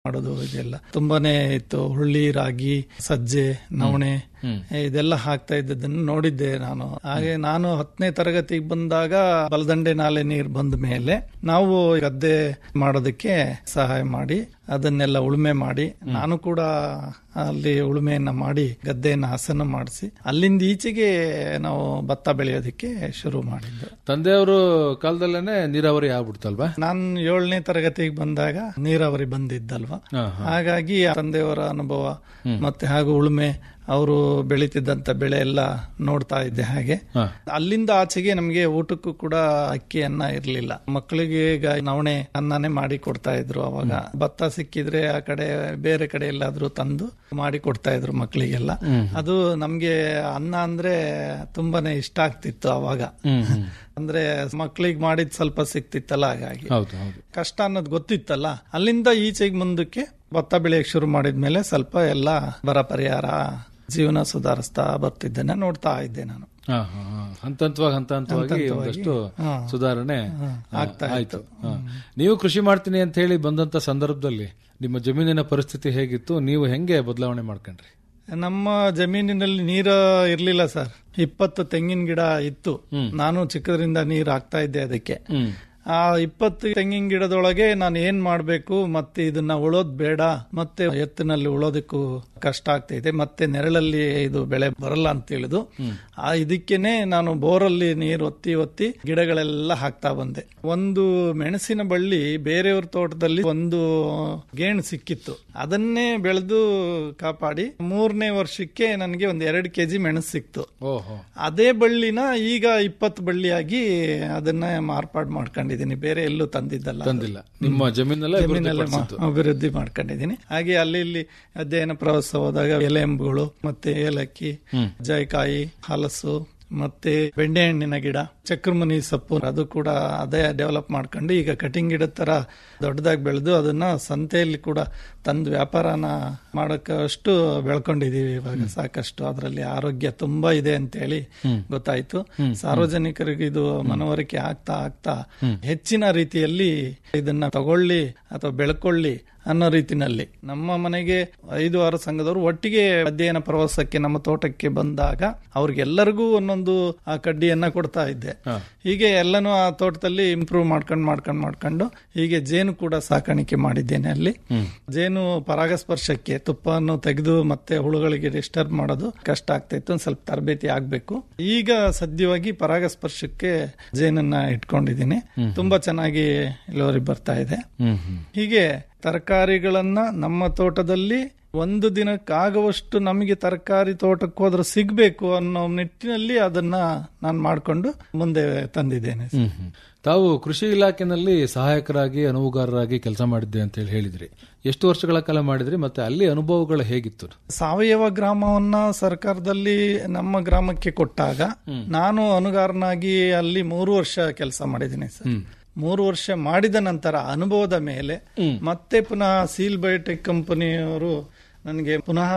ಮಾಡೋದು ಇದೆಲ್ಲ ತುಂಬಾನೇ ಇತ್ತು ಹುಳ್ಳಿ ರಾಗಿ ಸಜ್ಜೆ ನವಣೆ ಇದೆಲ್ಲ ಹಾಕ್ತಾ ಇದ್ದದನ್ನು ನೋಡಿದ್ದೆ ನಾನು ಹಾಗೆ ನಾನು ಹತ್ತನೇ ತರಗತಿಗೆ ಬಂದಾಗ ಬಲದಂಡೆ ನಾಲೆ ನೀರು ಬಂದ ಮೇಲೆ ನಾವು ಗದ್ದೆ ಮಾಡೋದಕ್ಕೆ ಸಹಾಯ ಮಾಡಿ ಅದನ್ನೆಲ್ಲ ಉಳುಮೆ ಮಾಡಿ ನಾನು ಕೂಡ ಅಲ್ಲಿ ಉಳುಮೆಯನ್ನ ಮಾಡಿ ಗದ್ದೆಯನ್ನ ಹಸನ ಮಾಡಿಸಿ ಅಲ್ಲಿಂದ ಈಚೆಗೆ ನಾವು ಭತ್ತ ಬೆಳೆಯೋದಕ್ಕೆ ಶುರು ಮಾಡಿದ್ದು ತಂದೆಯವರು ಕಾಲದಲ್ಲೇನೆ ನೀರಾವರಿ ಆಗ್ಬಿಡ್ತಲ್ವಾ ನಾನು ಏಳನೇ ತರಗತಿಗೆ ಬಂದಾಗ ನೀರಾವರಿ ಬಂದಿದ್ದಲ್ವಾ ಹಾ, ಹಾಗಾಗಿ ತಂದೆಯವರ ಅನುಭವ ಮತ್ತೆ ಹಾಗೂ ಉಳುಮೆ ಅವರು ಬೆಳೀತಿದ್ದಂತ ಬೆಳೆ ಎಲ್ಲ ನೋಡ್ತಾ ಇದ್ದೆ ಹಾಗೆ ಹಾ. ಅಲ್ಲಿಂದ ಆಚೆಗೆ ನಮಗೆ ಊಟಕ್ಕೂ ಕೂಡ ಅಕ್ಕಿ ಅನ್ನ ಇರ್ಲಿಲ್ಲ ಮಕ್ಕಳಿಗೆ ಈಗ ನವಣೆ ಅನ್ನನೇ ಮಾಡಿ ಕೊಡ್ತಾ ಇದ್ರು ಅವಾಗ ಭತ್ತ ಸಿಕ್ಕಿದ್ರೆ ಆ ಕಡೆ ಬೇರೆ ಕಡೆ ಎಲ್ಲಾದ್ರೂ ತಂದು ಮಾಡಿ ಕೊಡ್ತಾ ಇದ್ರು ಮಕ್ಕಳಿಗೆಲ್ಲ ಅದು ನಮ್ಗೆ ಅನ್ನ ಅಂದ್ರೆ ತುಂಬಾನೇ ಇಷ್ಟ ಆಗ್ತಿತ್ತು ಅವಾಗ ಅಂದ್ರೆ ಮಕ್ಕಳಿಗೆ ಮಾಡಿದ್ ಸ್ವಲ್ಪ ಸಿಕ್ತಿತ್ತಲ್ಲ ಹಾಗಾಗಿ ಹೌದು ಹೌದು ಕಷ್ಟ ಅನ್ನೋದು ಗೊತ್ತಿತ್ತಲ್ಲ ಅಲ್ಲಿಂದ ಈಚೆಗೆ ಮುಂದಕ್ಕೆ ಭತ್ತ ಬೆಳೆಯಕ್ಕೆ ಶುರು ಮಾಡಿದ್ಮೇಲೆ ಸ್ವಲ್ಪ ಎಲ್ಲ ಬರ ಪರಿಹಾರ ಜೀವನ ಸುಧಾರಿಸ್ತಾ ಬರ್ತಿದ್ದೇನೆ ನೋಡ್ತಾ ಇದ್ದೆ ನಾನು ಹಾ, ಹಾ, ಹಾ. ಹಂತ ಹಂತವಾಗಿ ಹಂತ ಹಂತವಾಗಿ ಒಂದಷ್ಟು ಹಾ. ಸುಧಾರಣೆ ಆಗ್ತಾ ಆ, ಆಯ್ತು ಹಾ. ನೀವು ಕೃಷಿ ಮಾಡ್ತೀನಿ ಅಂತ ಹೇಳಿ ಬಂದಂತ ಸಂದರ್ಭದಲ್ಲಿ ನಿಮ್ಮ ಜಮೀನಿನ ಪರಿಸ್ಥಿತಿ ಹೇಗಿತ್ತು ನೀವು ಹೆಂಗೆ ಬದಲಾವಣೆ ಮಾಡ್ಕೊಂಡ್ರಿ ನಮ್ಮ ಜಮೀನಿನಲ್ಲಿ ನೀರು ಇರ್ಲಿಲ್ಲ ಸರ್ ಇಪ್ಪತ್ತು ತೆಂಗಿನ ಗಿಡ ಇತ್ತು ನಾನು ಚಿಕ್ಕದ್ರಿಂದ ನೀರು ಹಾಕ್ತಾ ಇದ್ದೆ ಅದಕ್ಕೆ ಹ್ಮ್ ಆ ಇಪ್ಪತ್ತು ತೆಂಗಿನ ಗಿಡದೊಳಗೆ ನಾನು ಏನ್ ಮಾಡ್ಬೇಕು ಮತ್ತೆ ಇದನ್ನ ಉಳೋದ್ ಬೇಡ ಮತ್ತೆ ಎತ್ತಿನಲ್ಲಿ ಉಳೋದಕ್ಕೂ ಕಷ್ಟ ಆಗ್ತೈತೆ ಮತ್ತೆ ನೆರಳಲ್ಲಿ ಇದು ಬೆಳೆ ಬರಲ್ಲ ಅಂತ ತಿಳಿದು ಆ ಇದಕ್ಕೇನೆ ನಾನು ಬೋರಲ್ಲಿ ನೀರು ಒತ್ತಿ ಒತ್ತಿ ಗಿಡಗಳೆಲ್ಲ ಹಾಕ್ತಾ ಬಂದೆ ಒಂದು ಮೆಣಸಿನ ಬಳ್ಳಿ ಬೇರೆಯವ್ರ ತೋಟದಲ್ಲಿ ಒಂದು ಗೇಣು ಸಿಕ್ಕಿತ್ತು ಅದನ್ನೇ ಬೆಳೆದು ಕಾಪಾಡಿ ಮೂರನೇ ವರ್ಷಕ್ಕೆ ನನಗೆ ಒಂದು ಎರಡು ಕೆಜಿ ಮೆಣಸು ಸಿಕ್ತು ಓಹೋ ಅದೇ ಬಳ್ಳಿನ ಈಗ ಇಪ್ಪತ್ತು ಬಳ್ಳಿಯಾಗಿ ಅದನ್ನ ಮಾರ್ಪಾಡು ಮಾಡ್ಕೊಂಡಿದ್ದೀನಿ ಬೇರೆ ಎಲ್ಲೂ ತಂದಿದ್ದಲ್ಲ ಅದು. ತಂದಿಲ್ಲ ನಿಮ್ಮ ಜಮೀನಲ್ಲೇ ಜಮೀನಲ್ಲೇ ಮಾ- ಅಭಿವೃದ್ಧಿಪಡಿಸಿದ್ದು. ಅಭಿವೃದ್ಧಿ ಮಾಡ್ಕೊಂಡಿದ್ದೀನಿ ಹಾಗೆ ಅಲ್ಲಿ ಇಲ್ಲಿ ಅಧ್ಯಯನ ಪ್ರವಾಸ ಹೋದಾಗ ಎಲೆಂಬುಗಳು ಮತ್ತೆ ಏಲಕ್ಕಿ ಜಾಯಿಕಾಯಿ ಹಲಸು ಮತ್ತೆ ಬೆಂಡೆಹಣ್ಣಿನ ಗಿಡ ಚಕ್ರಮುನಿ ಸೊಪ್ಪು ಅದು ಕೂಡ ಅದೇ ಡೆವಲಪ್ ಮಾಡ್ಕೊಂಡು ಈಗ ಕಟಿಂಗ್ ಗಿಡದ ತರ ದೊಡ್ಡದಾಗಿ ಬೆಳೆದು ಅದನ್ನ ಸಂತೆಯಲ್ಲಿ ಕೂಡ ತಂದು ವ್ಯಾಪಾರನ ಮಾಡಕ್ಕಷ್ಟು ಬೆಳ್ಕೊಂಡಿದೀವಿ ಇವಾಗ ಸಾಕಷ್ಟು ಅದರಲ್ಲಿ ಆರೋಗ್ಯ ತುಂಬಾ ಇದೆ ಅಂತ ಹೇಳಿ ಗೊತ್ತಾಯ್ತು ಸಾರ್ವಜನಿಕರಿಗೆ ಇದು ಮನವರಿಕೆ ಆಗ್ತಾ ಆಗ್ತಾ ಹೆಚ್ಚಿನ ರೀತಿಯಲ್ಲಿ ಇದನ್ನ ತಗೊಳ್ಳಿ ಅಥವಾ ಬೆಳ್ಕೊಳ್ಳಿ ಅನ್ನೋ ರೀತಿನಲ್ಲಿ ನಮ್ಮ ಮನೆಗೆ ಐದು ಆರು ಸಂಘದವರು ಒಟ್ಟಿಗೆ ಅಧ್ಯಯನ ಪ್ರವಾಸಕ್ಕೆ ನಮ್ಮ ತೋಟಕ್ಕೆ ಬಂದಾಗ ಅವ್ರಿಗೆಲ್ಲರಿಗೂ ಒಂದೊಂದು ಆ ಕಡ್ಡಿಯನ್ನ ಕೊಡ್ತಾ ಇದ್ದೆ ಹೀಗೆ ಎಲ್ಲನೂ ಆ ತೋಟದಲ್ಲಿ ಇಂಪ್ರೂವ್ ಮಾಡ್ಕೊಂಡು ಮಾಡ್ಕೊಂಡು ಮಾಡ್ಕೊಂಡು ಹೀಗೆ ಜೇನು ಕೂಡ ಸಾಕಾಣಿಕೆ ಮಾಡಿದ್ದೇನೆ ಅಲ್ಲಿ ಜೇನು ಪರಾಗಸ್ಪರ್ಶಕ್ಕೆ ತುಪ್ಪವನ್ನು ತೆಗೆದು ಮತ್ತೆ ಹುಳುಗಳಿಗೆ ಡಿಸ್ಟರ್ಬ್ ಮಾಡೋದು ಕಷ್ಟ ಆಗ್ತಾಯಿತ್ತು ಒಂದ್ ಸ್ವಲ್ಪ ತರಬೇತಿ ಆಗ್ಬೇಕು ಈಗ ಸದ್ಯವಾಗಿ ಪರಾಗಸ್ಪರ್ಶಕ್ಕೆ ಜೇನನ್ನ ಇಟ್ಕೊಂಡಿದ್ದೀನಿ ತುಂಬಾ ಚೆನ್ನಾಗಿ ಇಳುವರಿ ಬರ್ತಾ ಇದೆ ಹ್ಮ್ ಹ್ಮ್ ಹೀಗೆ ತರಕಾರಿಗಳನ್ನ ನಮ್ಮ ತೋಟದಲ್ಲಿ ಒಂದು ದಿನಕ್ಕಾಗುವಷ್ಟು ನಮಗೆ ತರಕಾರಿ ತೋಟಕ್ಕೆ ಹೋದ್ರೆ ಸಿಗ್ಬೇಕು ಅನ್ನೋ ನಿಟ್ಟಿನಲ್ಲಿ ಅದನ್ನ ನಾನು ಮಾಡಿಕೊಂಡು ಮುಂದೆ ತಂದಿದ್ದೇನೆ ಹ್ಮ್ ಹ್ಮ್. ತಾವು ಕೃಷಿ ಇಲಾಖೆನಲ್ಲಿ ಸಹಾಯಕರಾಗಿ ಅನುವುಗಾರರಾಗಿ ಕೆಲಸ ಮಾಡಿದ್ದೆ ಅಂತ ಹೇಳಿ ಹೇಳಿದ್ರಿ ಎಷ್ಟು ವರ್ಷಗಳ ಕಾಲ ಮಾಡಿದ್ರಿ ಮತ್ತೆ ಅಲ್ಲಿ ಅನುಭವಗಳು ಹೇಗಿತ್ತು ಸಾವಯವ ಗ್ರಾಮವನ್ನ ಸರ್ಕಾರದಲ್ಲಿ ನಮ್ಮ ಗ್ರಾಮಕ್ಕೆ ಕೊಟ್ಟಾಗ ನಾನು ಅನುಗಾರನಾಗಿ ಅಲ್ಲಿ ಮೂರು ವರ್ಷ ಕೆಲಸ ಮಾಡಿದ್ದೀನಿ ಸರ್ ಮೂರು ವರ್ಷ ಮಾಡಿದ ನಂತರ ಅನುಭವದ ಮೇಲೆ ಮತ್ತೆ ಪುನಃ ಸೀಲ್ ಬಯೋಟೆಕ್ ಕಂಪನಿಯವರು ನನಗೆ ಪುನಃ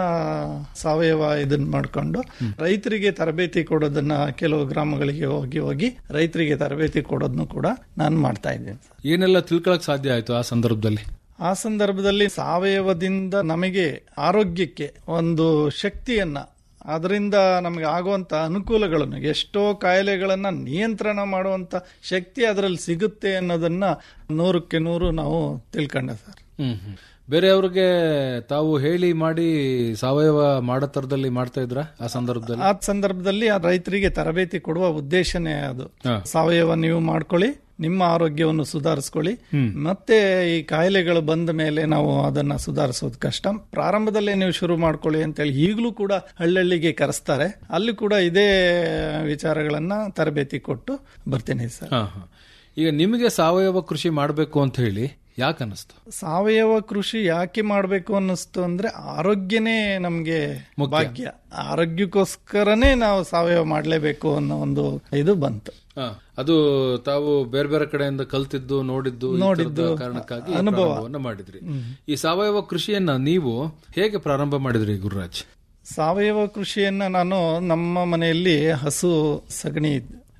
ಸಾವಯವ ಇದನ್ನ ಮಾಡಿಕೊಂಡು ರೈತರಿಗೆ ತರಬೇತಿ ಕೊಡೋದನ್ನ ಕೆಲವು ಗ್ರಾಮಗಳಿಗೆ ಹೋಗಿ ಹೋಗಿ ರೈತರಿಗೆ ತರಬೇತಿ ಕೊಡೋದನ್ನು ಕೂಡ ನಾನು ಮಾಡ್ತಾ ಇದ್ದೇನೆ ಸರ್. ಏನೆಲ್ಲ ತಿಳ್ಕೊಳಕ್ ಸಾಧ್ಯ ಆಯ್ತು ಆ ಸಂದರ್ಭದಲ್ಲಿ ಆ ಸಂದರ್ಭದಲ್ಲಿ ಸಾವಯವದಿಂದ ನಮಗೆ ಆರೋಗ್ಯಕ್ಕೆ ಒಂದು ಶಕ್ತಿಯನ್ನ ಅದರಿಂದ ನಮಗೆ ಆಗುವಂತ ಅನುಕೂಲಗಳನ್ನು ಎಷ್ಟೋ ಕಾಯಿಲೆಗಳನ್ನ ನಿಯಂತ್ರಣ ಮಾಡುವಂತ ಶಕ್ತಿ ಅದರಲ್ಲಿ ಸಿಗುತ್ತೆ ಅನ್ನೋದನ್ನ ನೂರಕ್ಕೆ ನೂರು ನಾವು ತಿಳ್ಕೊಂಡೆ ಸರ್ ಹ್ಮ್ ಹ್ಮ್. ಬೇರೆಯವ್ರಿಗೆ ತಾವು ಹೇಳಿ ಮಾಡಿ ಸಾವಯವ ಮಾಡೋ ತರದಲ್ಲಿ ಮಾಡ್ತಾ ಇದ್ರ ಆ ಸಂದರ್ಭದಲ್ಲಿ ಆ ಸಂದರ್ಭದಲ್ಲಿ ಆ ರೈತರಿಗೆ ತರಬೇತಿ ಕೊಡುವ ಉದ್ದೇಶನೇ ಅದು ಹಾ. ಸಾವಯವ ನೀವು ಮಾಡ್ಕೊಳ್ಳಿ ನಿಮ್ಮ ಆರೋಗ್ಯವನ್ನು ಸುಧಾರಿಸ್ಕೊಳ್ಳಿ ಮತ್ತೆ ಈ ಕಾಯಿಲೆಗಳು ಬಂದ ಮೇಲೆ ನಾವು ಅದನ್ನ ಸುಧಾರಿಸೋದು ಕಷ್ಟ ಪ್ರಾರಂಭದಲ್ಲೇ ನೀವು ಶುರು ಮಾಡ್ಕೊಳ್ಳಿ ಅಂತೇಳಿ ಈಗಲೂ ಕೂಡ ಹಳ್ಳಿಗೆ ಕರೆಸ್ತಾರೆ ಅಲ್ಲಿ ಕೂಡ ಇದೇ ವಿಚಾರಗಳನ್ನ ತರಬೇತಿ ಕೊಟ್ಟು ಬರ್ತೀನಿ ಸರ್ ಹಾ, ಹಾ. ಈಗ ನಿಮಗೆ ಸಾವಯವ ಕೃಷಿ ಮಾಡಬೇಕು ಅಂತ ಹೇಳಿ ಯಾಕೆ ಅನ್ನಿಸ್ತು ಸಾವಯವ ಕೃಷಿ ಯಾಕೆ ಮಾಡಬೇಕು ಅನ್ನಿಸ್ತು ಅಂದ್ರೆ ಆರೋಗ್ಯನೇ ನಮ್ಗೆ ಭಾಗ್ಯ ಆರೋಗ್ಯಕ್ಕೋಸ್ಕರನೇ ನಾವು ಸಾವಯವ ಮಾಡಲೇಬೇಕು ಅನ್ನೋ ಒಂದು ಇದು ಬಂತು ಹಾ, ಅದು ತಾವು ಬೇರೆ ಬೇರೆ ಕಡೆಯಿಂದ ಕಲ್ತಿದ್ದು ನೋಡಿದ್ದು ಈ ನೋಡಿದ್ದು, ತರದ ಕಾರಣಕ್ಕಾಗಿ ಅನುಭವ. ಪ್ರಾರಂಭವನ್ನ ಮಾಡಿದ್ರಿ ಈ ಸಾವಯವ ಕೃಷಿಯನ್ನ ನೀವು ಹೇಗೆ ಪ್ರಾರಂಭ ಮಾಡಿದ್ರಿ ಗುರುರಾಜ್ ಸಾವಯವ ಕೃಷಿಯನ್ನ ನಾನು ನಮ್ಮ ಮನೆಯಲ್ಲಿ ಹಸು ಸಗಣಿ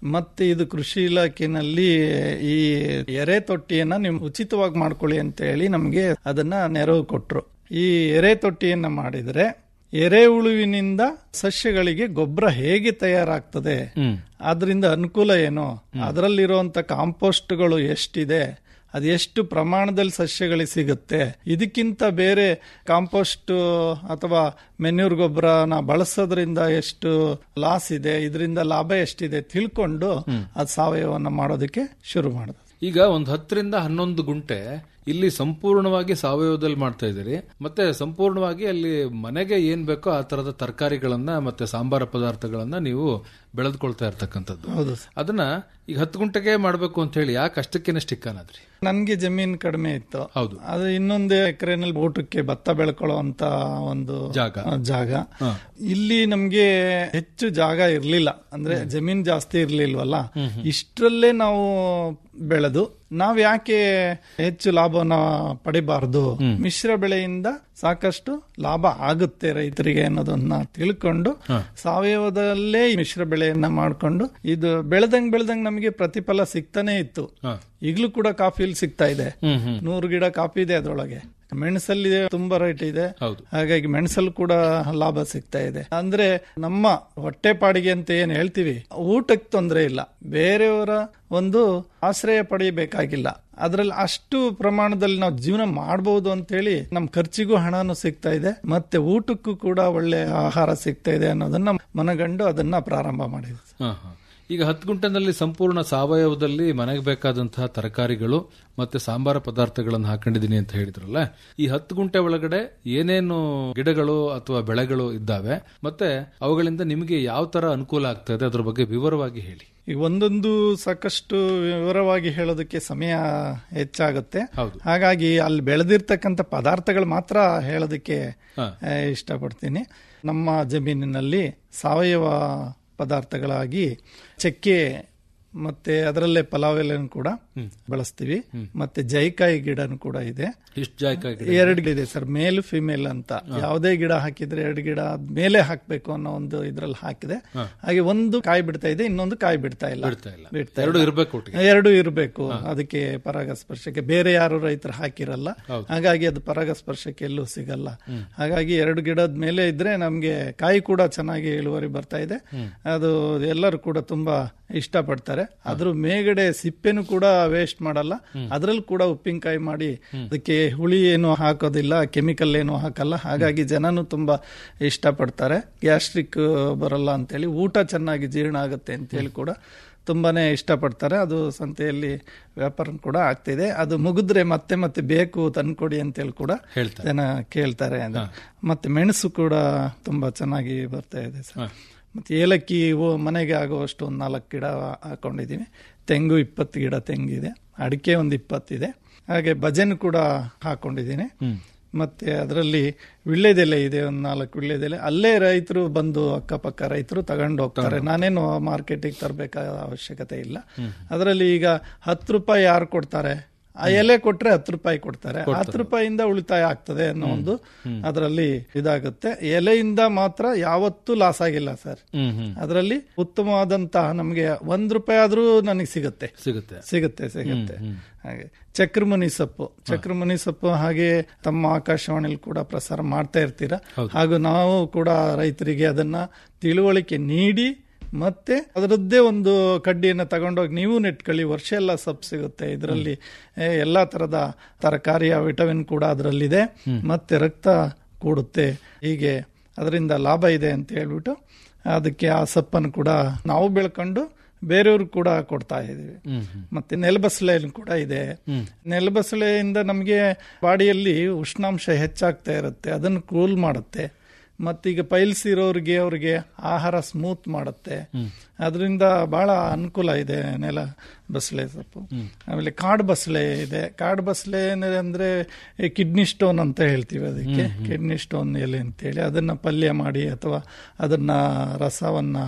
ಮತ್ತೆ ಇದು ಕೃಷಿ ಇಲಾಖೆನಲ್ಲಿ ಈ ಎರೆ ತೊಟ್ಟಿಯನ್ನ ನೀವು ಉಚಿತವಾಗಿ ಮಾಡ್ಕೊಳ್ಳಿ ಅಂತ ಹೇಳಿ ನಮಗೆ ಅದನ್ನ ನೆರವು ಕೊಟ್ರು ಈ ಎರೆ ತೊಟ್ಟಿಯನ್ನ ಮಾಡಿದ್ರೆ ಎರೆಹುಳುವಿನಿಂದ ಸಸ್ಯಗಳಿಗೆ ಗೊಬ್ಬರ ಹೇಗೆ ತಯಾರಾಗ್ತದೆ ಅದರಿಂದ ಅನುಕೂಲ ಏನು ಅದರಲ್ಲಿರುವಂತ ಕಾಂಪೋಸ್ಟ್ಗಳು ಎಷ್ಟಿದೆ ಅದು ಎಷ್ಟು ಪ್ರಮಾಣದಲ್ಲಿ ಸಸ್ಯಗಳಿಗೆ ಸಿಗುತ್ತೆ ಇದಕ್ಕಿಂತ ಬೇರೆ ಕಾಂಪೋಸ್ಟ್ ಅಥವಾ ಮೆನ್ಯೂರ್ ಗೊಬ್ಬರನ ಬಳಸೋದ್ರಿಂದ ಎಷ್ಟು ಲಾಸ್ ಇದೆ ಇದರಿಂದ ಲಾಭ ಎಷ್ಟಿದೆ ತಿಳ್ಕೊಂಡು ಅದು ಸಾವಯವನ್ನ ಮಾಡೋದಕ್ಕೆ ಶುರು ಮಾಡಿದೆ ಈಗ ಒಂದು ಹತ್ತರಿಂದ ಹನ್ನೊಂದು ಗುಂಟೆ ಇಲ್ಲಿ ಸಂಪೂರ್ಣವಾಗಿ ಸಾವಯವದಲ್ಲಿ ಮಾಡ್ತಾ ಇದ್ದೀರಿ ಮತ್ತೆ ಸಂಪೂರ್ಣವಾಗಿ ಅಲ್ಲಿ ಮನೆಗೆ ಏನ್ ಬೇಕೋ ಆ ತರದ ತರಕಾರಿಗಳನ್ನ ಮತ್ತೆ ಸಾಂಬಾರ ಪದಾರ್ಥಗಳನ್ನ ನೀವು ಬೆಳೆದುಕೊಳ್ತಾ ಇರ್ತಕ್ಕಂಥದ್ದು ಹೌದು ಅದನ್ನ ಈಗ ಹತ್ತು ಗುಂಟೆಗೆ ಮಾಡ್ಬೇಕು ಅಂತ ಹೇಳಿ ಯಾಕೆ ಅಷ್ಟಕ್ಕೇನೆ ಸ್ಟಿಕ್ ಅನ್ನದ್ರಿ ನನ್ಗೆ ಜಮೀನ್ ಕಡಿಮೆ ಇತ್ತು ಹೌದು ಅದು ಇನ್ನೊಂದು ಎಕರೆನಲ್ಲಿ ಊಟಕ್ಕೆ ಭತ್ತ ಬೆಳ್ಕೊಳ್ಳುವಂತ ಒಂದು ಜಾಗ. ಆ, ಜಾಗ ಇಲ್ಲಿ ನಮ್ಗೆ ಹೆಚ್ಚು ಜಾಗ ಇರ್ಲಿಲ್ಲ ಅಂದ್ರೆ ಜಮೀನ್ ಜಾಸ್ತಿ ಇರ್ಲಿಲ್ವಲ್ಲ ಇಷ್ಟರಲ್ಲೇ ನಾವು ಬೆಳೆದು ನಾವ್ ಯಾಕೆ ಹೆಚ್ಚು ಲಾಭವನ್ನ ಪಡಿಬಾರ್ದು ಮಿಶ್ರ ಬೆಳೆಯಿಂದ ಸಾಕಷ್ಟು ಲಾಭ ಆಗುತ್ತೆ ರೈತರಿಗೆ ಅನ್ನೋದನ್ನ ತಿಳ್ಕೊಂಡು ಸಾವಯವದಲ್ಲೇ ಈ ಮಿಶ್ರ ಬೆಳೆಯನ್ನ ಮಾಡ್ಕೊಂಡು ಇದು ಬೆಳೆದಂಗ್ ಬೆಳೆದಂಗ್ ನಮಗೆ ಪ್ರತಿಫಲ ಸಿಗ್ತಾನೆ ಇತ್ತು ಹ. ಈಗಲೂ ಕೂಡ ಕಾಫಿಲ್ ಸಿಗ್ತಾ ಇದೆ ಹ್ಮ್ ಹ್ಮ್ ನೂರು ಗಿಡ ಕಾಫಿ ಇದೆ ಅದರೊಳಗೆ ಮೆಣಸಲ್ಲಿ ತುಂಬಾ ರೇಟ್ ಇದೆ ಹೌದು ಹಾಗಾಗಿ ಮೆಣಸಲ್ಲಿ ಕೂಡ ಲಾಭ ಸಿಗ್ತಾ ಇದೆ ಅಂದ್ರೆ ನಮ್ಮ ಹೊಟ್ಟೆಪಾಡಿಗೆ ಅಂತ ಏನ್ ಹೇಳ್ತೀವಿ ಊಟಕ್ಕೆ ತೊಂದರೆ ಇಲ್ಲ ಬೇರೆಯವರ ಒಂದು ಆಶ್ರಯ ಪಡೆಯಬೇಕಾಗಿಲ್ಲ ಅದ್ರಲ್ಲಿ ಅಷ್ಟು ಪ್ರಮಾಣದಲ್ಲಿ ನಾವು ಜೀವನ ಮಾಡಬಹುದು ಅಂತ ಹೇಳಿ ನಮ್ ಖರ್ಚಿಗೂ ಹಣನೂ ಸಿಗ್ತಾ ಇದೆ ಮತ್ತೆ ಊಟಕ್ಕೂ ಕೂಡ ಒಳ್ಳೆ ಆಹಾರ ಸಿಗ್ತಾ ಇದೆ ಅನ್ನೋದನ್ನ ಮನಗಂಡು ಅದನ್ನ ಪ್ರಾರಂಭ ಮಾಡಿದ್ವಿ ಹ, ಹ. ಈಗ ಹತ್ತು ಗುಂಟೆನಲ್ಲಿ ಸಂಪೂರ್ಣ ಸಾವಯವದಲ್ಲಿ ಮನೆಗೆ ಬೇಕಾದಂತಹ ತರಕಾರಿಗಳು ಮತ್ತೆ ಸಾಂಬಾರ ಪದಾರ್ಥಗಳನ್ನು ಹಾಕೊಂಡಿದ್ದೀನಿ ಅಂತ ಹೇಳಿದ್ರಲ್ಲ ಈ ಹತ್ತು ಗುಂಟೆ ಒಳಗಡೆ ಏನೇನು ಗಿಡಗಳು ಅಥವಾ ಬೆಳೆಗಳು ಇದ್ದಾವೆ ಮತ್ತೆ ಅವುಗಳಿಂದ ನಿಮಗೆ ಯಾವ ತರ ಅನುಕೂಲ ಆಗ್ತಾ ಇದೆ ಅದ್ರ ಬಗ್ಗೆ ವಿವರವಾಗಿ ಹೇಳಿ ಈ ಒಂದೊಂದು ಸಾಕಷ್ಟು ವಿವರವಾಗಿ ಹೇಳೋದಕ್ಕೆ ಸಮಯ ಹೆಚ್ಚಾಗುತ್ತೆ ಹೌದು ಹಾಗಾಗಿ ಅಲ್ಲಿ ಬೆಳೆದಿರ್ತಕ್ಕಂಥ ಪದಾರ್ಥಗಳು ಮಾತ್ರ ಹೇಳೋದಕ್ಕೆ ಹ. ಆ, ಇಷ್ಟಪಡ್ತೀನಿ ನಮ್ಮ ಜಮೀನಿನಲ್ಲಿ ಸಾವಯವ ಪದಾರ್ಥಗಳಾಗಿ ಚಕ್ಕೆ ಮತ್ತೆ ಅದರಲ್ಲೇ ಪಲಾವ್ ಎಲೆಯನ್ನು ಕೂಡ ಬಳಸ್ತೀವಿ ಮತ್ತೆ ಜೈಕಾಯಿ ಗಿಡನು ಕೂಡ ಇದೆ ಇಷ್ಟು ಜಾಯ್ಕಾಯಿ ಎರಡು ಗಿಡ ಇದೆ ಸರ್ ಮೇಲ್ ಫಿಮೇಲ್ ಅಂತ ಯಾವುದೇ ಗಿಡ ಹಾಕಿದ್ರೆ ಎರಡು ಗಿಡ ಮೇಲೆ ಹಾಕ್ಬೇಕು ಅನ್ನೋ ಒಂದು ಇದ್ರಲ್ಲಿ ಹಾಕಿದೆ ಹಾಗೆ ಒಂದು ಕಾಯಿ ಬಿಡ್ತಾ ಇದೆ ಇನ್ನೊಂದು ಕಾಯಿ ಬಿಡ್ತಾ ಇಲ್ಲ ಬಿಡ್ತಾ ಇಲ್ಲ ಬಿಡ್ತಾ ಎರಡು ಇರಬೇಕು ಒಟ್ಟಿಗೆ ಎರಡು ಇರಬೇಕು ಅದಕ್ಕೆ ಪರಾಗಸ್ಪರ್ಶಕ್ಕೆ ಬೇರೆ ಯಾರು ರೈತರು ಹಾಕಿರಲ್ಲ ಹಾಗಾಗಿ ಅದು ಪರಾಗಸ್ಪರ್ಶಕ್ಕೆ ಎಲ್ಲೂ ಸಿಗಲ್ಲ ಹಾಗಾಗಿ ಎರಡು ಗಿಡದ ಮೇಲೆ ಇದ್ರೆ ನಮ್ಗೆ ಕಾಯಿ ಕೂಡ ಚೆನ್ನಾಗಿ ಇಳುವರಿ ಬರ್ತಾ ಇದೆ ಅದು ಎಲ್ಲರೂ ಕೂಡ ತುಂಬಾ ಇಷ್ಟಪಡ್ತಾರೆ ಅದ್ರ ಮೇಗಡೆ ಸಿಪ್ಪೆನು ಕೂಡ ವೇಸ್ಟ್ ಮಾಡಲ್ಲ ಅದ್ರಲ್ಲಿ ಕೂಡ ಉಪ್ಪಿನಕಾಯಿ ಮಾಡಿ ಅದಕ್ಕೆ ಹುಳಿ ಏನು ಹಾಕೋದಿಲ್ಲ ಕೆಮಿಕಲ್ ಏನು ಹಾಕಲ್ಲ ಹಾಗಾಗಿ ಜನನು ತುಂಬಾ ಇಷ್ಟಪಡ್ತಾರೆ ಗ್ಯಾಸ್ಟ್ರಿಕ್ ಬರಲ್ಲ ಅಂತೇಳಿ ಊಟ ಚೆನ್ನಾಗಿ ಜೀರ್ಣ ಆಗುತ್ತೆ ಅಂತೇಳಿ ಕೂಡ ತುಂಬಾನೇ ಇಷ್ಟಪಡ್ತಾರೆ ಅದು ಸಂತೆಯಲ್ಲಿ ವ್ಯಾಪಾರ ಕೂಡ ಆಗ್ತಿದೆ ಅದು ಮುಗಿದ್ರೆ ಮತ್ತೆ ಮತ್ತೆ ಬೇಕು ತಂದ್ಕೊಡಿ ಅಂತೇಳಿ ಕೂಡ ಹೇಳ್ತಾರೆ ಜನ ಕೇಳ್ತಾರೆ ಅದು. ಮತ್ತೆ ಮೆಣಸು ಕೂಡ ತುಂಬಾ ಚೆನ್ನಾಗಿ ಬರ್ತಾ ಇದೆ ಸರ್ ಮತ್ತೆ ಏಲಕ್ಕಿ ಇವು ಮನೆಗೆ ಆಗುವಷ್ಟು ಒಂದು ನಾಲ್ಕು ಗಿಡ ಹಾಕೊಂಡಿದೀವಿ ತೆಂಗು ಇಪ್ಪತ್ತು ಗಿಡ ತೆಂಗಿದೆ ಅಡಿಕೆ ಒಂದು ಇಪ್ಪತ್ತಿದೆ ಹಾಗೆ ಭಜನ್ ಕೂಡ ಹಾಕೊಂಡಿದ್ದೀನಿ ಮತ್ತೆ ಅದರಲ್ಲಿ ವಿಳ್ಳೆದೆಲೆ ಇದೆ ಒಂದು ನಾಲ್ಕು ವಿಳ್ಳೆದೆಲೆ ಅಲ್ಲೇ ರೈತರು ಬಂದು ಅಕ್ಕಪಕ್ಕ ರೈತರು ತಗೊಂಡು ಹೋಗ್ತಾರೆ ನಾನೇನು ಮಾರ್ಕೆಟಿಗೆ ತರಬೇಕಾದ ಅವಶ್ಯಕತೆ ಇಲ್ಲ ಅದರಲ್ಲಿ ಈಗ ಹತ್ತು ರೂಪಾಯಿ ಯಾರು ಕೊಡ್ತಾರೆ ಆ ಎಲೆ ಕೊಟ್ರೆ ಹತ್ತು ರೂಪಾಯಿ ಕೊಡ್ತಾರೆ ಹತ್ತು ರೂಪಾಯಿಯಿಂದ ಉಳಿತಾಯ ಆಗ್ತದೆ ಅನ್ನೋ ಒಂದು ಅದರಲ್ಲಿ ಇದಾಗುತ್ತೆ ಎಲೆಯಿಂದ ಮಾತ್ರ ಯಾವತ್ತೂ ಲಾಸ್ ಆಗಿಲ್ಲ ಸರ್ ಹ್ಮ್ ಹ್ಮ್ ಅದರಲ್ಲಿ ಉತ್ತಮವಾದಂತಹ ನಮಗೆ ಒಂದ್ ರೂಪಾಯಿ ಆದ್ರೂ ನನಗೆ ಸಿಗುತ್ತೆ ಸಿಗುತ್ತೆ ಸಿಗುತ್ತೆ ಸಿಗುತ್ತೆ ಹಾಗೆ ಚಕ್ರಮುನಿ ಸೊಪ್ಪು ಚಕ್ರಮುನಿ ಸೊಪ್ಪು ಹಾಗೆ ತಮ್ಮ ಆಕಾಶವಾಣಿಲಿ ಕೂಡ ಪ್ರಸಾರ ಮಾಡ್ತಾ ಇರ್ತೀರಾ ಹಾಗೂ ನಾವು ಕೂಡ ರೈತರಿಗೆ ಅದನ್ನ ತಿಳುವಳಿಕೆ ನೀಡಿ ಮತ್ತೆ ಅದರದ್ದೇ ಒಂದು ಕಡ್ಡಿಯನ್ನು ತಗೊಂಡೋಗಿ ನೀವು ನೆಟ್ಕೊಳ್ಳಿ ವರ್ಷ ಎಲ್ಲ ಸೊಪ್ಪು ಸಿಗುತ್ತೆ ಇದರಲ್ಲಿ ಎಲ್ಲಾ ತರದ ತರಕಾರಿಯ ವಿಟಮಿನ್ ಕೂಡ ಅದರಲ್ಲಿದೆ ಮತ್ತೆ ರಕ್ತ ಕೂಡುತ್ತೆ ಹೀಗೆ ಅದರಿಂದ ಲಾಭ ಇದೆ ಅಂತ ಹೇಳ್ಬಿಟ್ಟು ಅದಕ್ಕೆ ಆ ಸೊಪ್ಪನ್ನು ಕೂಡ ನಾವು ಬೆಳ್ಕೊಂಡು ಬೇರೆಯವ್ರು ಕೂಡ ಕೊಡ್ತಾ ಇದೀವಿ ಹ್ಮ್ ಹ್ಮ್ ಮತ್ತೆ ನೆಲಬಸಳೆ ಕೂಡ ಇದೆ ನೆಲಬಸಳೆಯಿಂದ ನಮಗೆ ಬಾಡಿಯಲ್ಲಿ ಉಷ್ಣಾಂಶ ಹೆಚ್ಚಾಗ್ತಾ ಇರುತ್ತೆ ಅದನ್ನು ಕೂಲ್ ಮಾಡುತ್ತೆ ಮತ್ತೀಗ ಪೈಲ್ಸ್ ಇರೋರಿಗೆ ಅವ್ರಿಗೆ ಆಹಾರ ಸ್ಮೂತ್ ಮಾಡುತ್ತೆ ಅದರಿಂದ ಬಹಳ ಅನುಕೂಲ ಇದೆ ನೆಲ ಬಸಳೆ ಸೊಪ್ಪು ಆಮೇಲೆ ಕಾಡು ಬಸಳೆ ಇದೆ ಕಾಡು ಬಸಳೆ ಅಂದ್ರೆ ಕಿಡ್ನಿ ಸ್ಟೋನ್ ಅಂತ ಹೇಳ್ತೀವಿ ಅದಕ್ಕೆ ಕಿಡ್ನಿ ಸ್ಟೋನ್ ಎಲೆ ಅಂತೇಳಿ ಅದನ್ನ ಪಲ್ಯ ಮಾಡಿ ಅಥವಾ ಅದನ್ನ ರಸವನ್ನ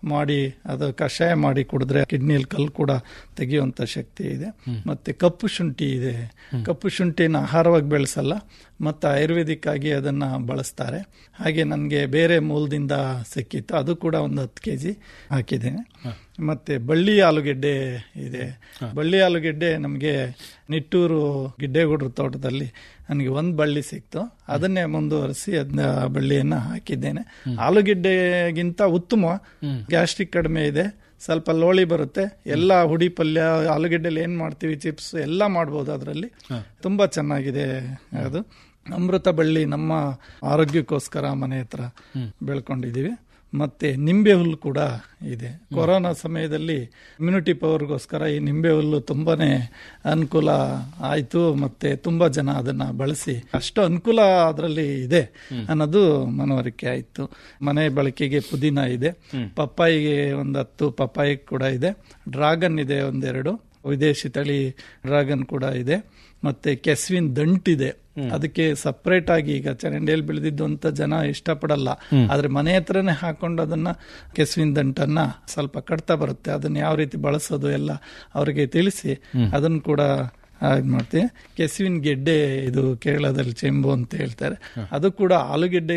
ಮಾಡಿ ಅದು ಕಷಾಯ ಮಾಡಿ ಕುಡಿದ್ರೆ ಕಿಡ್ನಿಯಲ್ಲಿ ಕಲ್ಲು ಕೂಡ ತೆಗೆಯುವಂತ ಶಕ್ತಿ ಇದೆ ಮತ್ತೆ ಕಪ್ಪು ಶುಂಠಿ ಇದೆ ಕಪ್ಪು ಶುಂಠಿನ ಆಹಾರವಾಗಿ ಬೆಳೆಸಲ್ಲ ಮತ್ತು ಆಯುರ್ವೇದಿಕ್ ಆಗಿ ಅದನ್ನ ಬಳಸ್ತಾರೆ ಹಾಗೆ ನನಗೆ ಬೇರೆ ಮೂಲದಿಂದ ಸಿಕ್ಕಿತ್ತು ಅದು ಕೂಡ ಒಂದು ಹತ್ತು ಕೆ ಜಿ ಹಾಕಿದ್ದೇನೆ ಮತ್ತೆ ಬಳ್ಳಿ ಆಲೂಗೆಡ್ಡೆ ಇದೆ ಬಳ್ಳಿ ಆಲೂಗೆಡ್ಡೆ ನಮಗೆ ನಿಟ್ಟೂರು ಗಿಡ್ಡೇಗೌಡ್ರ ತೋಟದಲ್ಲಿ ನನಗೆ ಒಂದು ಬಳ್ಳಿ ಸಿಕ್ತು ಅದನ್ನೇ ಮುಂದುವರಿಸಿ ಅದನ್ನ ಬಳ್ಳಿಯನ್ನ ಹಾಕಿದ್ದೇನೆ ಆಲೂಗೆಡ್ಡೆಗಿಂತ ಉತ್ತಮ ಗ್ಯಾಸ್ಟ್ರಿಕ್ ಕಡಿಮೆ ಇದೆ ಸ್ವಲ್ಪ ಲೋಳಿ ಬರುತ್ತೆ ಎಲ್ಲ ಹುಡಿ ಪಲ್ಯ ಆಲೂಗೆಡ್ಡೆಲಿ ಏನ್ ಮಾಡ್ತೀವಿ ಚಿಪ್ಸ್ ಎಲ್ಲ ಮಾಡ್ಬೋದು ಅದರಲ್ಲಿ ತುಂಬಾ ಚೆನ್ನಾಗಿದೆ ಅದು ಅಮೃತ ಬಳ್ಳಿ ನಮ್ಮ ಆರೋಗ್ಯಕ್ಕೋಸ್ಕರ ಮನೆ ಹತ್ರ ಬೆಳ್ಕೊಂಡಿದೀವಿ ಮತ್ತೆ ನಿಂಬೆ ಹುಲ್ಲು ಕೂಡ ಇದೆ ಕೊರೋನಾ ಸಮಯದಲ್ಲಿ ಇಮ್ಯುನಿಟಿ ಪವರ್ಗೋಸ್ಕರ ಈ ನಿಂಬೆ ಹುಲ್ಲು ತುಂಬಾನೇ ಅನುಕೂಲ ಆಯ್ತು ಮತ್ತೆ ತುಂಬಾ ಜನ ಅದನ್ನ ಬಳಸಿ ಅಷ್ಟು ಅನುಕೂಲ ಅದರಲ್ಲಿ ಇದೆ ಅನ್ನೋದು ಮನವರಿಕೆ ಆಯ್ತು ಮನೆ ಬಳಕೆಗೆ ಪುದೀನ ಇದೆ ಪಪ್ಪಾಯಿಗೆ ಒಂದು ಹತ್ತು ಪಪ್ಪಾಯಿ ಕೂಡ ಇದೆ ಡ್ರಾಗನ್ ಇದೆ ಒಂದೆರಡು ವಿದೇಶಿ ತಳಿ ಡ್ರಾಗನ್ ಕೂಡ ಇದೆ ಮತ್ತೆ ಕೆಸ್ವಿನ್ ದಂಟಿದೆ ಅದಕ್ಕೆ ಸಪರೇಟ್ ಆಗಿ ಈಗ ಚರಂಡಿಯಲ್ಲಿ ಬೆಳೆದಿದ್ದು ಅಂತ ಜನ ಇಷ್ಟಪಡಲ್ಲ ಆದ್ರೆ ಮನೆ ಹತ್ರನೇ ಹಾಕೊಂಡು ಅದನ್ನ ಕೆಸ್ವಿನ್ ದಂಟನ್ನ ಸ್ವಲ್ಪ ಕಟ್ತಾ ಬರುತ್ತೆ ಅದನ್ನ ಯಾವ ರೀತಿ ಬಳಸೋದು ಎಲ್ಲ ಅವರಿಗೆ ತಿಳಿಸಿ ಅದನ್ನ ಕೂಡ ಇದ್ ಮಾಡ್ತೀವಿ ಕೆಸುವಿನ ಗೆಡ್ಡೆ ಇದು ಕೇರಳದಲ್ಲಿ ಚೆಂಬು ಅಂತ ಹೇಳ್ತಾರೆ ಅದು ಕೂಡ ಆಲೂಗೆಡ್ಡೆ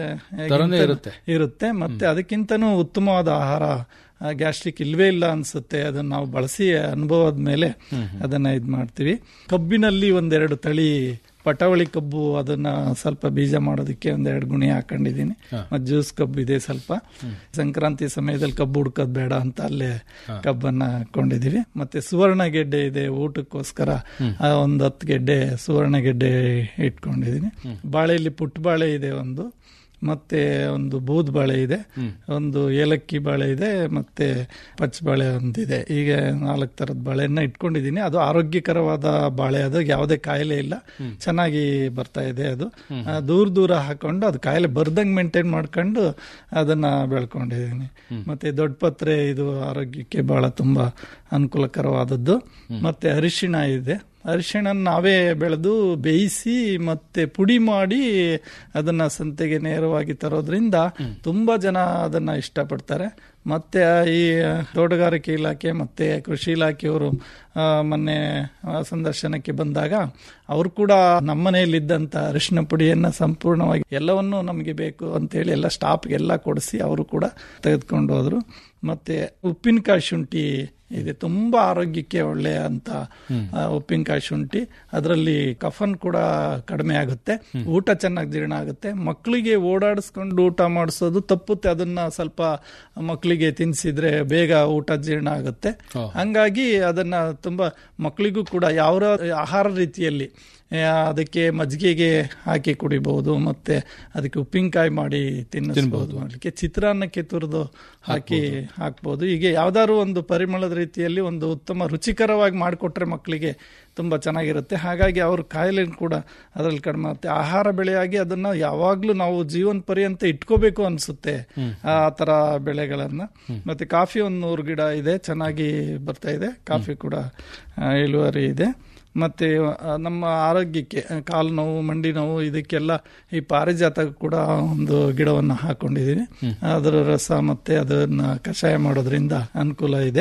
ತರನೇ ಇರುತ್ತೆ. ಇರುತ್ತೆ ಮತ್ತೆ ಅದಕ್ಕಿಂತನೂ ಉತ್ತಮವಾದ ಆಹಾರ ಗ್ಯಾಸ್ಟ್ರಿಕ್ ಇಲ್ವೇ ಇಲ್ಲ ಅನ್ಸುತ್ತೆ ಅದನ್ನ ನಾವು ಬಳಸಿ ಅನುಭವದ ಮೇಲೆ ಅದನ್ನ ಇದ್ ಮಾಡ್ತೀವಿ ಕಬ್ಬಿನಲ್ಲಿ ಒಂದೆರಡು ತಳಿ ಪಟಾವಳಿ ಕಬ್ಬು ಅದನ್ನ ಸ್ವಲ್ಪ ಬೀಜ ಮಾಡೋದಕ್ಕೆ ಒಂದೆರಡು ಗುಣಿ ಹಾಕೊಂಡಿದೀನಿ ಮತ್ತೆ ಜ್ಯೂಸ್ ಕಬ್ಬು ಇದೆ ಸ್ವಲ್ಪ ಸಂಕ್ರಾಂತಿ ಸಮಯದಲ್ಲಿ ಕಬ್ಬು ಹುಡ್ಕೋದ್ ಬೇಡ ಅಂತ ಅಲ್ಲೇ ಕಬ್ಬನ್ನ ಹಾಕೊಂಡಿದೀವಿ ಮತ್ತೆ ಸುವರ್ಣ ಗೆಡ್ಡೆ ಇದೆ ಊಟಕ್ಕೋಸ್ಕರ ಆ ಒಂದ್ ಹತ್ತು ಗೆಡ್ಡೆ ಸುವರ್ಣ ಗೆಡ್ಡೆ ಇಟ್ಕೊಂಡಿದೀನಿ ಬಾಳೆಯಲ್ಲಿ ಪುಟ್ಟ ಬಾಳೆ ಇದೆ ಒಂದು ಮತ್ತೆ ಒಂದು ಬೂದ್ ಬಾಳೆ ಇದೆ ಒಂದು ಏಲಕ್ಕಿ ಬಾಳೆ ಇದೆ ಮತ್ತೆ ಪಚ್ಚ ಬಾಳೆ ಒಂದಿದೆ ಈಗ ನಾಲ್ಕು ತರದ ಬಾಳೆಯನ್ನ ಇಟ್ಕೊಂಡಿದ್ದೀನಿ ಅದು ಆರೋಗ್ಯಕರವಾದ ಬಾಳೆ ಅದು ಯಾವುದೇ ಕಾಯಿಲೆ ಇಲ್ಲ ಚೆನ್ನಾಗಿ ಬರ್ತಾ ಇದೆ ಅದು ಆ, ದೂರ ದೂರ ಹಾಕೊಂಡು ಅದು ಕಾಯಿಲೆ ಬರ್ದಂಗ್ ಮೇಂಟೈನ್ ಮಾಡ್ಕೊಂಡು ಅದನ್ನ ಬೆಳ್ಕೊಂಡಿದ್ದೀನಿ ಮತ್ತೆ ದೊಡ್ಡ ಪತ್ರೆ ಇದು ಆರೋಗ್ಯಕ್ಕೆ ಬಹಳ ತುಂಬಾ ಅನುಕೂಲಕರವಾದದ್ದು ಮತ್ತೆ ಅರಿಶಿಣ ಇದೆ ಅರಿಶಿಣ ನಾವೇ ಬೆಳೆದು ಬೇಯಿಸಿ ಮತ್ತೆ ಪುಡಿ ಮಾಡಿ ಅದನ್ನ ಸಂತೆಗೆ ನೇರವಾಗಿ ತರೋದ್ರಿಂದ ತುಂಬಾ ಜನ ಅದನ್ನ ಇಷ್ಟಪಡ್ತಾರೆ ಮತ್ತೆ ಈ ತೋಟಗಾರಿಕೆ ಇಲಾಖೆ ಮತ್ತೆ ಕೃಷಿ ಇಲಾಖೆಯವರು ಆ, ಮೊನ್ನೆ ಆ, ಸಂದರ್ಶನಕ್ಕೆ ಬಂದಾಗ ಅವರು ಕೂಡ ನಮ್ಮನೆಯಲ್ಲಿದ್ದಂತ ಅರಿಶಿನ ಪುಡಿಯನ್ನ ಸಂಪೂರ್ಣವಾಗಿ ಎಲ್ಲವನ್ನೂ ನಮಗೆ ಬೇಕು ಅಂತೇಳಿ ಎಲ್ಲ ಸ್ಟಾಫ್ಗೆಲ್ಲ ಕೊಡಿಸಿ ಅವರು ಕೂಡ ತೆಗೆದುಕೊಂಡು ಹೋದ್ರು ಮತ್ತೆ ಉಪ್ಪಿನಕಾಯಿ ಶುಂಠಿ ಇದೆ ತುಂಬಾ ಆರೋಗ್ಯಕ್ಕೆ ಒಳ್ಳೆ ಅಂತ ಆ, ಉಪ್ಪಿನಕಾಯಿ ಶುಂಠಿ ಅದರಲ್ಲಿ ಕಫನ್ ಕೂಡ ಕಡಿಮೆ ಆಗುತ್ತೆ ಊಟ ಚೆನ್ನಾಗಿ ಜೀರ್ಣ ಆಗುತ್ತೆ ಮಕ್ಕಳಿಗೆ ಓಡಾಡಿಸ್ಕೊಂಡು ಊಟ ಮಾಡಿಸೋದು ತಪ್ಪುತ್ತೆ ಅದನ್ನ ಸ್ವಲ್ಪ ಮಕ್ಕಳಿಗೆ ತಿನ್ಸಿದ್ರೆ ಬೇಗ ಊಟ ಜೀರ್ಣ ಆಗುತ್ತೆ ಹಂಗಾಗಿ ಅದನ್ನ ತುಂಬಾ ಮಕ್ಕಳಿಗೂ ಕೂಡ ಯಾವ ಆಹಾರ ರೀತಿಯಲ್ಲಿ ಆ, ಅದಕ್ಕೆ ಮಜ್ಜಿಗೆಗೆ ಹಾಕಿ ಕುಡಿಬಹುದು ಮತ್ತೆ ಅದಕ್ಕೆ ಉಪ್ಪಿನಕಾಯಿ ಮಾಡಿ ತಿನ್ನಿಸಬಹುದು ಮಾಡ್ಲಿಕ್ಕೆ ಚಿತ್ರಾನ್ನಕ್ಕೆ ತುರಿದು ಹಾಕಿ ಹಾಕ್ಬೋದು ಹೀಗೆ ಯಾವ್ದಾದ್ರು ಒಂದು ಪರಿಮಳದ ರೀತಿಯಲ್ಲಿ ಒಂದು ಉತ್ತಮ ರುಚಿಕರವಾಗಿ ಮಾಡಿಕೊಟ್ರೆ ಮಕ್ಕಳಿಗೆ ತುಂಬಾ ಚೆನ್ನಾಗಿರುತ್ತೆ ಹಾಗಾಗಿ ಅವ್ರ ಕಾಯಿಲೆ ಕೂಡ ಅದರಲ್ಲಿ ಕಡಿಮೆ ಆಗುತ್ತೆ ಆಹಾರ ಬೆಳೆಯಾಗಿ ಅದನ್ನ ಯಾವಾಗ್ಲೂ ನಾವು ಜೀವನ ಪರ್ಯಂತ ಇಟ್ಕೋಬೇಕು ಅನ್ಸುತ್ತೆ ಆ ತರ ಬೆಳೆಗಳನ್ನ ಮತ್ತೆ ಕಾಫಿ ಒಂದು ನೂರು ಗಿಡ ಇದೆ ಚೆನ್ನಾಗಿ ಬರ್ತಾ ಇದೆ ಕಾಫಿ ಕೂಡ ಆ, ಇಳುವರಿ ಇದೆ ಮತ್ತೆ ಆ, ನಮ್ಮ ಆರೋಗ್ಯಕ್ಕೆ ಆ, ಕಾಲು ನೋವು ಮಂಡಿ ನೋವು ಇದಕ್ಕೆಲ್ಲ ಈ ಪಾರಿಜಾತ ಕೂಡ ಒಂದು ಗಿಡವನ್ನು ಹಾಕೊಂಡಿದೀನಿ ಅದರ ರಸ ಮತ್ತೆ ಅದನ್ನ ಕಷಾಯ ಮಾಡೋದ್ರಿಂದ ಅನುಕೂಲ ಇದೆ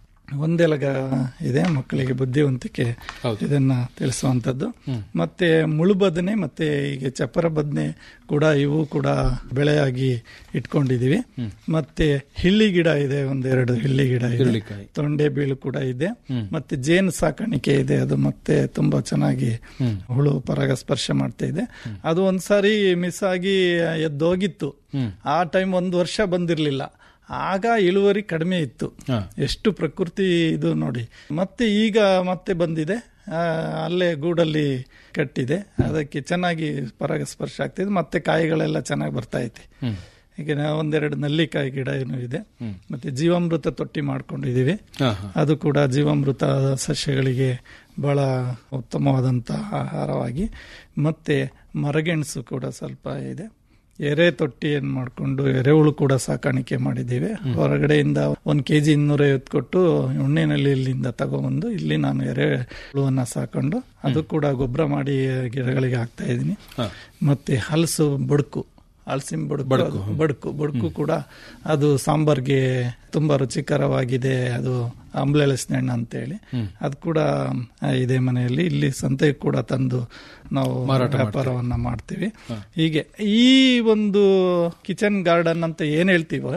ಒಂದೆಲಗ ಇದೆ ಮಕ್ಕಳಿಗೆ ಬುದ್ಧಿವಂತಿಕೆ ಇದನ್ನ ತಿಳಿಸುವಂತದ್ದು ಮತ್ತೆ ಮುಳುಬದನೆ ಮತ್ತೆ ಈಗ ಚಪ್ಪರ ಬದನೆ ಕೂಡ ಇವು ಕೂಡ ಬೆಳೆಯಾಗಿ ಇಟ್ಕೊಂಡಿದೀವಿ ಮತ್ತೆ ಹಿಳ್ಳಿ ಗಿಡ ಇದೆ ಒಂದೆರಡು ಹಿಳ್ಳಿ ಗಿಡ ಇದೆ ಹಿರಳಿಕಾಯಿ. ತೊಂಡೆ ಬೀಳು ಕೂಡ ಇದೆ ಮತ್ತೆ ಜೇನು ಸಾಕಾಣಿಕೆ ಇದೆ ಅದು ಮತ್ತೆ ತುಂಬಾ ಚೆನ್ನಾಗಿ ಹುಳು ಪರಾಗಸ್ಪರ್ಶ ಮಾಡ್ತಾ ಇದೆ ಅದು ಒಂದ್ಸಾರಿ ಮಿಸ್ ಆಗಿ ಎದ್ದೋಗಿತ್ತು ಆ ಟೈಮ್ ಒಂದು ವರ್ಷ ಬಂದಿರ್ಲಿಲ್ಲ ಆಗ ಇಳುವರಿ ಕಡಿಮೆ ಇತ್ತು ಹಾ. ಎಷ್ಟು ಪ್ರಕೃತಿ ಇದು ನೋಡಿ ಮತ್ತೆ ಈಗ ಮತ್ತೆ ಬಂದಿದೆ ಆ, ಅಲ್ಲೇ ಗೂಡಲ್ಲಿ ಕಟ್ಟಿದೆ ಅದಕ್ಕೆ ಚೆನ್ನಾಗಿ ಪರಾಗಸ್ಪರ್ಶ ಆಗ್ತಿದೆ ಮತ್ತೆ ಕಾಯಿಗಳೆಲ್ಲ ಚೆನ್ನಾಗಿ ಬರ್ತಾ ಐತೆ ಈಗ ನಾವು ಒಂದೆರಡು ನಲ್ಲಿಕಾಯಿ ಗಿಡ ಏನು ಇದೆ ಮತ್ತೆ ಜೀವಾಮೃತ ತೊಟ್ಟಿ ಮಾಡ್ಕೊಂಡಿದೀವಿ ಹಾ, ಹಾ. ಅದು ಕೂಡ ಜೀವಾಮೃತ ಸಸ್ಯಗಳಿಗೆ ಬಹಳ ಉತ್ತಮವಾದಂತ ಆಹಾರವಾಗಿ ಮತ್ತೆ ಮರಗೆಣಸು ಕೂಡ ಸ್ವಲ್ಪ ಇದೆ ಎರೆ ತೊಟ್ಟಿಯನ್ನು ಮಾಡಿಕೊಂಡು ಎರೆಹುಳು ಕೂಡ ಸಾಕಾಣಿಕೆ ಮಾಡಿದ್ದೀವಿ ಹೊರಗಡೆಯಿಂದ ಒಂದ್ ಕೆಜಿ ಇನ್ನೂರೈವತ್ತು ಕೊಟ್ಟು ಉಣ್ಣೆನಲ್ಲಿ ಇಲ್ಲಿಂದ ತಗೊಬಂದು ಇಲ್ಲಿ ನಾನು ಎರೆಹುಳುವನ್ನ ಸಾಕೊಂಡು ಅದು ಕೂಡ ಗೊಬ್ಬರ ಮಾಡಿ ಗಿಡಗಳಿಗೆ ಹಾಕ್ತಾ ಇದ್ದೀನಿ ಹಾ. ಮತ್ತೆ ಹಲಸು ಬುಡಕು ಹಲಸಿನ ಬುಡಕು ಅದು ಬಡ್ಕು ಬಡ್ಕು ಕೂಡ ಅದು ಸಾಂಬಾರ್ಗೆ ತುಂಬಾ ರುಚಿಕರವಾಗಿದೆ ಅದು ಆಮ್ಲೆಲಸಿನ ಹಣ್ಣು ಅಂತೇಳಿ ಅದು ಕೂಡ ಆ, ಇದೆ ಮನೆಯಲ್ಲಿ ಇಲ್ಲಿ ಸಂತೆ ಕೂಡ ತಂದು ನಾವು ವ್ಯಾಪಾರವನ್ನ ಮಾಡ್ತೀವಿ ಹೀಗೆ ಈ ಒಂದು ಕಿಚನ್ ಗಾರ್ಡನ್ ಅಂತ ಏನ್ ಹೇಳ್ತೀವೋ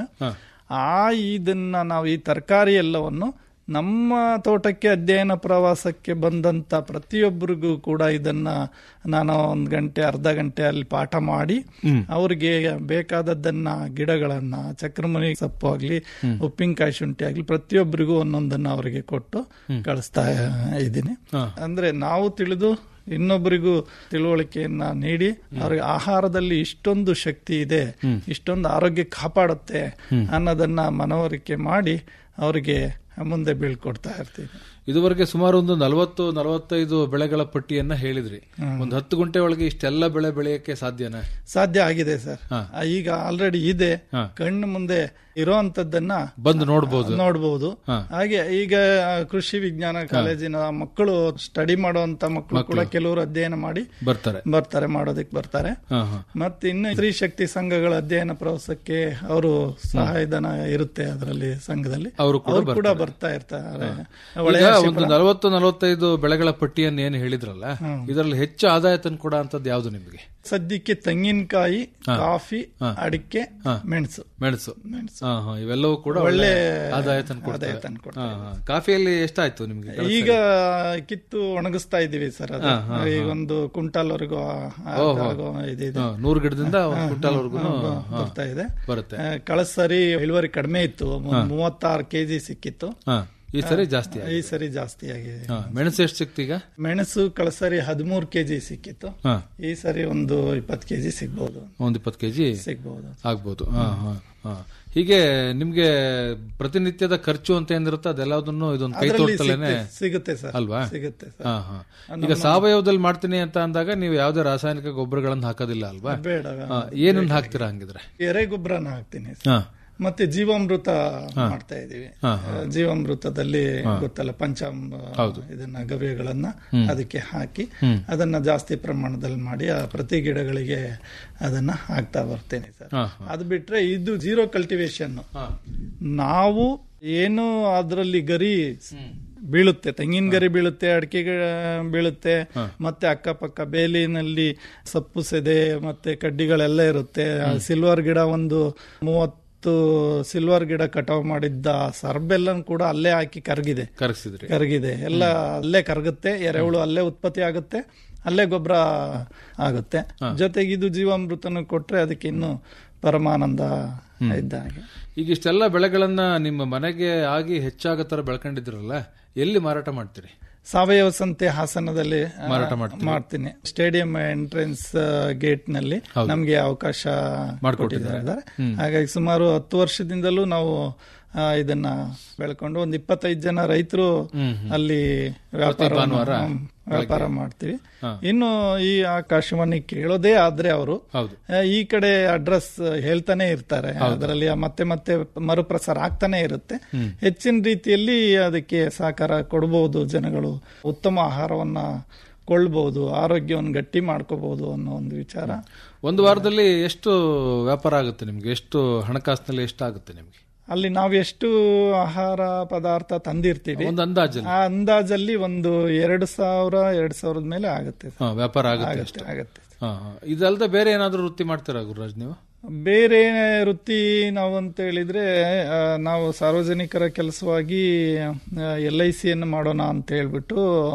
ಆ ಇದನ್ನ ನಾವು ಈ ತರಕಾರಿ ಎಲ್ಲವನ್ನು ನಮ್ಮ ತೋಟಕ್ಕೆ ಅಧ್ಯಯನ ಪ್ರವಾಸಕ್ಕೆ ಬಂದಂತ ಪ್ರತಿಯೊಬ್ಬರಿಗೂ ಕೂಡ ಇದನ್ನ ನಾನು ಒಂದ್ ಗಂಟೆ ಅರ್ಧ ಗಂಟೆ ಅಲ್ಲಿ ಪಾಠ ಮಾಡಿ ಅವ್ರಿಗೆ ಬೇಕಾದದ್ದನ್ನ ಗಿಡಗಳನ್ನ ಚಕ್ರಮಣಿ ಸೊಪ್ಪು ಆಗ್ಲಿ ಉಪ್ಪಿನಕಾಯಿ ಶುಂಠಿ ಆಗ್ಲಿ ಪ್ರತಿಯೊಬ್ಬರಿಗೂ ಒಂದೊಂದನ್ನ ಅವರಿಗೆ ಕೊಟ್ಟು ಕಳಿಸ್ತಾ ಇದ್ದೀನಿ ಅಂದ್ರೆ ನಾವು ತಿಳಿದು ಇನ್ನೊಬ್ಬರಿಗೂ ತಿಳುವಳಿಕೆಯನ್ನ ನೀಡಿ ಅವ್ರಿಗೆ ಆಹಾರದಲ್ಲಿ ಇಷ್ಟೊಂದು ಶಕ್ತಿ ಇದೆ ಇಷ್ಟೊಂದು ಆರೋಗ್ಯ ಕಾಪಾಡುತ್ತೆ ಅನ್ನೋದನ್ನ ಮನವರಿಕೆ ಮಾಡಿ ಅವರಿಗೆ ಮುಂದೆ ಬೀಳ್ಕೊಡ್ತಾ ಇರ್ತೀವಿ ಇದುವರೆಗೆ ಸುಮಾರು ಒಂದು ನಲವತ್ತು ನಲವತ್ತೈದು ಬೆಳೆಗಳ ಪಟ್ಟಿಯನ್ನ ಹೇಳಿದ್ರಿ ಒಂದು ಹತ್ತು ಗುಂಟೆ ಒಳಗೆ ಇಷ್ಟೆಲ್ಲ ಬೆಳೆ ಬೆಳೆಯಕ್ಕೆ ಸಾಧ್ಯನಾ ಸಾಧ್ಯ ಆಗಿದೆ ಸರ್ ಹಾ. ಈಗ ಆಲ್ರೆಡಿ ಇದೆ ಹಾ. ಕಣ್ಣು ಮುಂದೆ ಇರೋಂಥದ್ದನ್ನ ಬಂದು ನೋಡಬಹುದು ನೋಡಬಹುದು ಹಾ. ಹಾಗೆ ಈಗ ಕೃಷಿ ವಿಜ್ಞಾನ ಕಾಲೇಜಿನ ಮಕ್ಕಳು ಸ್ಟಡಿ ಮಾಡುವಂತ ಮಕ್ಕಳು ಕೂಡ ಕೆಲವರು ಅಧ್ಯಯನ ಮಾಡಿ ಬರ್ತಾರೆ ಬರ್ತಾರೆ ಮಾಡೋದಕ್ಕೆ ಬರ್ತಾರೆ ಹಾ, ಹಾ. ಮತ್ತೆ ಇನ್ನು ಸ್ತ್ರೀ ಶಕ್ತಿ ಸಂಘಗಳ ಅಧ್ಯಯನ ಪ್ರವಾಸಕ್ಕೆ ಅವರು ಸಹಾಯಧನ ಇರುತ್ತೆ ಅದರಲ್ಲಿ ಸಂಘದಲ್ಲಿ ಅವರು ಕೂಡ ಅವ್ರು ಕೂಡ ಬರ್ತಾ ಇರ್ತಾರೆ ಈಗ ಒಳ್ಳೆಯ ಒಂದು ನಲವತ್ತು ನಲವತ್ತೈದು ಬೆಳೆಗಳ ಪಟ್ಟಿಯನ್ನು ಏನು ಹೇಳಿದ್ರಲ್ಲ ಇದರಲ್ಲಿ ಹೆಚ್ಚು ಆದಾಯ ತಂದ್ಕೊಡ ಅಂತದ್ದು ಯಾವ್ದು ನಿಮಗೆ ಸದ್ಯಕ್ಕೆ ತೆಂಗಿನಕಾಯಿ ಕಾಫಿ ಅಡಿಕೆ ಮೆಣಸು ಮೆಣಸು ಮೆಣಸು ಹಾ, ಹಾ, ಇವೆಲ್ಲವೂ ಕೂಡ ಒಳ್ಳೆ ಆದಾಯ ತಂದ್ಕೊಡ್ತವೆ. ಆದಾಯ ತಂದ್ಕೊಡ್ತವೆ. ಹಾ, ಹಾ. ಕಾಫಿಯಲ್ಲಿ ಎಷ್ಟಾಯ್ತು ನಿಮ್ಗೆ ಕೆಲಸ? ಈಗ ಕಿತ್ತು ಒಣಗಿಸ್ತಾ ಇದೀವಿ ಸರ್ ಅದು ಈಗ ಒಂದು ಕ್ವಿಂಟಾಲ್ ವರೆಗೂ ಆಗೋ ಇದಿದೆ ಹಾ, ನೂರು ಗಿಡದಿಂದ ಒಂದು ಕ್ವಿಂಟಾಲ್ ವರ್ಗು ಬರ್ತಾ ಇದೆ ಬರುತ್ತೆ ಆ, ಕಳೆದ ಸರಿ ಇಳುವರಿ ಕಡಿಮೆ ಇತ್ತು ಒಂದು ಮೂವತ್ತಾರು ಕೆಜಿ ಸಿಕ್ಕಿತ್ತು ಹಾ ಈ ಸರಿ ಜಾಸ್ತಿ ಆಯ್ತು. ಈ ಸರಿ ಜಾಸ್ತಿ ಆಗಿದೆ ಹಾ, ಮೆಣಸು ಎಷ್ಟು ಸಿಕ್ತು ಈಗ ಮೆಣಸು ಕಳೆದ ಸರಿ ಹದಿಮೂರು ಕೆಜಿ ಸಿಕ್ಕಿತ್ತು ಹಾ ಈ ಸರಿ ಒಂದು ಇಪ್ಪತ್ತು ಕೆಜಿ ಸಿಗ್ಬಹುದು ಒಂದ್ ಇಪ್ಪತ್ತು ಕೆಜಿ ಸಿಗ್ಬಹುದು ಆಗ್ಬೋದು ಹಾ ಹಾ ಹಾ ಹೀಗೆ ನಿಮ್ಗೆ ಪ್ರತಿನಿತ್ಯದ ಖರ್ಚು ಅಂತ ಏನಿರುತ್ತೆ ಅದೆಲ್ಲದನ್ನು ಇದೊಂದು ಕೈ ಅದರಲ್ಲಿ ತೋಟದಲ್ಲೇನೆ ಸಿಗುತ್ತೆ- ಸಿಗುತ್ತೆ ಸರ್ ಅಲ್ವಾ ಸಿಗುತ್ತೆ ಸರ್ ಹಾ ಹಾ ಈಗ ಸಾವಯವದಲ್ಲಿ ಮಾಡ್ತೀನಿ ಅಂತ ಅಂದಾಗ ನೀವು ಯಾವುದೇ ರಾಸಾಯನಿಕ ಗೊಬ್ಬರಗಳನ್ನ ಹಾಕೋದಿಲ್ಲ ಅಲ್ವಾ ಬೇಡ ಹಾ, ಏನನ್ನ ಹಾಕ್ತೀರಾ ಹಂಗಿದ್ರೆ ಎರೆ ಗೊಬ್ಬರನ ಹಾಕ್ತೀನಿ ಸರ್. ಹಾ ಮತ್ತೆ ಜೀವಾಮೃತ ಮಾಡ್ತಾ ಇದೀವಿ ಜೀವಾಮೃತದಲ್ಲಿ ಗೊತ್ತಲ್ಲ ಪಂಚಾಮ ಇದನ್ನ ಗವ್ಯಗಳನ್ನ ಅದಕ್ಕೆ ಹಾಕಿ ಅದನ್ನ ಜಾಸ್ತಿ ಪ್ರಮಾಣದಲ್ಲಿ ಮಾಡಿ ಆ ಪ್ರತಿ ಗಿಡಗಳಿಗೆ ಅದನ್ನ ಹಾಕ್ತಾ ಬರ್ತೇನೆ ಸರ್ ಹಾ, ಅದು ಬಿಟ್ರೆ ಇದು ಜೀರೋ ಕಲ್ಟಿವೇಶನ್ ಹಾ ನಾವು ಏನು ಅದರಲ್ಲಿ ಗರಿ ಬೀಳುತ್ತೆ ತೆಂಗಿನ ಗರಿ ಬೀಳುತ್ತೆ ಅಡಿಕೆ ಬೀಳುತ್ತೆ ಮತ್ತೆ ಅಕ್ಕಪಕ್ಕ ಬೇಲಿನಲ್ಲಿ ಸಪ್ಪು ಸೆದೆ ಮತ್ತೆ ಕಡ್ಡಿಗಳೆಲ್ಲ ಇರುತ್ತೆ ಸಿಲ್ವರ್ ಗಿಡ ಒಂದು ಮೂವತ್ತು ಸಿಲ್ವರ್ ಗಿಡ ಕಟಾವ್ ಮಾಡಿದ್ದ ಸರ್ಬೆಲ್ಲ ಕೂಡ ಅಲ್ಲೇ ಹಾಕಿ ಕರಗಿದೆ ಕರಗಿಸಿದ್ರಿ ಕರಗಿದೆ ಎಲ್ಲ ಅಲ್ಲೇ ಕರಗುತ್ತೆ ಎರೆಹುಳು ಅಲ್ಲೇ ಉತ್ಪತ್ತಿ ಆಗುತ್ತೆ ಅಲ್ಲೇ ಗೊಬ್ಬರ ಆಗುತ್ತೆ ಜೊತೆಗೆ ಇದು ಜೀವಾಮೃತನ ಕೊಟ್ರೆ ಅದಕ್ಕೆ ಇನ್ನು ಪರಮಾನಂದ ಇದ್ದ ಹಾಗೆ ಈಗ ಇಷ್ಟೆಲ್ಲ ಬೆಳೆಗಳನ್ನ ನಿಮ್ಮ ಮನೆಗೆ ಆಗಿ ಹೆಚ್ಚಾಗೋ ತರ ಬೆಳ್ಕೊಂಡಿದ್ರಲ್ಲ ಎಲ್ಲಿ ಮಾರಾಟ ಮಾಡ್ತೀರಿ ಸಾವಯವ ಸಂತೆ ಹಾಸನದಲ್ಲಿ ಆ, ಮಾರಾಟ ಮಾಡ್ತೀರಿ? ಮಾಡ್ತೀನಿ ಸ್ಟೇಡಿಯಂ ಎಂಟ್ರೆನ್ಸ್ ಗೇಟ್ ನಲ್ಲಿ ನಮ್ಗೆ ಅವಕಾಶ ಕೊಟ್ಟಿದ್ದಾರೆ ಹಾಗಾಗಿ ಸುಮಾರು ಹತ್ತು ವರ್ಷದಿಂದಲೂ ನಾವು ಆ, ಇದನ್ನ ಬೆಳ್ಕೊಂಡು ಒಂದು ಇಪ್ಪತ್ತೈದು ಜನ ರೈತರು ಅಲ್ಲಿ ವ್ಯಾಪಾರ ವ್ಯಾಪಾರ ಮಾಡ್ತೀವಿ ಇನ್ನು ಈ ಆಕಾಶವಾಣಿ ಕೇಳೋದೇ ಆದ್ರೆ ಅವರು ಹೌದು ಈ ಕಡೆ ಅಡ್ರೆಸ್ ಹೇಳ್ತಾನೆ ಇರ್ತಾರೆ ಅದರಲ್ಲಿ ಮತ್ತೆ ಮತ್ತೆ ಮರುಪ್ರಸಾರ ಆಗ್ತಾನೆ ಇರುತ್ತೆ ಹೆಚ್ಚಿನ ರೀತಿಯಲ್ಲಿ ಅದಕ್ಕೆ ಸಹಕಾರ ಕೊಡಬಹುದು ಜನಗಳು ಉತ್ತಮ ಆಹಾರವನ್ನ ಕೊಳ್ಳಬಹುದು ಆರೋಗ್ಯವನ್ನು ಗಟ್ಟಿ ಮಾಡ್ಕೋಬಹುದು ಅನ್ನೋ ಒಂದು ವಿಚಾರ ಒಂದು ವಾರದಲ್ಲಿ ಎಷ್ಟು ವ್ಯಾಪಾರ ಆಗುತ್ತೆ ನಿಮ್ಗೆ ಎಷ್ಟು ಹಣಕಾಸಿನಲ್ಲಿ ಎಷ್ಟು ಆಗುತ್ತೆ ನಿಮ್ಗೆ ಅಲ್ಲಿ ನಾವು ಎಷ್ಟು ಆಹಾರ ಪದಾರ್ಥ ತಂದಿರ್ತೀವಿ ಒಂದು ಅಂದಾಜಲ್ಲಿ ಆ ಅಂದಾಜಲ್ಲಿ ಒಂದು ಎರಡು ಸಾವಿರ ಎರಡ್ ಸಾವಿರದ ಮೇಲೆ ಆಗುತ್ತೆ ಹಾ, ವ್ಯಾಪಾರ ಆಗುತ್ತೆ ಆಗುತ್ತೆ ಆಗುತ್ತೆ ಹಾ, ಹಾ. ಇದಲ್ದೆ ಬೇರೆ ಏನಾದ್ರೂ ವೃತ್ತಿ ಮಾಡ್ತೀರಾ ಗುರುರಾಜ್ ನೀವು ಬೇರೆ ವೃತ್ತಿ ನಾವು ಅಂತ ಹೇಳಿದ್ರೆ ಆ, ನಾವು ಸಾರ್ವಜನಿಕರ ಕೆಲಸವಾಗಿ ಎಲ್ ಐ ಸಿಯನ್ನು ಮಾಡೋಣ ಅಂತ ಹೇಳ್ಬಿಟ್ಟು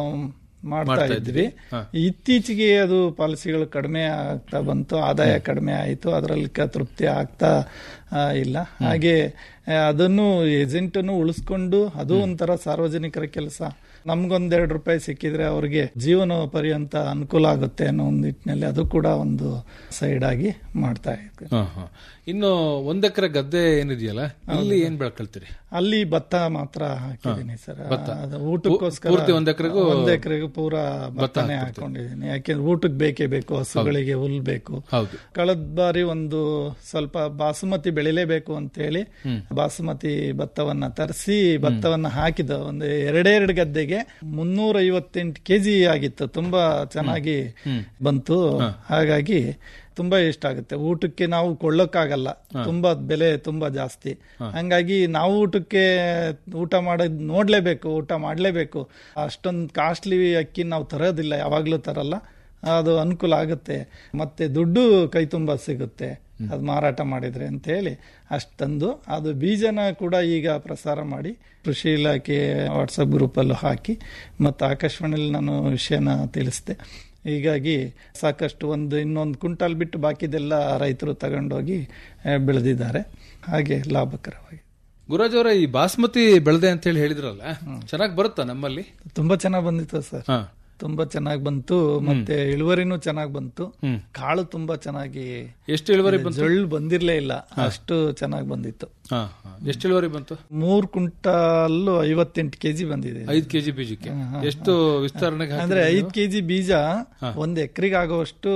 ಮಾಡ್ತಾ ಇದ್ವಿ ಇತ್ತೀಚೆಗೆ ಅದು ಪಾಲಿಸಿಗಳು ಕಡಿಮೆ ಆಗ್ತಾ ಬಂತು ಆದಾಯ ಕಡಿಮೆ ಆಯಿತು ಅದರಲ್ಲಿ ಕ- ತೃಪ್ತಿ ಆಗ್ತಾ ಆ, ಇಲ್ಲ ಹಾಗೆ ಆ, ಅದನ್ನು ಏಜೆಂಟ್ ಅನ್ನು ಉಳಿಸ್ಕೊಂಡು ಅದು ಒಂಥರ ಸಾರ್ವಜನಿಕರ ಕೆಲಸ ನಮ್ಗೊಂದೆರಡು ರೂಪಾಯಿ ಸಿಕ್ಕಿದ್ರೆ ಅವ್ರಿಗೆ ಜೀವನ ಪರ್ಯಂತ ಅನುಕೂಲ ಆಗುತ್ತೆ ಅನ್ನೋ ಒಂದು ನಿಟ್ಟಿನಲ್ಲಿ ಅದು ಕೂಡ ಒಂದು ಸೈಡ್ ಆಗಿ ಮಾಡ್ತಾ ಇದ್ವಿ ಹಾ, ಹಾ. ಇನ್ನು ಒಂದ್ ಎಕರೆ ಗದ್ದೆ ಏನಿದೆಯಲ್ಲ ಇಲ್ಲಿ ಏನ್ ಬೆಳ್ಕೊಳ್ತೀರಿ ಅಲ್ಲಿ ಭತ್ತ ಮಾತ್ರ ಹಾಕಿದ್ದೀನಿ ಸರ್ ಅದು ಊಟಕ್ಕೋಸ್ಕರ ಪೂರ್ತಿ ಒಂದ್ ಎಕರೆಗೂ ಒಂದ್ ಎಕರೆಗೂ ಪೂರಾ ಭತ್ತನೇ ಹಾಕೊಂಡಿದ್ದೀನಿ ಯಾಕೆಂದ್ರೆ ಊಟಕ್ಕೆ ಬೇಕೇ ಬೇಕು ಹಸುಗಳಿಗೆ ಹುಲ್ ಬೇಕು ಹೌದು ಕಳೆದ ಬಾರಿ ಒಂದು ಸ್ವಲ್ಪ ಬಾಸುಮತಿ ಬೆಳಿಲೇಬೇಕು ಅಂತ ಹೇಳಿ ಬಾಸುಮತಿ ಭತ್ತವನ್ನ ತರಿಸಿ ಭತ್ತವನ್ನ ಹಾಕಿದ ಒಂದು ಎರಡೆರಡು ಗದ್ದೆಗೆ ಮುನ್ನೂರ ಐವತ್ತೆಂಟು ಕೆಜಿ ಆಗಿತ್ತು ತುಂಬಾ ಚೆನ್ನಾಗಿ ಬಂತು ಹಾಗಾಗಿ ತುಂಬಾ ಇಷ್ಟ ಆಗುತ್ತೆ ಊಟಕ್ಕೆ ನಾವು ಕೊಳ್ಳೋಕ್ಕಾಗಲ್ಲ ತುಂಬಾ ಬೆಲೆ ತುಂಬಾ ಜಾಸ್ತಿ ಹಂಗಾಗಿ ನಾವು ಊಟಕ್ಕೆ ಊಟ ಮಾಡೋದ್ ನೋಡ್ಲೇಬೇಕು ಊಟ ಮಾಡ್ಲೇಬೇಕು ಅಷ್ಟೊಂದು ಕಾಸ್ಟ್ಲಿ ಅಕ್ಕಿ ನಾವು ತರೋದಿಲ್ಲ ಯಾವಾಗ್ಲೂ ತರಲ್ಲ ಅದು ಅನುಕೂಲ ಆಗುತ್ತೆ ಮತ್ತೆ ದುಡ್ಡು ಕೈ ತುಂಬ ಸಿಗುತ್ತೆ ಅದು ಮಾರಾಟ ಮಾಡಿದ್ರೆ ಅಂತ ಹೇಳಿ ಅಷ್ಟು ತಂದು ಅದು ಬೀಜನ ಕೂಡ ಈಗ ಪ್ರಸಾರ ಮಾಡಿ ಕೃಷಿ ಇಲಾಖೆ ವಾಟ್ಸಪ್ ಗ್ರೂಪಲ್ಲೂ ಹಾಕಿ ಮತ್ತು ಆಕಾಶವಾಣಿಯಲ್ಲಿ ನಾನು ವಿಷಯನ ತಿಳಿಸಿದೆ ಹೀಗಾಗಿ ಸಾಕಷ್ಟು ಒಂದು ಇನ್ನೊಂದು ಕ್ವಿಂಟಾಲ್ ಬಿಟ್ಟು ಬಾಕಿದೆಲ್ಲ ರೈತರು ತಗೊಂಡೋಗಿ ಆ, ಬೆಳೆದಿದ್ದಾರೆ ಹಾಗೆ ಲಾಭಕರವಾಗಿ ಗುರುರಾಜ್ ಅವರ ಈ ಬಾಸ್ಮತಿ ಬೆಳೆದೆ ಅಂತ ಹೇಳಿ ಹೇಳಿದ್ರಲ್ಲ ಚೆನ್ನಾಗಿ ಬರುತ್ತಾ ನಮ್ಮಲ್ಲಿ ತುಂಬಾ ಚೆನ್ನಾಗಿ ಬಂದಿತ್ತು ಸರ್ ಹಾ ತುಂಬಾ ಚೆನ್ನಾಗಿ ಬಂತು ಮತ್ತೆ ಇಳುವರಿನೂ ಚೆನ್ನಾಗಿ ಬಂತು ಹ್ಮ್. ಕಾಳು ತುಂಬಾ ಚೆನ್ನಾಗಿ ಎಷ್ಟು ಇಳುವರಿ ಬಂತು ಜೊಳ್ಳು ಬಂದಿರ್ಲೇ ಇಲ್ಲ ಅಷ್ಟು ಚೆನ್ನಾಗಿ ಬಂದಿತ್ತು ಹಾ ಹಾ. ಎಷ್ಟು ಇಳುವರಿ ಬಂತು ಮೂರ್ ಕುಂಟಲ್ಲು ಐವತ್ತೆಂಟು ಕೆಜಿ ಬಂದಿದೆ ಐದು ಕೆಜಿ ಬೀಜಕ್ಕೆ ಎಷ್ಟು ವಿಸ್ತರಣೆಗೆ ಹಾಕಿದ್ರಿ ಅಂದ್ರೆ ನೀವು? ಐದ್ ಕೆಜಿ ಬೀಜ ಒಂದ್ ಎಕರೆಗೆ ಆಗುವಷ್ಟು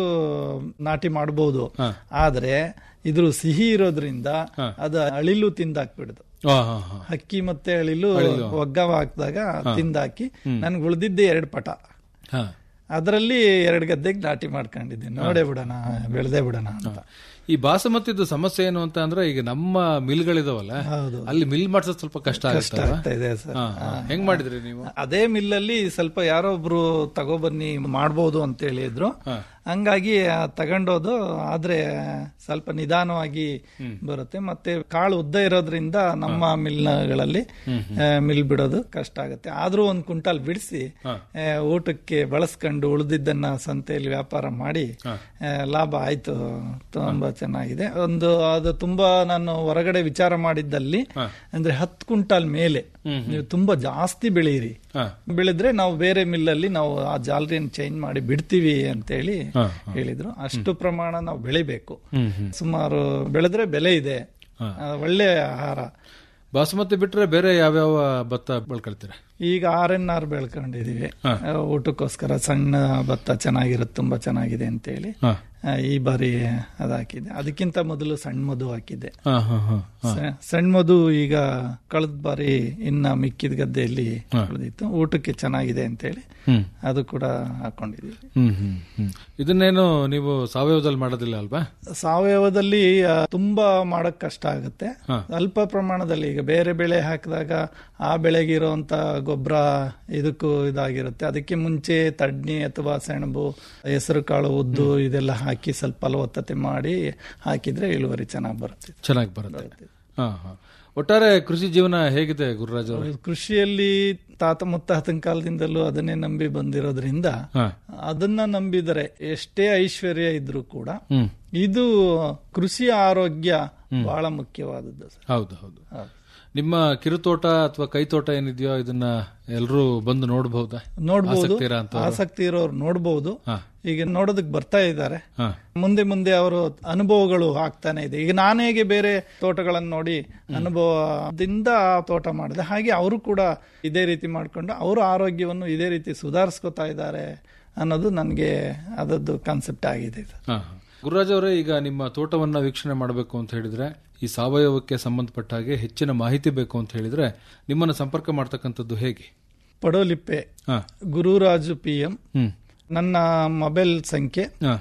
ನಾಟಿ ಮಾಡಬಹುದು ಹಾ. ಆದ್ರೆ ಇದ್ರ ಸಿಹಿ ಇರೋದ್ರಿಂದ ಅದು ಅಳಿಲು ತಿಂದಾಕ್ಬಿಡುದು ಹಾ ಹಾ ಹಾ ಹಕ್ಕಿ ಮತ್ತೆ ಅಳಿಲು ಒಗ್ಗವ ಹಾಕಿದಾಗ ತಿಂದಾಕಿ ನನ್ಗೆ ಉಳಿದಿದ್ದೆ ಎರಡು ಪಟ ಹಾ ಅದರಲ್ಲಿ ಎರಡು ಗದ್ದೆಗೆ ನಾಟಿ ಮಾಡ್ಕೊಂಡಿದ್ದೆ ನೋಡೇ ಬಿಡೋಣ ಬೆಳೆದೇ ಬಿಡೋಣ ಅಂತ ಈ ಬಾಸಮತಿದು ಸಮಸ್ಯೆ ಏನು ಅಂತ ಅಂದ್ರೆ ಈಗ ನಮ್ಮ ಮಿಲ್ಗಳಿದಾವಲ್ಲ ಹೌದು ಅಲ್ಲಿ ಮಿಲ್ ಮಾಡ್ಸೋದು ಸ್ವಲ್ಪ ಕಷ್ಟ ಕಷ್ಟ ಆಗುತ್ತೆ ಆಗ್ತಾ ಇದೆ ಸರ್ ಹೆಂಗ್ ಮಾಡಿದ್ರಿ ನೀವು ಅದೇ ಮಿಲ್ಲಲ್ಲಿ ಸ್ವಲ್ಪ ಯಾರೋ ಒಬ್ರು ತಗೊಬನ್ನಿ ಮಾಡ್ಬೋದು ಅಂತ ಹೇಳಿದ್ರು ಹಾ. ಹಂಗಾಗಿ ಆ ತಗೊಂಡೋದು ಆದ್ರೆ ಸ್ವಲ್ಪ ನಿಧಾನವಾಗಿ ಬರುತ್ತೆ ಮತ್ತೆ ಕಾಳು ಉದ್ದ ಇರೋದ್ರಿಂದ ನಮ್ಮ ಮಿಲ್ಗಳಲ್ಲಿ ಮಿಲ್ ಬಿಡೋದು ಕಷ್ಟ ಆಗುತ್ತೆ ಆದ್ರೂ ಒಂದ್ ಕ್ವಿಂಟಾಲ್ ಬಿಡಿಸಿ ಹಾ. ಊಟಕ್ಕೆ ಬಳಸ್ಕೊಂಡು ಉಳಿದಿದ್ದನ್ನ ಸಂತೆಯಲ್ಲಿ ವ್ಯಾಪಾರ ಮಾಡಿ ಹಾ. ಆ, ಲಾಭ ಆಯ್ತು ತುಂಬಾ ಚೆನ್ನಾಗಿದೆ ಒಂದು ಅದು ತುಂಬಾ ನಾನು ಹೊರಗಡೆ ವಿಚಾರ ಮಾಡಿದ್ದಲ್ಲಿ ಹಾ. ಅಂದ್ರೆ ಹತ್ತು ಕ್ವಿಂಟಾಲ್ ಮೇಲೆ ನೀವು ತುಂಬಾ ಜಾಸ್ತಿ ಬೆಳೆಯಿರಿ ಹಾ ಬೆಳೆದ್ರೆ ನಾವು ಬೇರೆ ಮಿಲ್ಲಲ್ಲಿ ನಾವು ಆ ಜಾಲರಿಯನ್ನು ಚೇಂಜ್ ಮಾಡಿ ಬಿಡ್ತೀವಿ ಅಂತೇಳಿ ಹಾ, ಹೇಳಿದ್ರು ಅಷ್ಟು ಪ್ರಮಾಣ ನಾವು ಬೆಳಿಬೇಕು ಹ್ಮ್ ಹ್ಮ್ ಸುಮಾರು ಬೆಳೆದ್ರೆ ಬೆಲೆ ಇದೆ ಹಾ. ಆ, ಒಳ್ಳೆ ಆಹಾರ ಬಾಸುಮತಿ ಬಿಟ್ರೆ ಬೇರೆ ಯಾವ್ಯಾವ ಭತ್ತ ಬೆಳ್ಕೊಳ್ತೀರಾ ಈಗ ಆರ್ ಎನ್ ಆರ್ ಬೆಳ್ಕೊಂಡಿದೀವಿ ಹಾ. ಆ, ಊಟಕ್ಕೋಸ್ಕರ ಸಣ್ಣ ಭತ್ತ ಚೆನ್ನಾಗಿರುತ್ತೆ ತುಂಬಾ ಚೆನ್ನಾಗಿದೆ ಅಂತೇಳಿ ಹಾ ಆ, ಈ ಬಾರಿ ಅದು ಹಾಕಿದ್ದೆ ಅದಕ್ಕಿಂತ ಮೊದಲು ಸಣ್ಣ ಮಧು ಹಾಕಿದ್ದೆ ಹಾ ಹಾ ಹಾ ಹಾ ಸ- ಸಣ್ಣ ಮಧು ಈಗ ಕಳೆದ ಬಾರಿ ಇನ್ನ ಮಿಕ್ಕಿದ ಗದ್ದೆಯಲ್ಲಿ ಹಾ. ಬೆಳೆದಿತ್ತು ಊಟಕ್ಕೆ ಚೆನ್ನಾಗಿದೆ ಅಂತೇಳಿ ಹ್ಮ್ ಅದು ಕೂಡ ಹಾಕೊಂಡಿದ್ದೀವಿ ಹ್ಮ್ ಹ್ಮ್ ಹ್ಮ್ ಇದನ್ನೇನು ನೀವು ಸಾವಯವದಲ್ಲಿ ಮಾಡೋದಿಲ್ಲ ಅಲ್ವಾ ಸಾವಯವದಲ್ಲಿ ಆ, ತುಂಬಾ ಮಾಡಕ್ ಕಷ್ಟ ಆಗುತ್ತೆ ಹಾ. ಅಲ್ಪ ಪ್ರಮಾಣದಲ್ಲಿ ಈಗ ಬೇರೆ ಬೆಳೆ ಹಾಕಿದಾಗ ಆ ಬೆಳೆಗೆ ಇರುವಂತ ಗೊಬ್ಬರ ಇದಕ್ಕೂ ಇದಾಗಿರುತ್ತೆ ಅದಕ್ಕೆ ಮುಂಚೆ ತಡ್ನಿ ಅಥವಾ ಸೆಣಬು ಹೆಸರು ಕಾಳು ಉದ್ದು ಇದೆಲ್ಲ ಹಾಕಿ ಸ್ವಲ್ಪ ಫಲವತ್ತತೆ ಮಾಡಿ ಹಾಕಿದ್ರೆ ಇಳುವರಿ ಚೆನ್ನಾಗಿ ಬರುತ್ತೆ ಚೆನ್ನಾಗಿ ಬರುತ್ತೆ ಹಾ ಹಾ ಒಟ್ಟಾರೆ ಕೃಷಿ ಜೀವನ ಹೇಗಿದೆ ಗುರುರಾಜ್ ಅವರು ಕೃಷಿಯಲ್ಲಿ ತಾತ ಮುತ್ತಾತನ ಕಾಲದಿಂದಲೂ ಅದನ್ನೇ ನಂಬಿ ಬಂದಿರೋದ್ರಿಂದ ಹಾ ಅದನ್ನ ನಂಬಿದರೆ ಎಷ್ಟೇ ಐಶ್ವರ್ಯ ಇದ್ರೂ ಕೂಡ ಹ್ಮ್ ಇದು ಕೃಷಿ ಆರೋಗ್ಯ ಬಹಳ ಮುಖ್ಯವಾದದ್ದು ಸರ್ ಹೌದು ಹೌದು ಹೌದು. ನಿಮ್ಮ ಕಿರುತೋಟ ಅಥವಾ ಕೈತೋಟ ಏನಿದೆಯೋ ಇದನ್ನ ಎಲ್ಲರೂ ಬಂದು ನೋಡಬಹುದಾ ನೋಡ್ಬೋದು ಆಸಕ್ತಿ ಇರೋಂಥವ್ರು? ಆಸಕ್ತಿ ಇರೋರು ನೋಡ್ಬೋದು ಹಾ ಈಗ ನೋಡೋದಕ್ ಬರ್ತಾ ಇದ್ದಾರೆ ಹಾ ಮುಂದೆ ಮುಂದೆ ಅವರು ಅನುಭವಗಳು ಆಗ್ತಾನೆ ಇದೆ ಈಗ ನಾನು ಹೇಗೆ ಬೇರೆ ತೋಟಗಳನ್ನು ನೋಡಿ ಅನುಭವದಿಂದ ಆ ತೋಟ ಮಾಡಿದೆ ಹಾಗೆ ಅವರು ಕೂಡ ಇದೇ ರೀತಿ ಮಾಡ್ಕೊಂಡು ಅವರ ಆರೋಗ್ಯವನ್ನು ಇದೇ ರೀತಿ ಸುಧಾರಿಸ್ಕೊತಾ ಇದ್ದಾರೆ ಅನ್ನೋದು ನನಗೆ ಅದದ್ದು ಕಾನ್ಸೆಪ್ಟ್ ಆಗಿದೆ ಸರ್. ಹಾ ಹಾ. ಗುರುರಾಜ್ ಅವರೇ ಈಗ ನಿಮ್ಮ ತೋಟವನ್ನ ವೀಕ್ಷಣೆ ಮಾಡಬೇಕು ಅಂತ ಹೇಳಿದ್ರೆ ಈ ಸಾವಯವಕ್ಕೆ ಸಂಬಂಧಪಟ್ಟ ಹಾಗೆ ಹೆಚ್ಚಿನ ಮಾಹಿತಿ ಬೇಕು ಅಂತ ಹೇಳಿದ್ರೆ ನಿಮ್ಮನ್ನ ಸಂಪರ್ಕ ಮಾಡ್ತಕ್ಕಂಥದ್ದು ಹೇಗೆ ಪಡೋಲಿಪ್ಪೆ ಹಾ ಗುರುರಾಜು ಪಿ ಎಂ ಹ್ಮ್ ನನ್ನ ಮೊಬೈಲ್ ಸಂಖ್ಯೆ ಹಾ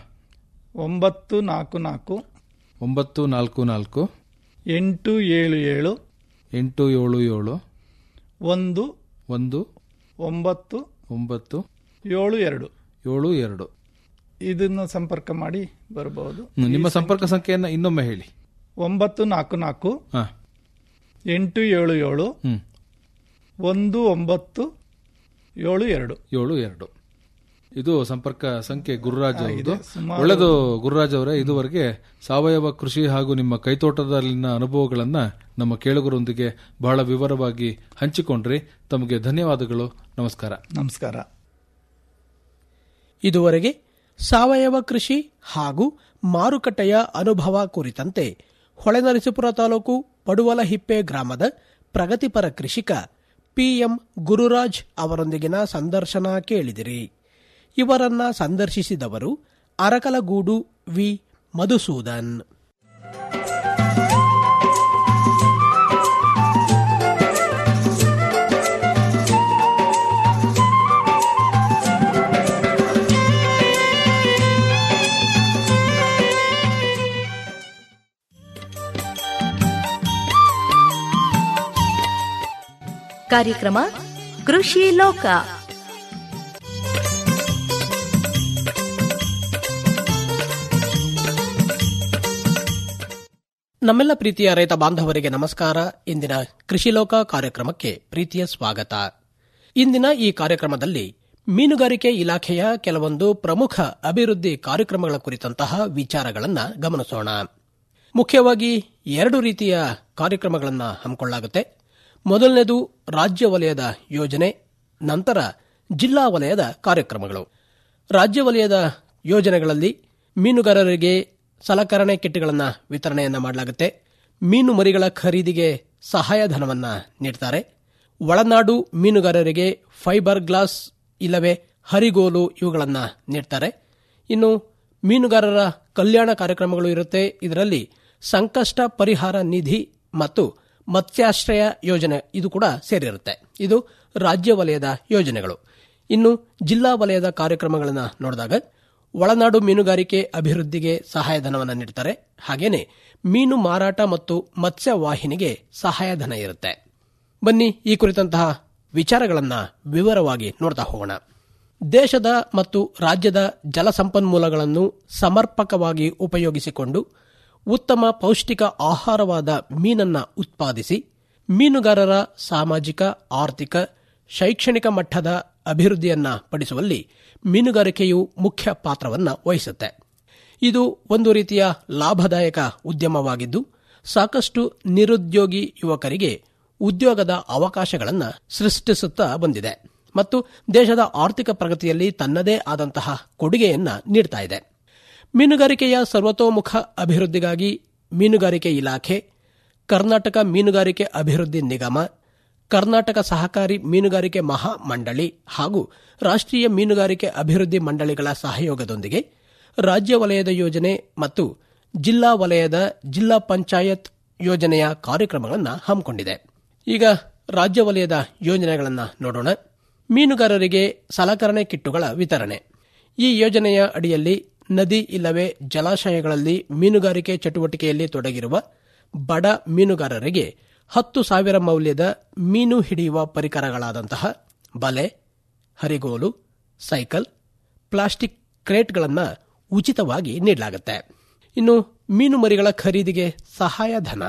ಒಂಬತ್ತು ನಾಲ್ಕು ನಾಲ್ಕು ಒಂಬತ್ತು ನಾಲ್ಕು ನಾಲ್ಕು ಎಂಟು ಏಳು ಏಳು ಎಂಟು ಏಳು ಏಳು ಒಂದು ಒಂದು ಒಂಬತ್ತು ಒಂಬತ್ತು ಏಳು ಎರಡು ಏಳು ಎರಡು ಇದನ್ನು ಸಂಪರ್ಕ ಮಾಡಿ ಬರಬಹುದು ಹ್ಮ್, ನಿಮ್ಮ ಸಂಪರ್ಕ ಸಂಖ್ಯೆಯನ್ನ ಇನ್ನೊಮ್ಮೆ ಹೇಳಿ ಒಂಬತ್ತು ನಾಲ್ಕು ನಾಲ್ಕು ಹಾ ಎಂಟು ಏಳು ಏಳು ಹ್ಮ್ ಒಂದು ಒಂಬತ್ತು ಏಳು ಎರಡು ಏಳು ಎರಡು ಇದು ಸಂಪರ್ಕ ಸಂಖ್ಯೆ ಗುರುರಾಜ್ ಅವರದು ಸುಮಾರು- ಒಳ್ಳೆದು ಗುರುರಾಜ್ ಅವರೇ ಇದುವರೆಗೆ ಸಾವಯವ ಕೃಷಿ ಹಾಗೂ ನಿಮ್ಮ ಕೈತೋಟದಲ್ಲಿನ ಅನುಭವಗಳನ್ನ ನಮ್ಮ ಕೇಳುಗರೊಂದಿಗೆ ಬಹಳ ವಿವರವಾಗಿ ಹಂಚಿಕೊಂಡ್ರಿ ತಮಗೆ ಧನ್ಯವಾದಗಳು ನಮಸ್ಕಾರ ನಮಸ್ಕಾರ ಇದುವರೆಗೆ ಸಾವಯವ ಕೃಷಿ ಹಾಗೂ ಮಾರುಕಟ್ಟೆಯ ಅನುಭವ ಕುರಿತಂತೆ ಹೊಳೆನರಸೀಪುರ ತಾಲೂಕು ಪಡುವಲಹಿಪ್ಪೆ ಗ್ರಾಮದ ಪ್ರಗತಿಪರ ಕೃಷಿಕ ಪಿಎಂ ಗುರುರಾಜ್ ಅವರೊಂದಿಗಿನ ಸಂದರ್ಶನ ಕೇಳಿದಿರಿ ಇವರನ್ನ ಸಂದರ್ಶಿಸಿದವರು ಅರಕಲಗೂಡು ವಿ ಮಧುಸೂದನ್ ಕಾರ್ಯಕ್ರಮ ಕೃಷಿ ಲೋಕ ನಮ್ಮೆಲ್ಲ ಪ್ರೀತಿಯ ರೈತ ಬಾಂಧವರಿಗೆ ನಮಸ್ಕಾರ ಇಂದಿನ ಕೃಷಿ ಲೋಕ ಕಾರ್ಯಕ್ರಮಕ್ಕೆ ಪ್ರೀತಿಯ ಸ್ವಾಗತ ಇಂದಿನ ಈ ಕಾರ್ಯಕ್ರಮದಲ್ಲಿ ಮೀನುಗಾರಿಕೆ ಇಲಾಖೆಯ ಕೆಲವೊಂದು ಪ್ರಮುಖ ಅಭಿವೃದ್ಧಿ ಕಾರ್ಯಕ್ರಮಗಳ ಕುರಿತಂತಹ ವಿಚಾರಗಳನ್ನು ಗಮನಿಸೋಣ ಮುಖ್ಯವಾಗಿ ಎರಡು ರೀತಿಯ ಕಾರ್ಯಕ್ರಮಗಳನ್ನು ಹಮ್ಮಿಕೊಳ್ಳಲಾಗುತ್ತೆ ಮೊದಲನೇದು ರಾಜ್ಯ ವಲಯದ ಯೋಜನೆ ನಂತರ ಜಿಲ್ಲಾ ವಲಯದ ಕಾರ್ಯಕ್ರಮಗಳು ರಾಜ್ಯ ವಲಯದ ಯೋಜನೆಗಳಲ್ಲಿ ಮೀನುಗಾರರಿಗೆ ಸಲಕರಣೆ ಕಿಟ್ಗಳನ್ನು ವಿತರಣೆಯನ್ನ ಮಾಡಲಾಗುತ್ತೆ ಮೀನು ಮರಿಗಳ ಖರೀದಿಗೆ ಸಹಾಯಧನವನ್ನ ನೀಡ್ತಾರೆ ಒಳನಾಡು ಮೀನುಗಾರರಿಗೆ ಫೈಬರ್ ಗ್ಲಾಸ್ ಇಲ್ಲವೇ ಹರಿಗೋಲು ಇವುಗಳನ್ನು ನೀಡ್ತಾರೆ ಇನ್ನು ಮೀನುಗಾರರ ಕಲ್ಯಾಣ ಕಾರ್ಯಕ್ರಮಗಳು ಇರುತ್ತೆ ಇದರಲ್ಲಿ ಸಂಕಷ್ಟ ಪರಿಹಾರ ನಿಧಿ ಮತ್ತು ಮತ್ಸ್ಯಾಶ್ರಯ ಯೋಜನೆ ಇದು ಕೂಡ ಸೇರಿರುತ್ತೆ ಇದು ರಾಜ್ಯ ವಲಯದ ಯೋಜನೆಗಳು ಇನ್ನು ಜಿಲ್ಲಾ ವಲಯದ ಕಾರ್ಯಕ್ರಮಗಳನ್ನು ನೋಡಿದಾಗ ಒಳನಾಡು ಮೀನುಗಾರಿಕೆ ಅಭಿವೃದ್ಧಿಗೆ ಸಹಾಯಧನವನ್ನು ನೀಡ್ತಾರೆ ಹಾಗೇನೆ ಮೀನು ಮಾರಾಟ ಮತ್ತು ಮತ್ಸ್ಯ ವಾಹಿನಿಗೆ ಸಹಾಯಧನ ಇರುತ್ತೆ ಬನ್ನಿ ಈ ಕುರಿತಂತಹ ವಿಚಾರಗಳನ್ನ ವಿವರವಾಗಿ ನೋಡ್ತಾ ಹೋಗೋಣ ದೇಶದ ಮತ್ತು ರಾಜ್ಯದ ಜಲಸಂಪನ್ಮೂಲಗಳನ್ನು ಸಮರ್ಪಕವಾಗಿ ಉಪಯೋಗಿಸಿಕೊಂಡು ಉತ್ತಮ ಪೌಷ್ಟಿಕ ಆಹಾರವಾದ ಮೀನನ್ನ ಉತ್ಪಾದಿಸಿ ಮೀನುಗಾರರ ಸಾಮಾಜಿಕ ಆರ್ಥಿಕ ಶೈಕ್ಷಣಿಕ ಮಟ್ಟದ ಅಭಿವೃದ್ಧಿಯನ್ನ ಪಡಿಸುವಲ್ಲಿ ಮೀನುಗಾರಿಕೆಯು ಮುಖ್ಯ ಪಾತ್ರವನ್ನು ವಹಿಸುತ್ತೆ ಇದು ಒಂದು ರೀತಿಯ ಲಾಭದಾಯಕ ಉದ್ಯಮವಾಗಿದ್ದು ಸಾಕಷ್ಟು ನಿರುದ್ಯೋಗಿ ಯುವಕರಿಗೆ ಉದ್ಯೋಗದ ಅವಕಾಶಗಳನ್ನು ಸೃಷ್ಟಿಸುತ್ತಾ ಬಂದಿದೆ ಮತ್ತು ದೇಶದ ಆರ್ಥಿಕ ಪ್ರಗತಿಯಲ್ಲಿ ತನ್ನದೇ ಆದಂತಹ ಕೊಡುಗೆಯನ್ನ ನೀಡ್ತಾ ಇದೆ ಮೀನುಗಾರಿಕೆಯ ಸರ್ವತೋಮುಖ ಅಭಿವೃದ್ಧಿಗಾಗಿ ಮೀನುಗಾರಿಕೆ ಇಲಾಖೆ ಕರ್ನಾಟಕ ಮೀನುಗಾರಿಕೆ ಅಭಿವೃದ್ಧಿ ನಿಗಮ ಕರ್ನಾಟಕ ಸಹಕಾರಿ ಮೀನುಗಾರಿಕೆ ಮಹಾ ಮಂಡಳಿ ಹಾಗೂ ರಾಷ್ಟ್ರೀಯ ಮೀನುಗಾರಿಕೆ ಅಭಿವೃದ್ಧಿ ಮಂಡಳಿಗಳ ಸಹಯೋಗದೊಂದಿಗೆ ರಾಜ್ಯ ವಲಯದ ಯೋಜನೆ ಮತ್ತು ಜಿಲ್ಲಾ ವಲಯದ ಜಿಲ್ಲಾ ಪಂಚಾಯತ್ ಯೋಜನೆಯ ಕಾರ್ಯಕ್ರಮಗಳನ್ನು ಹಮ್ಮಿಕೊಂಡಿದೆ ಈಗ ರಾಜ್ಯ ವಲಯದ ಯೋಜನೆಗಳನ್ನು ನೋಡೋಣ ಮೀನುಗಾರರಿಗೆ ಸಲಕರಣೆ ಕಿಟ್ಟುಗಳ ವಿತರಣೆ ಈ ಯೋಜನೆಯ ಅಡಿಯಲ್ಲಿ ನದಿ ಇಲ್ಲವೇ ಜಲಾಶಯಗಳಲ್ಲಿ ಮೀನುಗಾರಿಕೆ ಚಟುವಟಿಕೆಯಲ್ಲಿ ತೊಡಗಿರುವ ಬಡ ಮೀನುಗಾರರಿಗೆ ಹತ್ತು ಸಾವಿರ ಮೌಲ್ಯದ ಮೀನು ಹಿಡಿಯುವ ಪರಿಕರಗಳಾದಂತಹ ಬಲೆ ಹರಿಗೋಲು ಸೈಕಲ್ ಪ್ಲಾಸ್ಟಿಕ್ ಕ್ರೇಟ್ಗಳನ್ನು ಉಚಿತವಾಗಿ ನೀಡಲಾಗುತ್ತೆ ಇನ್ನು ಮೀನು ಮರಿಗಳ ಖರೀದಿಗೆ ಸಹಾಯಧನ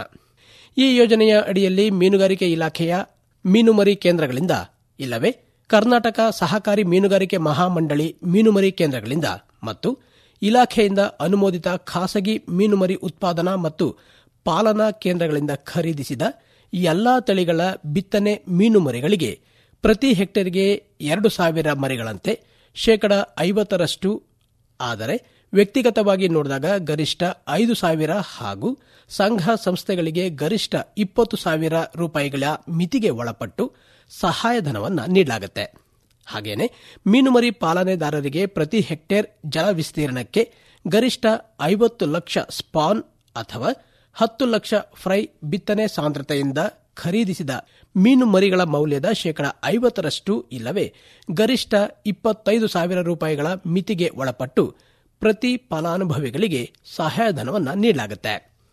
ಈ ಯೋಜನೆಯ ಅಡಿಯಲ್ಲಿ ಮೀನುಗಾರಿಕೆ ಇಲಾಖೆಯ ಮೀನುಮರಿ ಕೇಂದ್ರಗಳಿಂದ ಇಲ್ಲವೇ ಕರ್ನಾಟಕ ಸಹಕಾರಿ ಮೀನುಗಾರಿಕೆ ಮಹಾಮಂಡಳಿ ಮೀನುಮರಿ ಕೇಂದ್ರಗಳಿಂದ ಮತ್ತು ಇಲಾಖೆಯಿಂದ ಅನುಮೋದಿತ ಖಾಸಗಿ ಮೀನುಮರಿ ಉತ್ಪಾದನಾ ಮತ್ತು ಪಾಲನಾ ಕೇಂದ್ರಗಳಿಂದ ಖರೀದಿಸಿದ ಎಲ್ಲಾ ತಳಿಗಳ ಬಿತ್ತನೆ ಮೀನು ಮರಿಗಳಿಗೆ ಪ್ರತಿ ಹೆಕ್ಟೇರ್ಗೆ ಎರಡು ಸಾವಿರ ಮರಿಗಳಂತೆ ಶೇಕಡ ಐವತ್ತರಷ್ಟು ಆದರೆ ವ್ಯಕ್ತಿಗತವಾಗಿ ನೋಡಿದಾಗ ಗರಿಷ್ಠ ಐದು ಸಾವಿರ ಹಾಗೂ ಸಂಘ ಸಂಸ್ಥೆಗಳಿಗೆ ಗರಿಷ್ಠ ಇಪ್ಪತ್ತು ಸಾವಿರ ರೂಪಾಯಿಗಳ ಮಿತಿಗೆ ಒಳಪಟ್ಟು ಸಹಾಯಧನವನ್ನು ನೀಡಲಾಗುತ್ತೆ ಹಾಗೇನೆ ಮೀನುಮರಿ ಪಾಲನೆದಾರರಿಗೆ ಪ್ರತಿ ಹೆಕ್ಟೇರ್ ಜಲ ವಿಸ್ತೀರ್ಣಕ್ಕೆ ಗರಿಷ್ಠ ಐವತ್ತು ಲಕ್ಷ ಸ್ಪಾನ್ ಅಥವಾ ಹತ್ತು ಲಕ್ಷ ಫ್ರೈ ಬಿತ್ತನೆ ಸಾಂದ್ರತೆಯಿಂದ ಖರೀದಿಸಿದ ಮೀನು ಮರಿಗಳ ಮೌಲ್ಯದ ಶೇಕಡ ಐವತ್ತರಷ್ಟು ಇಲ್ಲವೇ ಗರಿಷ್ಠ ಇಪ್ಪತ್ತೈದು ಸಾವಿರ ರೂಪಾಯಿಗಳ ಮಿತಿಗೆ ಒಳಪಟ್ಟು ಪ್ರತಿ ಫಲಾನುಭವಿಗಳಿಗೆ ಸಹಾಯಧನವನ್ನು ನೀಡಲಾಗುತ್ತೆ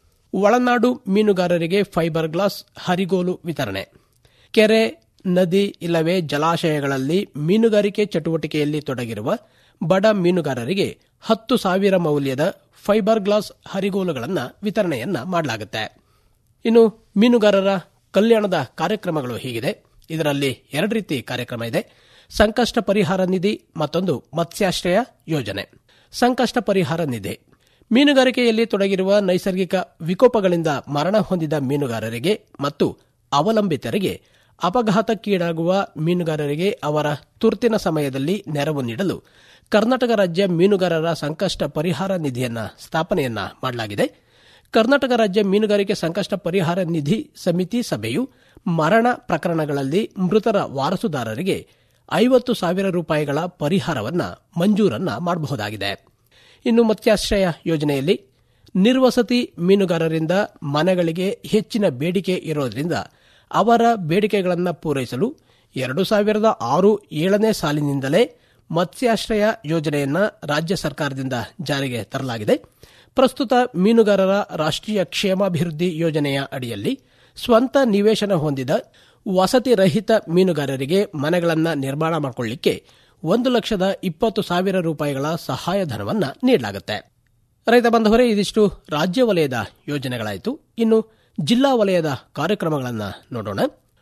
ಒಳನಾಡು ಮೀನುಗಾರರಿಗೆ ಫೈಬರ್ ಗ್ಲಾಸ್ ಹರಿಗೋಲು ವಿತರಣೆ ಕೆರೆ ನದಿ ಇಲ್ಲವೇ ಜಲಾಶಯಗಳಲ್ಲಿ ಮೀನುಗಾರಿಕೆ ಚಟುವಟಿಕೆಯಲ್ಲಿ ತೊಡಗಿರುವ ಬಡ ಮೀನುಗಾರರಿಗೆ ಹತ್ತು ಸಾವಿರ ಮೌಲ್ಯದ ಫೈಬರ್ ಗ್ಲಾಸ್ ಹರಿಗೋಲುಗಳನ್ನು ವಿತರಣೆಯನ್ನ ಮಾಡಲಾಗುತ್ತೆ ಇನ್ನು ಮೀನುಗಾರರ ಕಲ್ಯಾಣದ ಕಾರ್ಯಕ್ರಮಗಳು ಹೀಗಿದೆ ಇದರಲ್ಲಿ ಎರಡು ರೀತಿ ಕಾರ್ಯಕ್ರಮ ಇದೆ ಸಂಕಷ್ಟ ಪರಿಹಾರ ನಿಧಿ ಮತ್ತೊಂದು ಮತ್ಸ್ಯಾಶ್ರಯ ಯೋಜನೆ ಸಂಕಷ್ಟ ಪರಿಹಾರ ನಿಧಿ ಮೀನುಗಾರಿಕೆಯಲ್ಲಿ ತೊಡಗಿರುವ ನೈಸರ್ಗಿಕ ವಿಕೋಪಗಳಿಂದ ಮರಣ ಹೊಂದಿದ ಮೀನುಗಾರರಿಗೆ ಮತ್ತು ಅವಲಂಬಿತರಿಗೆ ಅಪಘಾತಕ್ಕೀಡಾಗುವ ಮೀನುಗಾರರಿಗೆ ಅವರ ತುರ್ತಿನ ಸಮಯದಲ್ಲಿ ನೆರವು ನೀಡಲು ಕರ್ನಾಟಕ ರಾಜ್ಯ ಮೀನುಗಾರರ ಸಂಕಷ್ಟ ಪರಿಹಾರ ನಿಧಿಯನ್ನ ಸ್ಥಾಪನೆಯನ್ನ ಮಾಡಲಾಗಿದೆ ಕರ್ನಾಟಕ ರಾಜ್ಯ ಮೀನುಗಾರಿಕೆ ಸಂಕಷ್ಟ ಪರಿಹಾರ ನಿಧಿ ಸಮಿತಿ ಸಭೆಯು ಮರಣ ಪ್ರಕರಣಗಳಲ್ಲಿ ಮೃತರ ವಾರಸುದಾರರಿಗೆ ಐವತ್ತು ಸಾವಿರ ರೂಪಾಯಿಗಳ ಪರಿಹಾರವನ್ನ ಮಂಜೂರನ್ನ ಮಾಡಬಹುದಾಗಿದೆ ಇನ್ನು ಮತ್ಸ್ಯಾಶ್ರಯ ಯೋಜನೆಯಲ್ಲಿ ನಿರ್ವಸತಿ ಮೀನುಗಾರರಿಂದ ಮನೆಗಳಿಗೆ ಹೆಚ್ಚಿನ ಬೇಡಿಕೆ ಇರೋದ್ರಿಂದ ಅವರ ಬೇಡಿಕೆಗಳನ್ನು ಪೂರೈಸಲು ಎರಡು ಸಾವಿರದ ಆರು ಏಳನೇ ಸಾಲಿನಿಂದಲೇ ಮತ್ಸ್ಯಾಶ್ರಯ ಯೋಜನೆಯನ್ನ ರಾಜ್ಯ ಸರ್ಕಾರದಿಂದ ಜಾರಿಗೆ ತರಲಾಗಿದೆ ಪ್ರಸ್ತುತ ಮೀನುಗಾರರ ರಾಷ್ಟ್ರೀಯ ಕ್ಷೇಮಾಭಿವೃದ್ಧಿ ಯೋಜನೆಯ ಅಡಿಯಲ್ಲಿ ಸ್ವಂತ ನಿವೇಶನ ಹೊಂದಿದ ವಸತಿ ರಹಿತ ಮೀನುಗಾರರಿಗೆ ಮನೆಗಳನ್ನು ನಿರ್ಮಾಣ ಮಾಡಿಕೊಳ್ಳಿಕ್ಕೆ ಒಂದು ಲಕ್ಷದ ಇಪ್ಪತ್ತು ಸಾವಿರ ರೂಪಾಯಿಗಳ ಸಹಾಯಧನವನ್ನ ನೀಡಲಾಗುತ್ತೆ ರೈತ ಬಾಂಧವರೇ ಇದಿಷ್ಟು ರಾಜ್ಯ ವಲಯದ ಯೋಜನೆಗಳಾಯಿತು ಇನ್ನು ಜಿಲ್ಲಾ ವಲಯದ ಕಾರ್ಯಕ್ರಮಗಳನ್ನು ನೋಡೋಣ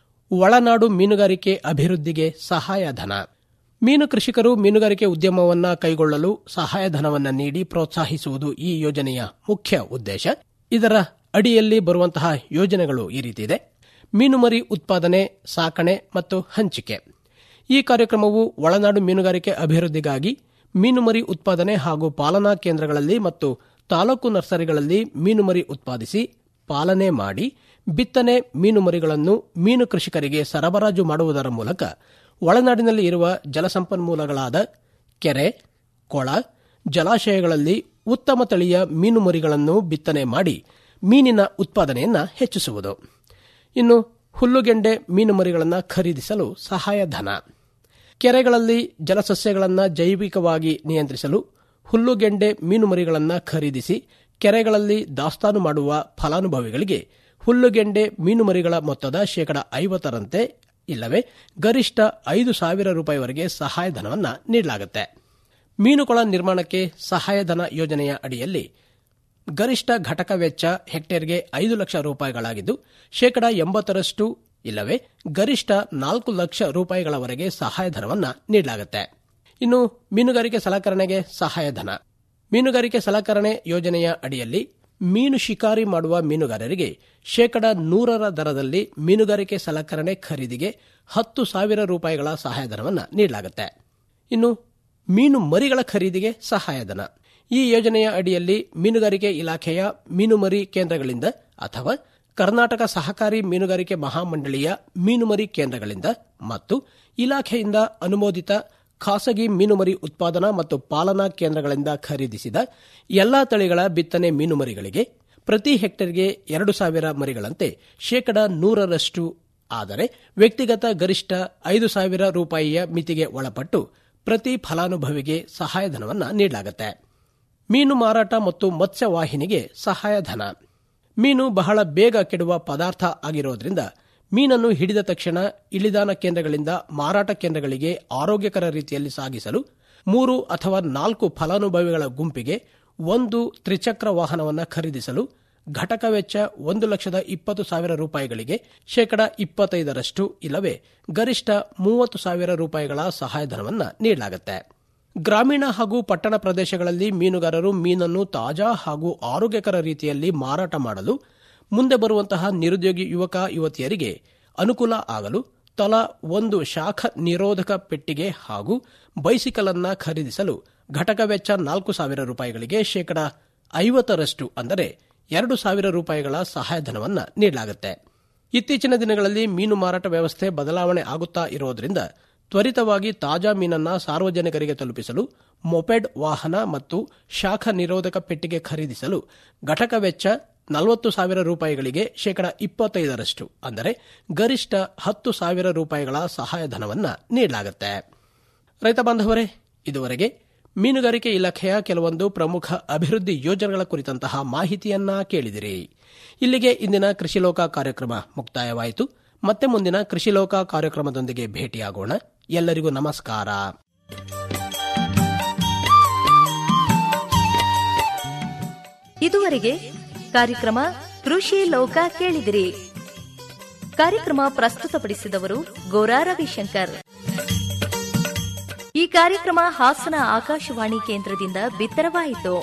ಒಳನಾಡು ಮೀನುಗಾರಿಕೆ ಅಭಿವೃದ್ಧಿಗೆ ಸಹಾಯಧನ ಮೀನು ಕೃಷಿಕರು ಮೀನುಗಾರಿಕೆ ಉದ್ಯಮವನ್ನ ಕೈಗೊಳ್ಳಲು ಸಹಾಯಧನವನ್ನ ನೀಡಿ ಪ್ರೋತ್ಸಾಹಿಸುವುದು ಈ ಯೋಜನೆಯ ಮುಖ್ಯ ಉದ್ದೇಶ ಇದರ ಅಡಿಯಲ್ಲಿ ಬರುವಂತಹ ಯೋಜನೆಗಳು ಈ ರೀತಿ ಇದೆ ಮೀನುಮರಿ ಉತ್ಪಾದನೆ ಸಾಕಣೆ ಮತ್ತು ಹಂಚಿಕೆ ಈ ಕಾರ್ಯಕ್ರಮವು ಒಳನಾಡು ಮೀನುಗಾರಿಕೆ ಅಭಿವೃದ್ಧಿಗಾಗಿ ಮೀನುಮರಿ ಉತ್ಪಾದನೆ ಹಾಗೂ ಪಾಲನಾ ಕೇಂದ್ರಗಳಲ್ಲಿ ಮತ್ತು ತಾಲೂಕು ನರ್ಸರಿಗಳಲ್ಲಿ ಮೀನುಮರಿ ಉತ್ಪಾದಿಸಿ ಪಾಲನೆ ಮಾಡಿ ಬಿತ್ತನೆ ಮೀನುಮರಿಗಳನ್ನು ಮೀನು ಕೃಷಿಕರಿಗೆ ಸರಬರಾಜು ಮಾಡುವುದರ ಮೂಲಕ ಒಳನಾಡಿನಲ್ಲಿ ಇರುವ ಜಲಸಂಪನ್ಮೂಲಗಳಾದ ಕೆರೆ ಕೊಳ ಜಲಾಶಯಗಳಲ್ಲಿ ಉತ್ತಮ ತಳಿಯ ಮೀನುಮರಿಗಳನ್ನು ಬಿತ್ತನೆ ಮಾಡಿ ಮೀನಿನ ಉತ್ಪಾದನೆಯನ್ನು ಹೆಚ್ಚಿಸುವುದು ಇನ್ನು ಹುಲ್ಲುಗೆಂಡೆ ಮೀನುಮರಿಗಳನ್ನು ಖರೀದಿಸಲು ಸಹಾಯಧನ ಕೆರೆಗಳಲ್ಲಿ ಜಲಸಸ್ಯಗಳನ್ನು ಜೈವಿಕವಾಗಿ ನಿಯಂತ್ರಿಸಲು ಹುಲ್ಲುಗೆಂಡೆ ಮೀನುಮರಿಗಳನ್ನು ಖರೀದಿಸಿ ಕೆರೆಗಳಲ್ಲಿ ದಾಸ್ತಾನು ಮಾಡುವ ಫಲಾನುಭವಿಗಳಿಗೆ ಹುಲ್ಲುಗೆಂಡೆ ಮೀನುಮರಿಗಳ ಮೊತ್ತದ ಶೇಕಡ ಐವತ್ತರಂತೆ ಇಲ್ಲವೇ ಗರಿಷ್ಠ ಐದು ಸಾವಿರ ರೂಪಾಯಿವರೆಗೆ ಸಹಾಯಧನವನ್ನು ನೀಡಲಾಗುತ್ತೆ ಮೀನುಕೊಳ ನಿರ್ಮಾಣಕ್ಕೆ ಸಹಾಯಧನ ಯೋಜನೆಯ ಅಡಿಯಲ್ಲಿ ಗರಿಷ್ಠ ಘಟಕ ವೆಚ್ಚ ಹೆಕ್ಟೇರ್ಗೆ ಐದು ಲಕ್ಷ ರೂಪಾಯಿಗಳಾಗಿದ್ದು ಶೇಕಡ ಎಂಬತ್ತರಷ್ಟು ಇಲ್ಲವೇ ಗರಿಷ್ಠ ನಾಲ್ಕು ಲಕ್ಷ ರೂಪಾಯಿಗಳವರೆಗೆ ಸಹಾಯಧನವನ್ನು ನೀಡಲಾಗುತ್ತೆ ಇನ್ನು ಮೀನುಗಾರಿಕೆ ಸಲಕರಣೆಗೆ ಸಹಾಯಧನ ಮೀನುಗಾರಿಕೆ ಸಲಕರಣೆ ಯೋಜನೆಯ ಅಡಿಯಲ್ಲಿ ಮೀನು ಶಿಕಾರಿ ಮಾಡುವ ಮೀನುಗಾರರಿಗೆ ಶೇಕಡ ನೂರರ ದರದಲ್ಲಿ ಮೀನುಗಾರಿಕೆ ಸಲಕರಣೆ ಖರೀದಿಗೆ ಹತ್ತು ಸಾವಿರ ರೂಪಾಯಿಗಳ ಸಹಾಯಧನವನ್ನು ನೀಡಲಾಗುತ್ತೆ ಇನ್ನು ಮೀನು ಮರಿಗಳ ಖರೀದಿಗೆ ಸಹಾಯಧನ ಈ ಯೋಜನೆಯ ಅಡಿಯಲ್ಲಿ ಮೀನುಗಾರಿಕೆ ಇಲಾಖೆಯ ಮೀನುಮರಿ ಕೇಂದ್ರಗಳಿಂದ ಅಥವಾ ಕರ್ನಾಟಕ ಸಹಕಾರಿ ಮೀನುಗಾರಿಕೆ ಮಹಾಮಂಡಳಿಯ ಮೀನುಮರಿ ಕೇಂದ್ರಗಳಿಂದ ಮತ್ತು ಇಲಾಖೆಯಿಂದ ಅನುಮೋದಿತ ಖಾಸಗಿ ಮೀನುಮರಿ ಉತ್ಪಾದನಾ ಮತ್ತು ಪಾಲನಾ ಕೇಂದ್ರಗಳಿಂದ ಖರೀದಿಸಿದ ಎಲ್ಲಾ ತಳಿಗಳ ಬಿತ್ತನೆ ಮೀನುಮರಿಗಳಿಗೆ ಪ್ರತಿ ಹೆಕ್ಟೇರ್ಗೆ ಎರಡು ಸಾವಿರ ಮರಿಗಳಂತೆ ಶೇಕಡ ನೂರರಷ್ಟು ಆದರೆ ವ್ಯಕ್ತಿಗತ ಗರಿಷ್ಠ ಐದು ಸಾವಿರ ರೂಪಾಯಿಯ ಮಿತಿಗೆ ಒಳಪಟ್ಟು ಪ್ರತಿ ಫಲಾನುಭವಿಗೆ ಸಹಾಯಧನವನ್ನು ನೀಡಲಾಗುತ್ತೆ ಮೀನು ಮಾರಾಟ ಮತ್ತು ಮತ್ಸ್ಯವಾಹಿನಿಗೆ ಸಹಾಯಧನ ಮೀನು ಬಹಳ ಬೇಗ ಕೆಡುವ ಪದಾರ್ಥ ಆಗಿರೋದ್ರಿಂದ ಮೀನನ್ನು ಹಿಡಿದ ತಕ್ಷಣ ಇಳಿದಾನ ಕೇಂದ್ರಗಳಿಂದ ಮಾರಾಟ ಕೇಂದ್ರಗಳಿಗೆ ಆರೋಗ್ಯಕರ ರೀತಿಯಲ್ಲಿ ಸಾಗಿಸಲು ಮೂರು ಅಥವಾ ನಾಲ್ಕು ಫಲಾನುಭವಿಗಳ ಗುಂಪಿಗೆ ಒಂದು ತ್ರಿಚಕ್ರ ವಾಹನವನ್ನು ಖರೀದಿಸಲು ಘಟಕ ವೆಚ್ಚ ಒಂದು ಲಕ್ಷದ ಇಪ್ಪತ್ತು ಸಾವಿರ ರೂಪಾಯಿಗಳಿಗೆ ಶೇಕಡ ಇಪ್ಪತ್ತೈದರಷ್ಟು ಇಲ್ಲವೇ ಗರಿಷ್ಠ ಮೂವತ್ತು ಸಾವಿರ ರೂಪಾಯಿಗಳ ಸಹಾಯಧನವನ್ನು ನೀಡಲಾಗುತ್ತೆ ಗ್ರಾಮೀಣ ಹಾಗೂ ಪಟ್ಟಣ ಪ್ರದೇಶಗಳಲ್ಲಿ ಮೀನುಗಾರರು ಮೀನನ್ನು ತಾಜಾ ಹಾಗೂ ಆರೋಗ್ಯಕರ ರೀತಿಯಲ್ಲಿ ಮಾರಾಟ ಮಾಡಲು ಮುಂದೆ ಬರುವಂತಹ ನಿರುದ್ಯೋಗಿ ಯುವಕ ಯುವತಿಯರಿಗೆ ಅನುಕೂಲ ಆಗಲು ತಲಾ ಒಂದು ಶಾಖ ನಿರೋಧಕ ಪೆಟ್ಟಿಗೆ ಹಾಗೂ ಬೈಸಿಕಲ್ ಅನ್ನ ಖರೀದಿಸಲು ಘಟಕ ವೆಚ್ಚ ನಾಲ್ಕು ಸಾವಿರ ರೂಪಾಯಿಗಳಿಗೆ ಶೇಕಡ ಐವತ್ತರಷ್ಟು ಅಂದರೆ ಎರಡು ಸಾವಿರ ರೂಪಾಯಿಗಳ ಸಹಾಯಧನವನ್ನು ನೀಡಲಾಗುತ್ತೆ ಇತ್ತೀಚಿನ ದಿನಗಳಲ್ಲಿ ಮೀನು ಮಾರಾಟ ವ್ಯವಸ್ಥೆ ಬದಲಾವಣೆ ಆಗುತ್ತಾ ಇರೋದ್ರಿಂದ ತ್ವರಿತವಾಗಿ ತಾಜಾ ಮೀನನ್ನ ಸಾರ್ವಜನಿಕರಿಗೆ ತಲುಪಿಸಲು ಮೊಪೆಡ್ ವಾಹನ ಮತ್ತು ಶಾಖ ನಿರೋಧಕ ಪೆಟ್ಟಿಗೆ ಖರೀದಿಸಲು ಘಟಕ ವೆಚ್ಚ ನಲವತ್ತು ಸಾವಿರ ರೂಪಾಯಿಗಳಿಗೆ ಶೇಕಡ ಇಪ್ಪತ್ತೈದರಷ್ಟು ಅಂದರೆ ಗರಿಷ್ಠ ಹತ್ತು ಸಾವಿರ ರೂಪಾಯಿಗಳ ಸಹಾಯಧನವನ್ನು ನೀಡಲಾಗುತ್ತೆ ರೈತ ಬಾಂಧವರೇ ಇದುವರೆಗೆ ಮೀನುಗಾರಿಕೆ ಇಲಾಖೆಯ ಕೆಲವೊಂದು ಪ್ರಮುಖ ಅಭಿವೃದ್ಧಿ ಯೋಜನೆಗಳ ಕುರಿತಂತಹ ಮಾಹಿತಿಯನ್ನ ಕೇಳಿದಿರಿ ಇಲ್ಲಿಗೆ ಇಂದಿನ ಕೃಷಿಲೋಕ ಕಾರ್ಯಕ್ರಮ ಮುಕ್ತಾಯವಾಯಿತು ಮತ್ತೆ ಮುಂದಿನ ಕೃಷಿಲೋಕ ಕಾರ್ಯಕ್ರಮದೊಂದಿಗೆ ಭೇಟಿಯಾಗೋಣ ಎಲ್ಲರಿಗೂ ನಮಸ್ಕಾರ ಇದುವರೆಗೆ ಕಾರ್ಯಕ್ರಮ ಕೃಷಿ ಲೋಕ ಕೇಳಿದಿರಿ ಕಾರ್ಯಕ್ರಮ ಪ್ರಸ್ತುತಪಡಿಸಿದವರು ಗೋರಾ ರವಿಶಂಕರ್ ಈ ಕಾರ್ಯಕ್ರಮ ಹಾಸನ ಆಕಾಶವಾಣಿ ಕೇಂದ್ರದಿಂದ ಬಿತ್ತರವಾಯಿತು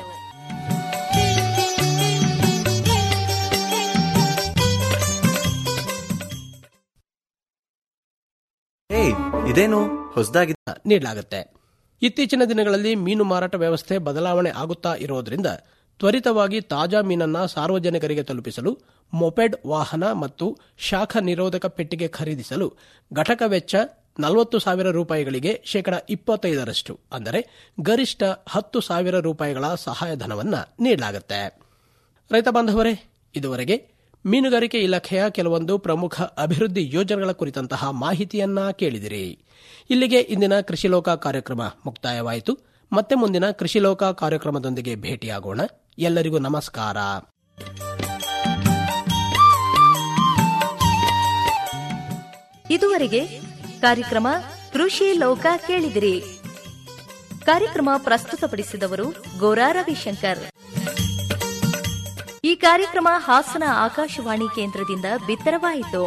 ಏಯ್ ಇದೇನು ಹೊಸದಾಗಿ ನೀಡಲಾಗುತ್ತೆ ಇತ್ತೀಚಿನ ದಿನಗಳಲ್ಲಿ ಮೀನು ಮಾರಾಟ ವ್ಯವಸ್ಥೆ ಬದಲಾವಣೆ ಆಗುತ್ತಾ ಇರೋದ್ರಿಂದ ತ್ವರಿತವಾಗಿ ತಾಜಾ ಮೀನನ್ನ ಸಾರ್ವಜನಿಕರಿಗೆ ತಲುಪಿಸಲು ಮೊಪೆಡ್ ವಾಹನ ಮತ್ತು ಶಾಖ ನಿರೋಧಕ ಪೆಟ್ಟಿಗೆ ಖರೀದಿಸಲು ಘಟಕ ವೆಚ್ಚ ನಲವತ್ತು ಸಾವಿರ ರೂಪಾಯಿಗಳಿಗೆ ಶೇಕಡ ಇಪ್ಪತ್ತೈದರಷ್ಟು ಅಂದರೆ ಗರಿಷ್ಠ ಹತ್ತು ಸಾವಿರ ರೂಪಾಯಿಗಳ ಸಹಾಯಧನವನ್ನು ನೀಡಲಾಗುತ್ತೆ ರೈತ ಬಾಂಧವರೇ ಇದುವರೆಗೆ ಮೀನುಗಾರಿಕೆ ಇಲಾಖೆಯ ಕೆಲವೊಂದು ಪ್ರಮುಖ ಅಭಿವೃದ್ಧಿ ಯೋಜನೆಗಳ ಕುರಿತಂತಹ ಮಾಹಿತಿಯನ್ನ ಕೇಳಿದಿರಿ ಇಲ್ಲಿಗೆ ಇಂದಿನ ಕೃಷಿಲೋಕ ಕಾರ್ಯಕ್ರಮ ಮುಕ್ತಾಯವಾಯಿತು ಮತ್ತೆ ಮುಂದಿನ ಕೃಷಿಲೋಕ ಕಾರ್ಯಕ್ರಮದೊಂದಿಗೆ ಭೇಟಿಯಾಗೋಣ ಎಲ್ಲರಿಗೂ ನಮಸ್ಕಾರ ಇದುವರೆಗೆ ಕಾರ್ಯಕ್ರಮ ಕೃಷಿ ಲೋಕ ಕೇಳಿದಿರಿ ಕಾರ್ಯಕ್ರಮ ಪ್ರಸ್ತುತಪಡಿಸಿದವರು ಗೋರಾ ರವಿಶಂಕರ್ ಈ ಕಾರ್ಯಕ್ರಮ ಹಾಸನ ಆಕಾಶವಾಣಿ ಕೇಂದ್ರದಿಂದ ಬಿತ್ತರವಾಯಿತು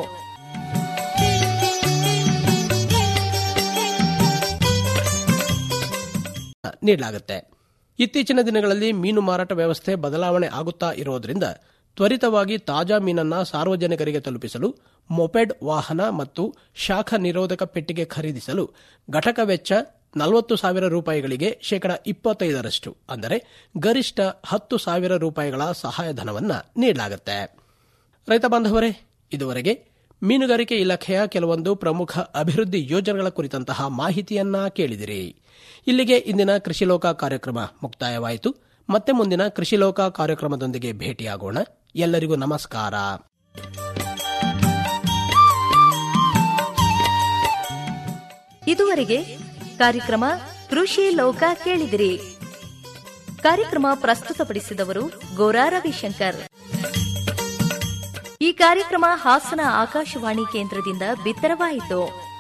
ನೀಡಲಾಗುತ್ತೆ ಇತ್ತೀಚಿನ ದಿನಗಳಲ್ಲಿ ಮೀನು ಮಾರಾಟ ವ್ಯವಸ್ಥೆ ಬದಲಾವಣೆ ಆಗುತ್ತಾ ಇರೋದ್ರಿಂದ ತ್ವರಿತವಾಗಿ ತಾಜಾ ಮೀನನ್ನ ಸಾರ್ವಜನಿಕರಿಗೆ ತಲುಪಿಸಲು ಮೊಪೆಡ್ ವಾಹನ ಮತ್ತು ಶಾಖ ನಿರೋಧಕ ಪೆಟ್ಟಿಗೆ ಖರೀದಿಸಲು ಘಟಕ ವೆಚ್ಚ ನಲವತ್ತು ಸಾವಿರ ರೂಪಾಯಿಗಳಿಗೆ ಶೇಕಡ ಇಪ್ಪತ್ತೈದರಷ್ಟು ಅಂದರೆ ಗರಿಷ್ಠ ಹತ್ತು ಸಾವಿರ ರೂಪಾಯಿಗಳ ಸಹಾಯಧನವನ್ನು ನೀಡಲಾಗುತ್ತೆ ರೈತ ಬಾಂಧವರೇ ಇದುವರೆಗೆ ಮೀನುಗಾರಿಕೆ ಇಲಾಖೆಯ ಕೆಲವೊಂದು ಪ್ರಮುಖ ಅಭಿವೃದ್ಧಿ ಯೋಜನೆಗಳ ಕುರಿತಂತಹ ಮಾಹಿತಿಯನ್ನ ಕೇಳಿದಿರಿ ಇಲ್ಲಿಗೆ ಇಂದಿನ ಕೃಷಿ ಲೋಕ ಕಾರ್ಯಕ್ರಮ ಮುಕ್ತಾಯವಾಯಿತು ಮತ್ತೆ ಮುಂದಿನ ಕೃಷಿ ಲೋಕ ಕಾರ್ಯಕ್ರಮದೊಂದಿಗೆ ಭೇಟಿಯಾಗೋಣ ಎಲ್ಲರಿಗೂ ನಮಸ್ಕಾರ ಇದುವರೆಗೆ ಕಾರ್ಯಕ್ರಮ ಕೃಷಿ ಲೋಕ ಕೇಳಿದಿರಿ ಕಾರ್ಯಕ್ರಮ ಪ್ರಸ್ತುತಪಡಿಸಿದವರು ಗೋರಾ ರವಿಶಂಕರ್ ಈ ಕಾರ್ಯಕ್ರಮ ಹಾಸನ ಆಕಾಶವಾಣಿ ಕೇಂದ್ರದಿಂದ ಬಿತ್ತರವಾಯಿತು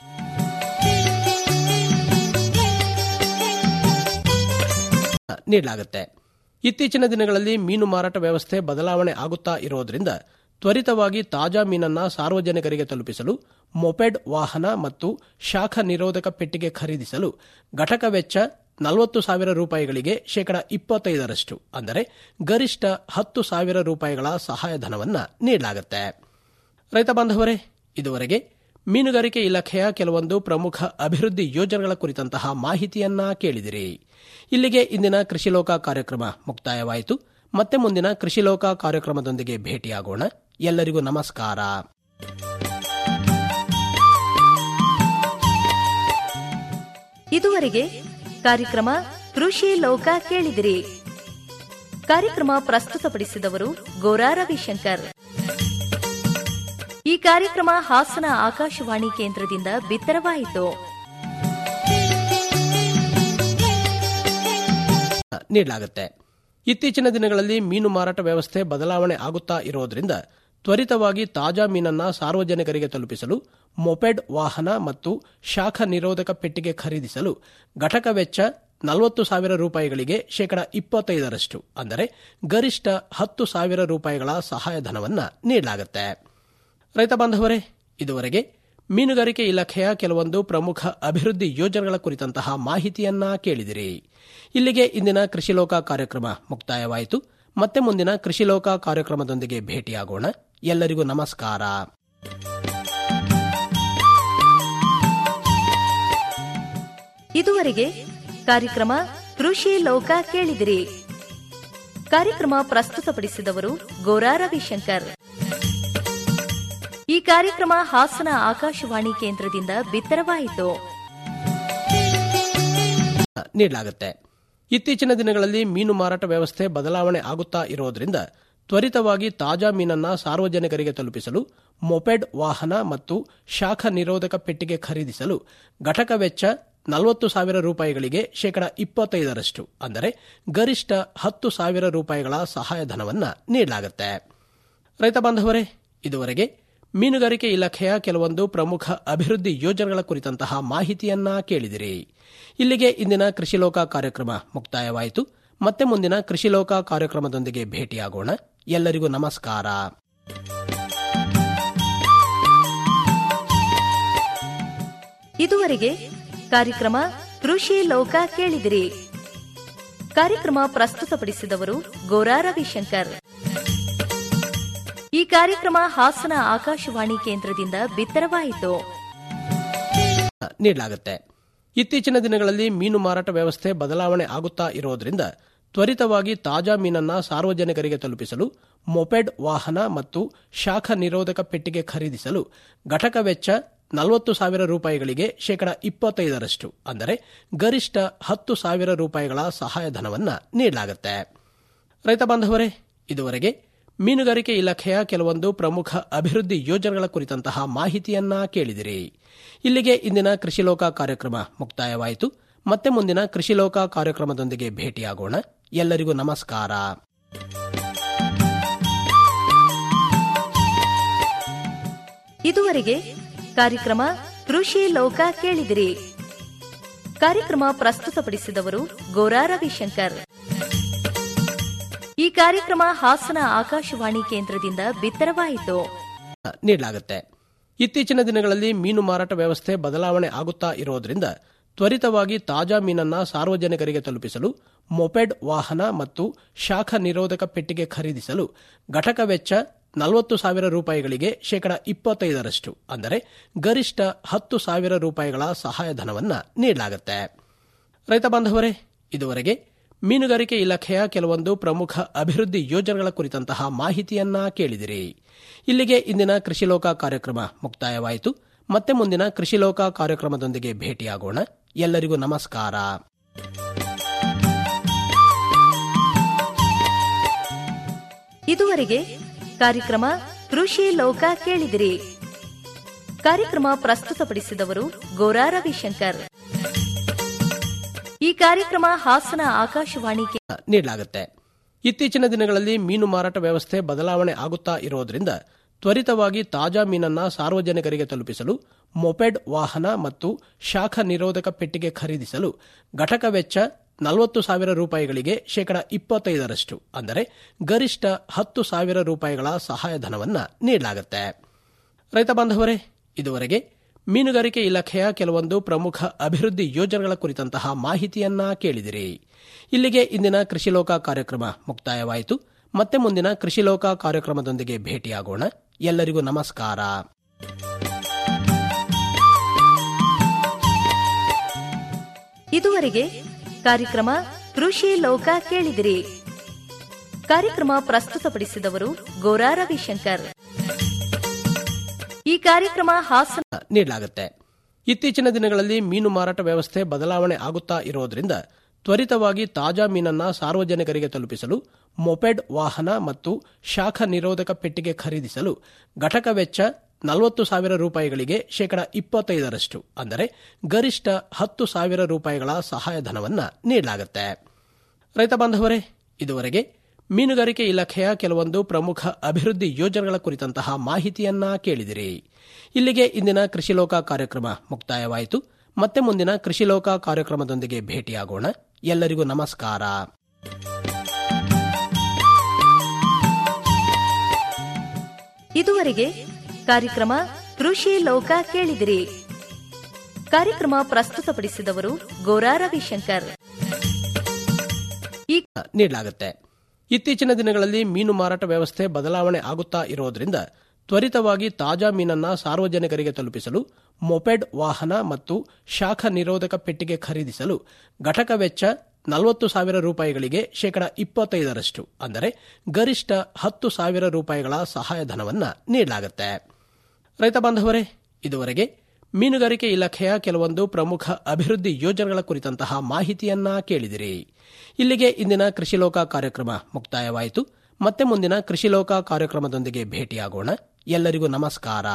ನೀಡಲಾಗುತ್ತೆ ಇತ್ತೀಚಿನ ದಿನಗಳಲ್ಲಿ ಮೀನು ಮಾರಾಟ ವ್ಯವಸ್ಥೆ ಬದಲಾವಣೆ ಆಗುತ್ತಾ ಇರೋದ್ರಿಂದ ತ್ವರಿತವಾಗಿ ತಾಜಾ ಮೀನನ್ನ ಸಾರ್ವಜನಿಕರಿಗೆ ತಲುಪಿಸಲು ಮೊಪೆಡ್ ವಾಹನ ಮತ್ತು ಶಾಖ ನಿರೋಧಕ ಪೆಟ್ಟಿಗೆ ಖರೀದಿಸಲು ಘಟಕ ವೆಚ್ಚ ನಲವತ್ತು ಸಾವಿರ ರೂಪಾಯಿಗಳಿಗೆ ಶೇಕಡ ಇಪ್ಪತ್ತೈದರಷ್ಟು ಅಂದರೆ ಗರಿಷ್ಠ ಹತ್ತು ಸಾವಿರ ರೂಪಾಯಿಗಳ ಸಹಾಯಧನವನ್ನು ನೀಡಲಾಗುತ್ತೆ ರೈತ ಬಾಂಧವರೇ ಇದುವರೆಗೆ ಮೀನುಗಾರಿಕೆ ಇಲಾಖೆಯ ಕೆಲವೊಂದು ಪ್ರಮುಖ ಅಭಿವೃದ್ಧಿ ಯೋಜನೆಗಳ ಕುರಿತಂತಹ ಮಾಹಿತಿಯನ್ನ ಕೇಳಿದಿರಿ ಇಲ್ಲಿಗೆ ಇಂದಿನ ಕೃಷಿ ಲೋಕ ಕಾರ್ಯಕ್ರಮ ಮುಕ್ತಾಯವಾಯಿತು ಮತ್ತೆ ಮುಂದಿನ ಕೃಷಿ ಲೋಕ ಕಾರ್ಯಕ್ರಮದೊಂದಿಗೆ ಭೇಟಿಯಾಗೋಣ ಎಲ್ಲರಿಗೂ ನಮಸ್ಕಾರ ಇದುವರೆಗೆ ಕಾರ್ಯಕ್ರಮ ಕೃಷಿ ಲೋಕ ಕೇಳಿದಿರಿ ಕಾರ್ಯಕ್ರಮ ಪ್ರಸ್ತುತಪಡಿಸಿದವರು ಗೋರಾ ರವಿಶಂಕರ್ ಈ ಕಾರ್ಯಕ್ರಮ ಹಾಸನ ಆಕಾಶವಾಣಿ ಕೇಂದ್ರದಿಂದ ಬಿತ್ತರವಾಯಿತು ನೀಡಲಾಗುತ್ತೆ ಇತ್ತೀಚಿನ ದಿನಗಳಲ್ಲಿ ಮೀನು ಮಾರಾಟ ವ್ಯವಸ್ಥೆ ಬದಲಾವಣೆ ಆಗುತ್ತಾ ಇರೋದ್ರಿಂದ ತ್ವರಿತವಾಗಿ ತಾಜಾ ಮೀನನ್ನ ಸಾರ್ವಜನಿಕರಿಗೆ ತಲುಪಿಸಲು ಮೊಪೆಡ್ ವಾಹನ ಮತ್ತು ಶಾಖ ನಿರೋಧಕ ಪೆಟ್ಟಿಗೆ ಖರೀದಿಸಲು ಘಟಕ ವೆಚ್ಚ ನಲವತ್ತು ಸಾವಿರ ರೂಪಾಯಿಗಳಿಗೆ ಶೇಕಡ ಇಪ್ಪತ್ತೈದರಷ್ಟು ಅಂದರೆ ಗರಿಷ್ಠ ಹತ್ತು ಸಾವಿರ ರೂಪಾಯಿಗಳ ಸಹಾಯಧನವನ್ನು ನೀಡಲಾಗುತ್ತೆ ರೈತ ಬಾಂಧವರೇ ಇದುವರೆಗೆ ಮೀನುಗಾರಿಕೆ ಇಲಾಖೆಯ ಕೆಲವೊಂದು ಪ್ರಮುಖ ಅಭಿವೃದ್ಧಿ ಯೋಜನೆಗಳ ಕುರಿತಂತಹ ಮಾಹಿತಿಯನ್ನ ಕೇಳಿದಿರಿ ಇಲ್ಲಿಗೆ ಇಂದಿನ ಕೃಷಿ ಲೋಕ ಕಾರ್ಯಕ್ರಮ ಮುಕ್ತಾಯವಾಯಿತು ಮತ್ತೆ ಮುಂದಿನ ಕೃಷಿ ಲೋಕ ಕಾರ್ಯಕ್ರಮದೊಂದಿಗೆ ಭೇಟಿಯಾಗೋಣ ಎಲ್ಲರಿಗೂ ನಮಸ್ಕಾರ ಇದುವರೆಗೆ ಕಾರ್ಯಕ್ರಮ ಕೃಷಿ ಲೋಕ ಕೇಳಿದಿರಿ ಕಾರ್ಯಕ್ರಮ ಪ್ರಸ್ತುತಪಡಿಸಿದವರು ಗೋರಾ ರವಿಶಂಕರ್ ಈ ಕಾರ್ಯಕ್ರಮ ಹಾಸನ ಆಕಾಶವಾಣಿ ಕೇಂದ್ರದಿಂದ ಬಿತ್ತರವಾಯಿತು ನೀಡಲಾಗುತ್ತೆ ಇತ್ತೀಚಿನ ದಿನಗಳಲ್ಲಿ ಮೀನು ಮಾರಾಟ ವ್ಯವಸ್ಥೆ ಬದಲಾವಣೆ ಆಗುತ್ತಾ ಇರೋದ್ರಿಂದ ತ್ವರಿತವಾಗಿ ತಾಜಾ ಮೀನನ್ನ ಸಾರ್ವಜನಿಕರಿಗೆ ತಲುಪಿಸಲು ಮೊಪೆಡ್ ವಾಹನ ಮತ್ತು ಶಾಖ ನಿರೋಧಕ ಪೆಟ್ಟಿಗೆ ಖರೀದಿಸಲು ಘಟಕ ವೆಚ್ಚ ನಲವತ್ತು ಸಾವಿರ ರೂಪಾಯಿಗಳಿಗೆ ಶೇಕಡ ಇಪ್ಪತ್ತೈದರಷ್ಟು ಅಂದರೆ ಗರಿಷ್ಠ ಹತ್ತು ಸಾವಿರ ರೂಪಾಯಿಗಳ ಸಹಾಯಧನವನ್ನು ನೀಡಲಾಗುತ್ತೆ ರೈತ ಬಾಂಧವರೇ ಇದುವರೆಗೆ ಮೀನುಗಾರಿಕೆ ಇಲಾಖೆಯ ಕೆಲವೊಂದು ಪ್ರಮುಖ ಅಭಿವೃದ್ಧಿ ಯೋಜನೆಗಳ ಕುರಿತಂತಹ ಮಾಹಿತಿಯನ್ನ ಕೇಳಿದಿರಿ ಇಲ್ಲಿಗೆ ಇಂದಿನ ಕೃಷಿ ಲೋಕ ಕಾರ್ಯಕ್ರಮ ಮುಕ್ತಾಯವಾಯಿತು ಮತ್ತೆ ಮುಂದಿನ ಕೃಷಿ ಲೋಕ ಕಾರ್ಯಕ್ರಮದೊಂದಿಗೆ ಭೇಟಿಯಾಗೋಣ ಎಲ್ಲರಿಗೂ ನಮಸ್ಕಾರ ಇದುವರೆಗೆ ಕಾರ್ಯಕ್ರಮ ಕೃಷಿ ಲೋಕ ಕೇಳಿದಿರಿ ಕಾರ್ಯಕ್ರಮ ಪ್ರಸ್ತುತಪಡಿಸಿದವರು ಗೋರಾ ರವಿಶಂಕರ್ ಈ ಕಾರ್ಯಕ್ರಮ ಹಾಸನ ಆಕಾಶವಾಣಿ ಕೇಂದ್ರದಿಂದ ಬಿತ್ತರವಾಯಿತು ನೀಡಲಾಗುತ್ತೆ ಇತ್ತೀಚಿನ ದಿನಗಳಲ್ಲಿ ಮೀನು ಮಾರಾಟ ವ್ಯವಸ್ಥೆ ಬದಲಾವಣೆ ಆಗುತ್ತಾ ಇರೋದ್ರಿಂದ ತ್ವರಿತವಾಗಿ ತಾಜಾ ಮೀನನ್ನ ಸಾರ್ವಜನಿಕರಿಗೆ ತಲುಪಿಸಲು ಮೊಪೆಡ್ ವಾಹನ ಮತ್ತು ಶಾಖ ನಿರೋಧಕ ಪೆಟ್ಟಿಗೆ ಖರೀದಿಸಲು ಘಟಕ ವೆಚ್ಚ ನಲವತ್ತು ಸಾವಿರ ರೂಪಾಯಿಗಳಿಗೆ ಶೇಕಡ ಇಪ್ಪತ್ತೈದರಷ್ಟು ಅಂದರೆ ಗರಿಷ್ಠ ಹತ್ತು ಸಾವಿರ ರೂಪಾಯಿಗಳ ಸಹಾಯಧನವನ್ನು ನೀಡಲಾಗುತ್ತೆ ರೈತ ಬಾಂಧವರೇ ಇದುವರೆಗೆ ಮೀನುಗಾರಿಕೆ ಇಲಾಖೆಯ ಕೆಲವೊಂದು ಪ್ರಮುಖ ಅಭಿವೃದ್ಧಿ ಯೋಜನೆಗಳ ಕುರಿತಂತಹ ಮಾಹಿತಿಯನ್ನ ಕೇಳಿದಿರಿ ಇಲ್ಲಿಗೆ ಇಂದಿನ ಕೃಷಿ ಲೋಕ ಕಾರ್ಯಕ್ರಮ ಮುಕ್ತಾಯವಾಯಿತು ಮತ್ತೆ ಮುಂದಿನ ಕೃಷಿ ಲೋಕ ಕಾರ್ಯಕ್ರಮದೊಂದಿಗೆ ಭೇಟಿಯಾಗೋಣ ಎಲ್ಲರಿಗೂ ನಮಸ್ಕಾರ ಇದುವರೆಗೆ ಕಾರ್ಯಕ್ರಮ ಕೃಷಿ ಲೋಕ ಕೇಳಿದಿರಿ ಕಾರ್ಯಕ್ರಮ ಪ್ರಸ್ತುತಪಡಿಸಿದವರು ಗೋರಾ ರವಿಶಂಕರ್ ಈ ಕಾರ್ಯಕ್ರಮ ಹಾಸನ ಆಕಾಶವಾಣಿ ಕೇಂದ್ರದಿಂದ ಬಿತ್ತರವಾಯಿತು ನೀಡಲಾಗುತ್ತೆ ಇತ್ತೀಚಿನ ದಿನಗಳಲ್ಲಿ ಮೀನು ಮಾರಾಟ ವ್ಯವಸ್ಥೆ ಬದಲಾವಣೆ ಆಗುತ್ತಾ ಇರೋದ್ರಿಂದ ತ್ವರಿತವಾಗಿ ತಾಜಾ ಮೀನನ್ನ ಸಾರ್ವಜನಿಕರಿಗೆ ತಲುಪಿಸಲು ಮೊಪೆಡ್ ವಾಹನ ಮತ್ತು ಶಾಖ ನಿರೋಧಕ ಪೆಟ್ಟಿಗೆ ಖರೀದಿಸಲು ಘಟಕ ವೆಚ್ಚ ನಲವತ್ತು ಸಾವಿರ ರೂಪಾಯಿಗಳಿಗೆ ಶೇಕಡ ಇಪ್ಪತ್ತೈದರಷ್ಟು ಅಂದರೆ ಗರಿಷ್ಠ ಹತ್ತು ಸಾವಿರ ರೂಪಾಯಿಗಳ ಸಹಾಯಧನವನ್ನು ನೀಡಲಾಗುತ್ತೆ ರೈತ ಬಾಂಧವರೇ ಇದುವರೆಗೆ ಮೀನುಗಾರಿಕೆ ಇಲಾಖೆಯ ಕೆಲವೊಂದು ಪ್ರಮುಖ ಅಭಿವೃದ್ಧಿ ಯೋಜನೆಗಳ ಕುರಿತಂತಹ ಮಾಹಿತಿಯನ್ನ ಕೇಳಿದಿರಿ ಇಲ್ಲಿಗೆ ಇಂದಿನ ಕೃಷಿ ಲೋಕ ಕಾರ್ಯಕ್ರಮ ಮುಕ್ತಾಯವಾಯಿತು ಮತ್ತೆ ಮುಂದಿನ ಕೃಷಿ ಲೋಕ ಕಾರ್ಯಕ್ರಮದೊಂದಿಗೆ ಭೇಟಿಯಾಗೋಣ ಎಲ್ಲರಿಗೂ ನಮಸ್ಕಾರ ಇದುವರೆಗೆ ಕಾರ್ಯಕ್ರಮ ಕೃಷಿ ಲೋಕ ಕೇಳಿದಿರಿ ಕಾರ್ಯಕ್ರಮ ಪ್ರಸ್ತುತಪಡಿಸಿದವರು ಗೋರಾ ರವಿಶಂಕರ್ ಈ ಕಾರ್ಯಕ್ರಮ ಹಾಸನ ಆಕಾಶವಾಣಿ ಕೇ- ನೀಡಲಾಗುತ್ತೆ ಇತ್ತೀಚಿನ ದಿನಗಳಲ್ಲಿ ಮೀನು ಮಾರಾಟ ವ್ಯವಸ್ಥೆ ಬದಲಾವಣೆ ಆಗುತ್ತಾ ಇರೋದ್ರಿಂದ ತ್ವರಿತವಾಗಿ ತಾಜಾ ಮೀನನ್ನ ಸಾರ್ವಜನಿಕರಿಗೆ ತಲುಪಿಸಲು ಮೊಪೆಡ್ ವಾಹನ ಮತ್ತು ಶಾಖ ನಿರೋಧಕ ಪೆಟ್ಟಿಗೆ ಖರೀದಿಸಲು ಘಟಕ ವೆಚ್ಚ ನಲವತ್ತು ಸಾವಿರ ರೂಪಾಯಿಗಳಿಗೆ ಶೇಕಡ ಇಪ್ಪತ್ತೈದರಷ್ಟು ಅಂದರೆ ಗರಿಷ್ಠ ಹತ್ತು ಸಾವಿರ ರೂಪಾಯಿಗಳ ಸಹಾಯಧನವನ್ನು ನೀಡಲಾಗುತ್ತೆ ರೈತ ಬಾಂಧವರೇ ಇದುವರೆಗೆ ಮೀನುಗಾರಿಕೆ ಇಲಾಖೆಯ ಕೆಲವೊಂದು ಪ್ರಮುಖ ಅಭಿವೃದ್ಧಿ ಯೋಜನೆಗಳ ಕುರಿತಂತಹ ಮಾಹಿತಿಯನ್ನ ಕೇಳಿದಿರಿ ಇಲ್ಲಿಗೆ ಇಂದಿನ ಕೃಷಿ ಲೋಕ ಕಾರ್ಯಕ್ರಮ ಮುಕ್ತಾಯವಾಯಿತು ಮತ್ತೆ ಮುಂದಿನ ಕೃಷಿ ಲೋಕ ಕಾರ್ಯಕ್ರಮದೊಂದಿಗೆ ಭೇಟಿಯಾಗೋಣ ಎಲ್ಲರಿಗೂ ನಮಸ್ಕಾರ ಇದುವರೆಗೆ ಕಾರ್ಯಕ್ರಮ ಕೃಷಿ ಲೋಕ ಕೇಳಿದಿರಿ ಕಾರ್ಯಕ್ರಮ ಪ್ರಸ್ತುತಪಡಿಸಿದವರು ಗೋರಾ ರವಿಶಂಕರ್ ಈ ಕಾರ್ಯಕ್ರಮ ಹಾಸನ ನೀಡಲಾಗುತ್ತೆ ಇತ್ತೀಚಿನ ದಿನಗಳಲ್ಲಿ ಮೀನು ಮಾರಾಟ ವ್ಯವಸ್ಥೆ ಬದಲಾವಣೆ ಆಗುತ್ತಾ ಇರೋದ್ರಿಂದ ತ್ವರಿತವಾಗಿ ತಾಜಾ ಮೀನನ್ನ ಸಾರ್ವಜನಿಕರಿಗೆ ತಲುಪಿಸಲು ಮೊಪೆಡ್ ವಾಹನ ಮತ್ತು ಶಾಖ ನಿರೋಧಕ ಪೆಟ್ಟಿಗೆ ಖರೀದಿಸಲು ಘಟಕ ವೆಚ್ಚ ನಲವತ್ತು ಸಾವಿರ ರೂಪಾಯಿಗಳಿಗೆ ಶೇಕಡ ಇಪ್ಪತ್ತೈದರಷ್ಟು ಅಂದರೆ ಗರಿಷ್ಠ ಹತ್ತು ಸಾವಿರ ರೂಪಾಯಿಗಳ ಸಹಾಯಧನವನ್ನು ನೀಡಲಾಗುತ್ತೆ ರೈತ ಬಾಂಧವರೇ ಇದುವರೆಗೆ ಮೀನುಗಾರಿಕೆ ಇಲಾಖೆಯ ಕೆಲವೊಂದು ಪ್ರಮುಖ ಅಭಿವೃದ್ಧಿ ಯೋಜನೆಗಳ ಕುರಿತಂತಹ ಮಾಹಿತಿಯನ್ನ ಕೇಳಿದಿರಿ ಇಲ್ಲಿಗೆ ಇಂದಿನ ಕೃಷಿ ಲೋಕ ಕಾರ್ಯಕ್ರಮ ಮುಕ್ತಾಯವಾಯಿತು ಮತ್ತೆ ಮುಂದಿನ ಕೃಷಿ ಲೋಕ ಕಾರ್ಯಕ್ರಮದೊಂದಿಗೆ ಭೇಟಿಯಾಗೋಣ ಎಲ್ಲರಿಗೂ ನಮಸ್ಕಾರ ಇದುವರೆಗೆ ಕಾರ್ಯಕ್ರಮ ಕೃಷಿ ಲೋಕ ಕೇಳಿದಿರಿ ಕಾರ್ಯಕ್ರಮ ಪ್ರಸ್ತುತಪಡಿಸಿದವರು ಗೋರಾ ರವಿಶಂಕರ್ ಈ ನೀಡಲಾಗುತ್ತೆ ಇತ್ತೀಚಿನ ದಿನಗಳಲ್ಲಿ ಮೀನು ಮಾರಾಟ ವ್ಯವಸ್ಥೆ ಬದಲಾವಣೆ ಆಗುತ್ತಾ ಇರೋದ್ರಿಂದ ತ್ವರಿತವಾಗಿ ತಾಜಾ ಮೀನನ್ನ ಸಾರ್ವಜನಿಕರಿಗೆ ತಲುಪಿಸಲು ಮೊಪೆಡ್ ವಾಹನ ಮತ್ತು ಶಾಖ ನಿರೋಧಕ ಪೆಟ್ಟಿಗೆ ಖರೀದಿಸಲು ಘಟಕ ವೆಚ್ಚ ನಲವತ್ತು ಸಾವಿರ ರೂಪಾಯಿಗಳಿಗೆ ಶೇಕಡ ಇಪ್ಪತ್ತೈದರಷ್ಟು ಅಂದರೆ ಗರಿಷ್ಠ ಹತ್ತು ಸಾವಿರ ರೂಪಾಯಿಗಳ ಸಹಾಯಧನವನ್ನು ನೀಡಲಾಗುತ್ತೆ ರೈತ ಬಾಂಧವರೇ ಇದುವರೆಗೆ ಮೀನುಗಾರಿಕೆ ಇಲಾಖೆಯ ಕೆಲವೊಂದು ಪ್ರಮುಖ ಅಭಿವೃದ್ಧಿ ಯೋಜನೆಗಳ ಕುರಿತಂತಹ ಮಾಹಿತಿಯನ್ನ ಕೇಳಿದಿರಿ ಇಲ್ಲಿಗೆ ಇಂದಿನ ಕೃಷಿ ಲೋಕ ಕಾರ್ಯಕ್ರಮ ಮುಕ್ತಾಯವಾಯಿತು ಮತ್ತೆ ಮುಂದಿನ ಕೃಷಿ ಲೋಕ ಕಾರ್ಯಕ್ರಮದೊಂದಿಗೆ ಭೇಟಿಯಾಗೋಣ ಎಲ್ಲರಿಗೂ ನಮಸ್ಕಾರ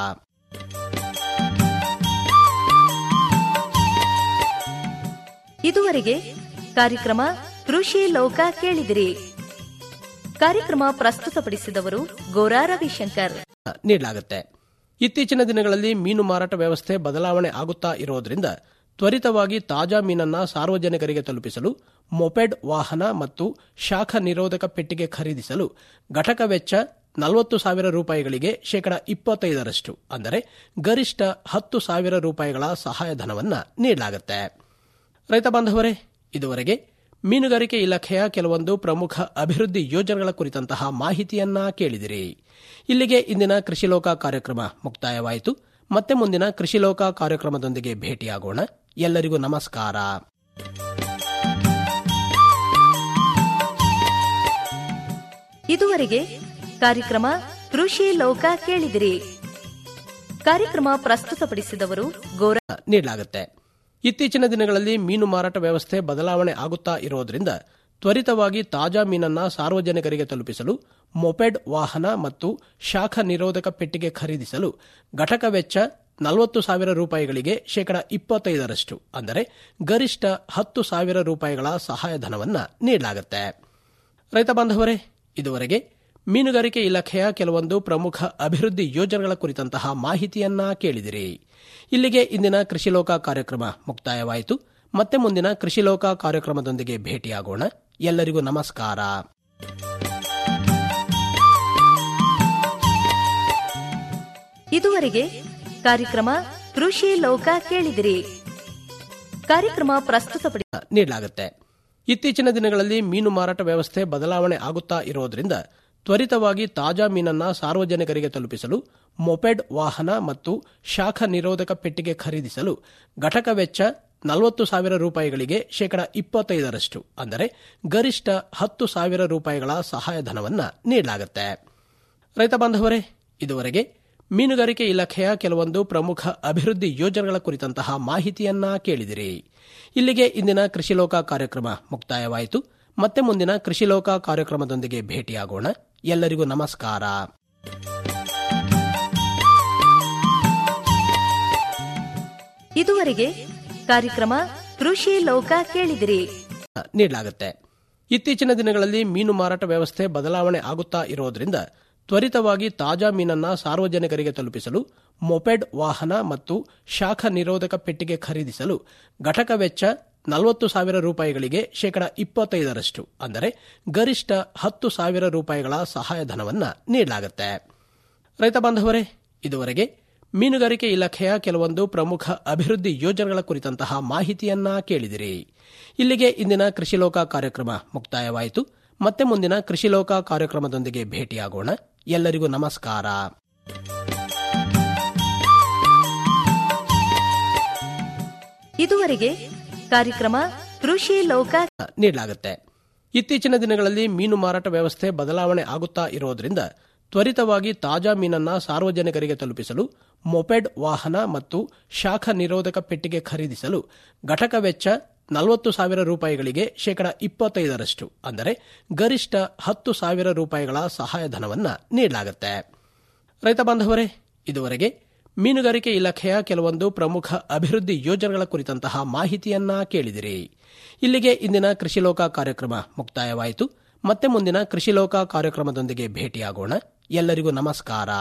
ಇದುವರೆಗೆ ಕಾರ್ಯಕ್ರಮ ಕೃಷಿ ಲೋಕ ಕೇಳಿದಿರಿ ಕಾರ್ಯಕ್ರಮ ಪ್ರಸ್ತುತಪಡಿಸಿದವರು ಗೋರಾ ರವಿಶಂಕರ್ ನೀಡಲಾಗುತ್ತೆ ಇತ್ತೀಚಿನ ದಿನಗಳಲ್ಲಿ ಮೀನು ಮಾರಾಟ ವ್ಯವಸ್ಥೆ ಬದಲಾವಣೆ ಆಗುತ್ತಾ ಇರೋದ್ರಿಂದ ತ್ವರಿತವಾಗಿ ತಾಜಾ ಮೀನನ್ನ ಸಾರ್ವಜನಿಕರಿಗೆ ತಲುಪಿಸಲು ಮೊಪೆಡ್ ವಾಹನ ಮತ್ತು ಶಾಖ ನಿರೋಧಕ ಪೆಟ್ಟಿಗೆ ಖರೀದಿಸಲು ಘಟಕ ವೆಚ್ಚ ನಲವತ್ತು ಸಾವಿರ ರೂಪಾಯಿಗಳಿಗೆ ಶೇಕಡ ಇಪ್ಪತ್ತೈದರಷ್ಟು ಅಂದರೆ ಗರಿಷ್ಠ ಹತ್ತು ಸಾವಿರ ರೂಪಾಯಿಗಳ ಸಹಾಯಧನವನ್ನು ನೀಡಲಾಗುತ್ತೆ ರೈತ ಬಾಂಧವರೇ ಇದುವರೆಗೆ ಮೀನುಗಾರಿಕೆ ಇಲಾಖೆಯ ಕೆಲವೊಂದು ಪ್ರಮುಖ ಅಭಿವೃದ್ಧಿ ಯೋಜನೆಗಳ ಕುರಿತಂತಹ ಮಾಹಿತಿಯನ್ನ ಕೇಳಿದಿರಿ ಇಲ್ಲಿಗೆ ಇಂದಿನ ಕೃಷಿ ಲೋಕ ಕಾರ್ಯಕ್ರಮ ಮುಕ್ತಾಯವಾಯಿತು ಮತ್ತೆ ಮುಂದಿನ ಕೃಷಿ ಲೋಕ ಕಾರ್ಯಕ್ರಮದೊಂದಿಗೆ ಭೇಟಿಯಾಗೋಣ ಎಲ್ಲರಿಗೂ ನಮಸ್ಕಾರ ಇದುವರೆಗೆ ಕಾರ್ಯಕ್ರಮ ಕೃಷಿ ಲೋಕ ಕೇಳಿದಿರಿ ಕಾರ್ಯಕ್ರಮ ಪ್ರಸ್ತುತಪಡಿಸಿದವರು ಗೋರಾ ನೀಡಲಾಗುತ್ತೆ ಇತ್ತೀಚಿನ ದಿನಗಳಲ್ಲಿ ಮೀನು ಮಾರಾಟ ವ್ಯವಸ್ಥೆ ಬದಲಾವಣೆ ಆಗುತ್ತಾ ಇರೋದ್ರಿಂದ ತ್ವರಿತವಾಗಿ ತಾಜಾ ಮೀನನ್ನ ಸಾರ್ವಜನಿಕರಿಗೆ ತಲುಪಿಸಲು ಮೊಪೆಡ್ ವಾಹನ ಮತ್ತು ಶಾಖ ನಿರೋಧಕ ಪೆಟ್ಟಿಗೆ ಖರೀದಿಸಲು ಘಟಕ ವೆಚ್ಚ ನಲವತ್ತು ಸಾವಿರ ರೂಪಾಯಿಗಳಿಗೆ ಶೇಕಡ ಇಪ್ಪತ್ತೈದರಷ್ಟು ಅಂದರೆ ಗರಿಷ್ಠ ಹತ್ತು ಸಾವಿರ ರೂಪಾಯಿಗಳ ಸಹಾಯಧನವನ್ನು ನೀಡಲಾಗುತ್ತೆ ರೈತ ಬಾಂಧವರೇ ಇದುವರೆಗೆ ಮೀನುಗಾರಿಕೆ ಇಲಾಖೆಯ ಕೆಲವೊಂದು ಪ್ರಮುಖ ಅಭಿವೃದ್ಧಿ ಯೋಜನೆಗಳ ಕುರಿತಂತಹ ಮಾಹಿತಿಯನ್ನ ಕೇಳಿದಿರಿ ಇಲ್ಲಿಗೆ ಇಂದಿನ ಕೃಷಿ ಲೋಕ ಕಾರ್ಯಕ್ರಮ ಮುಕ್ತಾಯವಾಯಿತು ಮತ್ತೆ ಮುಂದಿನ ಕೃಷಿ ಲೋಕ ಕಾರ್ಯಕ್ರಮದೊಂದಿಗೆ ಭೇಟಿಯಾಗೋಣ ಎಲ್ಲರಿಗೂ ನಮಸ್ಕಾರ ಇದುವರೆಗೆ ಕಾರ್ಯಕ್ರಮ ಕೃಷಿ ಲೋಕ ಕೇಳಿದಿರಿ ಕಾರ್ಯಕ್ರಮ ಪ್ರಸ್ತುತಪಡಿ ನೀಡಲಾಗುತ್ತೆ ಇತ್ತೀಚಿನ ದಿನಗಳಲ್ಲಿ ಮೀನು ಮಾರಾಟ ವ್ಯವಸ್ಥೆ ಬದಲಾವಣೆ ಆಗುತ್ತಾ ಇರೋದ್ರಿಂದ ತ್ವರಿತವಾಗಿ ತಾಜಾ ಮೀನನ್ನ ಸಾರ್ವಜನಿಕರಿಗೆ ತಲುಪಿಸಲು ಮೊಪೆಡ್ ವಾಹನ ಮತ್ತು ಶಾಖ ನಿರೋಧಕ ಪೆಟ್ಟಿಗೆ ಖರೀದಿಸಲು ಘಟಕ ವೆಚ್ಚ ನಲವತ್ತು ಸಾವಿರ ರೂಪಾಯಿಗಳಿಗೆ ಶೇಕಡ ಇಪ್ಪತ್ತೈದರಷ್ಟು ಅಂದರೆ ಗರಿಷ್ಠ ಹತ್ತು ಸಾವಿರ ರೂಪಾಯಿಗಳ ಸಹಾಯಧನವನ್ನ ನೀಡಲಾಗುತ್ತೆ ರೈತ ಬಾಂಧವರೇ ಇದುವರೆಗೆ ಮೀನುಗಾರಿಕೆ ಇಲಾಖೆಯ ಕೆಲವೊಂದು ಪ್ರಮುಖ ಅಭಿವೃದ್ಧಿ ಯೋಜನೆಗಳ ಕುರಿತಂತಹ ಮಾಹಿತಿಯನ್ನ ಕೇಳಿದಿರಿ ಇಲ್ಲಿಗೆ ಇಂದಿನ ಕೃಷಿ ಲೋಕ ಕಾರ್ಯಕ್ರಮ ಮುಕ್ತಾಯವಾಯಿತು ಮತ್ತೆ ಮುಂದಿನ ಕೃಷಿ ಲೋಕ ಕಾರ್ಯಕ್ರಮದೊಂದಿಗೆ ಭೇಟಿಯಾಗೋಣ ಎಲ್ಲರಿಗೂ ನಮಸ್ಕಾರ ಇದುವರೆಗೆ ಕಾರ್ಯಕ್ರಮ ಕೃಷಿ ಲೋಕ ಕೇಳಿದಿರಿ ನೀಡಲಾಗುತ್ತೆ ಇತ್ತೀಚಿನ ದಿನಗಳಲ್ಲಿ ಮೀನು ಮಾರಾಟ ವ್ಯವಸ್ಥೆ ಬದಲಾವಣೆ ಆಗುತ್ತಾ ಇರೋದ್ರಿಂದ ತ್ವರಿತವಾಗಿ ತಾಜಾ ಮೀನನ್ನ ಸಾರ್ವಜನಿಕರಿಗೆ ತಲುಪಿಸಲು ಮೊಪೆಡ್ ವಾಹನ ಮತ್ತು ಶಾಖ ನಿರೋಧಕ ಪೆಟ್ಟಿಗೆ ಖರೀದಿಸಲು ಘಟಕ ವೆಚ್ಚ ನಲವತ್ತು ಸಾವಿರ ರೂಪಾಯಿಗಳಿಗೆ ಶೇಕಡ ಇಪ್ಪತ್ತೈದರಷ್ಟು ಅಂದರೆ ಗರಿಷ್ಠ ಹತ್ತು ಸಾವಿರ ರೂಪಾಯಿಗಳ ಸಹಾಯಧನವನ್ನ ನೀಡಲಾಗುತ್ತೆ ರೈತ ಬಾಂಧವರೇ ಇದುವರೆಗೆ ಮೀನುಗಾರಿಕೆ ಇಲಾಖೆಯ ಕೆಲವೊಂದು ಪ್ರಮುಖ ಅಭಿವೃದ್ಧಿ ಯೋಜನೆಗಳ ಕುರಿತಂತಹ ಮಾಹಿತಿಯನ್ನ ಕೇಳಿದಿರಿ ಇಲ್ಲಿಗೆ ಇಂದಿನ ಕೃಷಿ ಲೋಕ ಕಾರ್ಯಕ್ರಮ ಮುಕ್ತಾಯವಾಯಿತು ಮತ್ತೆ ಮುಂದಿನ ಕೃಷಿ ಲೋಕ ಕಾರ್ಯಕ್ರಮದೊಂದಿಗೆ ಭೇಟಿಯಾಗೋಣ ಎಲ್ಲರಿಗೂ ನಮಸ್ಕಾರ ಇದುವರೆಗೆ ಕಾರ್ಯಕ್ರಮ ಕೃಷಿ ಲೋಕ ನೀಡಲಾಗುತ್ತೆ ಇತ್ತೀಚಿನ ದಿನಗಳಲ್ಲಿ ಮೀನು ಮಾರಾಟ ವ್ಯವಸ್ಥೆ ಬದಲಾವಣೆ ಆಗುತ್ತಾ ಇರೋದ್ರಿಂದ ತ್ವರಿತವಾಗಿ ತಾಜಾ ಮೀನನ್ನ ಸಾರ್ವಜನಿಕರಿಗೆ ತಲುಪಿಸಲು ಮೊಪೆಡ್ ವಾಹನ ಮತ್ತು ಶಾಖ ನಿರೋಧಕ ಪೆಟ್ಟಿಗೆ ಖರೀದಿಸಲು ಘಟಕ ವೆಚ್ಚ ನಲವತ್ತು ಸಾವಿರ ರೂಪಾಯಿಗಳಿಗೆ ಶೇಕಡ ಇಪ್ಪತ್ತೈದರಷ್ಟು ಅಂದರೆ ಗರಿಷ್ಠ ಹತ್ತು ಸಾವಿರ ರೂಪಾಯಿಗಳ ಸಹಾಯಧನವನ್ನ ನೀಡಲಾಗುತ್ತೆ ರೈತ ಬಾಂಧವರೇ ಇದುವರೆಗೆ ಮೀನುಗಾರಿಕೆ ಇಲಾಖೆಯ ಕೆಲವೊಂದು ಪ್ರಮುಖ ಅಭಿವೃದ್ಧಿ ಯೋಜನೆಗಳ ಕುರಿತಂತಹ ಮಾಹಿತಿಯನ್ನ ಕೇಳಿದಿರಿ ಇಲ್ಲಿಗೆ ಇಂದಿನ ಕೃಷಿ ಲೋಕ ಕಾರ್ಯಕ್ರಮ ಮುಕ್ತಾಯವಾಯಿತು ಮತ್ತೆ ಮುಂದಿನ ಕೃಷಿ ಲೋಕ ಕಾರ್ಯಕ್ರಮದೊಂದಿಗೆ ಭೇಟಿಯಾಗೋಣ ಎಲ್ಲರಿಗೂ ನಮಸ್ಕಾರ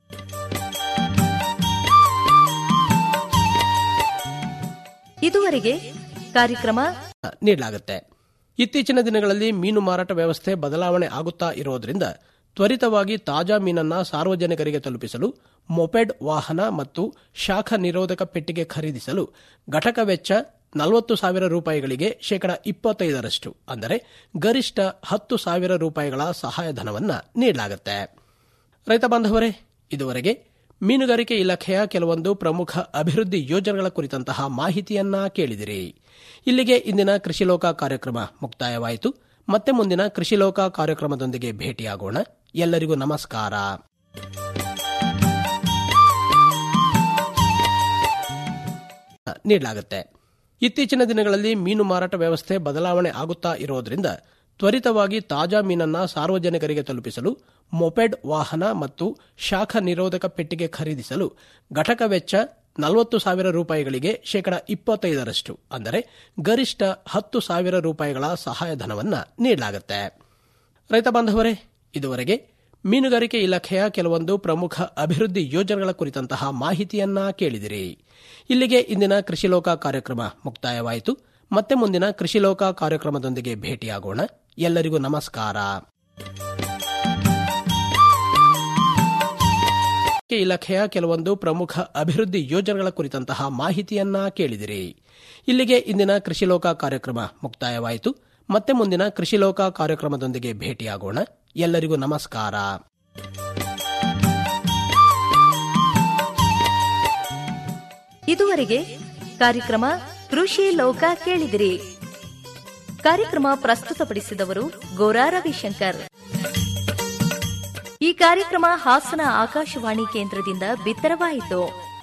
ಇದುವರೆಗೆ ಕಾರ್ಯಕ್ರಮ ನೀಡಲಾಗುತ್ತೆ ಇತ್ತೀಚಿನ ದಿನಗಳಲ್ಲಿ ಮೀನು ಮಾರಾಟ ವ್ಯವಸ್ಥೆ ಬದಲಾವಣೆ ಆಗುತ್ತಾ ಇರೋದ್ರಿಂದ ತ್ವರಿತವಾಗಿ ತಾಜಾ ಮೀನನ್ನ ಸಾರ್ವಜನಿಕರಿಗೆ ತಲುಪಿಸಲು ಮೊಪೆಡ್ ವಾಹನ ಮತ್ತು ಶಾಖ ನಿರೋಧಕ ಪೆಟ್ಟಿಗೆ ಖರೀದಿಸಲು ಘಟಕ ವೆಚ್ಚ ನಲವತ್ತು ಸಾವಿರ ರೂಪಾಯಿಗಳಿಗೆ ಶೇಕಡ ಇಪ್ಪತ್ತೈದರಷ್ಟು ಅಂದರೆ ಗರಿಷ್ಠ ಹತ್ತು ಸಾವಿರ ರೂಪಾಯಿಗಳ ಸಹಾಯಧನವನ್ನ ನೀಡಲಾಗುತ್ತೆ ರೈತ ಬಾಂಧವರೇ ಇದುವರೆಗೆ ಮೀನುಗಾರಿಕೆ ಇಲಾಖೆಯ ಕೆಲವೊಂದು ಪ್ರಮುಖ ಅಭಿವೃದ್ಧಿ ಯೋಜನೆಗಳ ಕುರಿತಂತಹ ಮಾಹಿತಿಯನ್ನ ಕೇಳಿದಿರಿ ಇಲ್ಲಿಗೆ ಇಂದಿನ ಕೃಷಿ ಲೋಕ ಕಾರ್ಯಕ್ರಮ ಮುಕ್ತಾಯವಾಯಿತು ಮತ್ತೆ ಮುಂದಿನ ಕೃಷಿ ಲೋಕ ಕಾರ್ಯಕ್ರಮದೊಂದಿಗೆ ಭೇಟಿಯಾಗೋಣ ಎಲ್ಲರಿಗೂ ನಮಸ್ಕಾರ ನೀಡಲಾಗುತ್ತೆ ಇತ್ತೀಚಿನ ದಿನಗಳಲ್ಲಿ ಮೀನು ಮಾರಾಟ ವ್ಯವಸ್ಥೆ ಬದಲಾವಣೆ ಆಗುತ್ತಾ ಇರೋದ್ರಿಂದ ತ್ವರಿತವಾಗಿ ತಾಜಾ ಮೀನನ್ನ ಸಾರ್ವಜನಿಕರಿಗೆ ತಲುಪಿಸಲು ಮೊಪೆಡ್ ವಾಹನ ಮತ್ತು ಶಾಖ ನಿರೋಧಕ ಪೆಟ್ಟಿಗೆ ಖರೀದಿಸಲು ಘಟಕ ವೆಚ್ಚ ನಲವತ್ತು ಸಾವಿರ ರೂಪಾಯಿಗಳಿಗೆ ಶೇಕಡ ಇಪ್ಪತ್ತೈದರಷ್ಟು ಅಂದರೆ ಗರಿಷ್ಠ ಹತ್ತು ಸಾವಿರ ರೂಪಾಯಿಗಳ ಸಹಾಯಧನವನ್ನ ನೀಡಲಾಗುತ್ತೆ ರೈತ ಬಾಂಧವರೇ ಇದುವರೆಗೆ ಮೀನುಗಾರಿಕೆ ಇಲಾಖೆಯ ಕೆಲವೊಂದು ಪ್ರಮುಖ ಅಭಿವೃದ್ಧಿ ಯೋಜನೆಗಳ ಕುರಿತಂತಹ ಮಾಹಿತಿಯನ್ನ ಕೇಳಿದಿರಿ ಇಲ್ಲಿಗೆ ಇಂದಿನ ಕೃಷಿ ಲೋಕ ಕಾರ್ಯಕ್ರಮ ಮುಕ್ತಾಯವಾಯಿತು ಮತ್ತೆ ಮುಂದಿನ ಕೃಷಿ ಲೋಕ ಕಾರ್ಯಕ್ರಮದೊಂದಿಗೆ ಭೇಟಿಯಾಗೋಣ ಎಲ್ಲರಿಗೂ ನಮಸ್ಕಾರ ಇಲಾಖೆಯ ಕೆಲವೊಂದು ಪ್ರಮುಖ ಅಭಿವೃದ್ಧಿ ಯೋಜನೆಗಳ ಕುರಿತಂತಹ ಮಾಹಿತಿಯನ್ನ ಕೇಳಿದಿರಿ ಇಲ್ಲಿಗೆ ಇಂದಿನ ಕೃಷಿ ಲೋಕ ಕಾರ್ಯಕ್ರಮ ಮುಕ್ತಾಯವಾಯಿತು ಮತ್ತೆ ಮುಂದಿನ ಕೃಷಿ ಲೋಕ ಕಾರ್ಯಕ್ರಮದೊಂದಿಗೆ ಭೇಟಿಯಾಗೋಣ ಎಲ್ಲರಿಗೂ ನಮಸ್ಕಾರ ಇದುವರೆಗೆ ಕಾರ್ಯಕ್ರಮ ಕೃಷಿ ಲೋಕ ಕೇಳಿದಿರಿ ಕಾರ್ಯಕ್ರಮ ಪ್ರಸ್ತುತಪಡಿಸಿದವರು ಗೋರಾ ರವಿಶಂಕರ್ ಈ ಕಾರ್ಯಕ್ರಮ ಹಾಸನ ಆಕಾಶವಾಣಿ ಕೇಂದ್ರದಿಂದ ಬಿತ್ತರವಾಯಿತು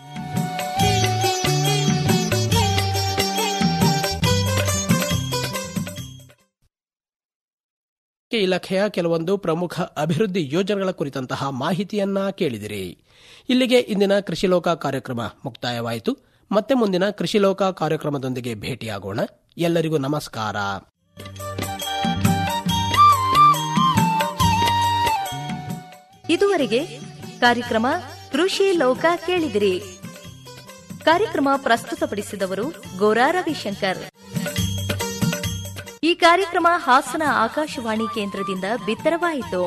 ಇಲಾಖೆಯ ಕೆಲವೊಂದು ಪ್ರಮುಖ ಅಭಿವೃದ್ಧಿ ಯೋಜನೆಗಳ ಕುರಿತಂತಹ ಮಾಹಿತಿಯನ್ನ ಕೇಳಿದಿರಿ ಇಲ್ಲಿಗೆ ಇಂದಿನ ಕೃಷಿ ಲೋಕ ಕಾರ್ಯಕ್ರಮ ಮುಕ್ತಾಯವಾಯಿತು ಮತ್ತೆ ಮುಂದಿನ ಕೃಷಿ ಲೋಕ ಕಾರ್ಯಕ್ರಮದೊಂದಿಗೆ ಭೇಟಿಯಾಗೋಣ ಎಲ್ಲರಿಗೂ ನಮಸ್ಕಾರ ಇದುವರೆಗೆ ಕಾರ್ಯಕ್ರಮ ಕೃಷಿ ಲೋಕ ಕೇಳಿದಿರಿ ಕಾರ್ಯಕ್ರಮ ಪ್ರಸ್ತುತಪಡಿಸಿದವರು ಗೋರಾ ರವಿಶಂಕರ್ ಈ ಕಾರ್ಯಕ್ರಮ ಹಾಸನ ಆಕಾಶವಾಣಿ ಕೇಂದ್ರದಿಂದ ಬಿತ್ತರವಾಯಿತು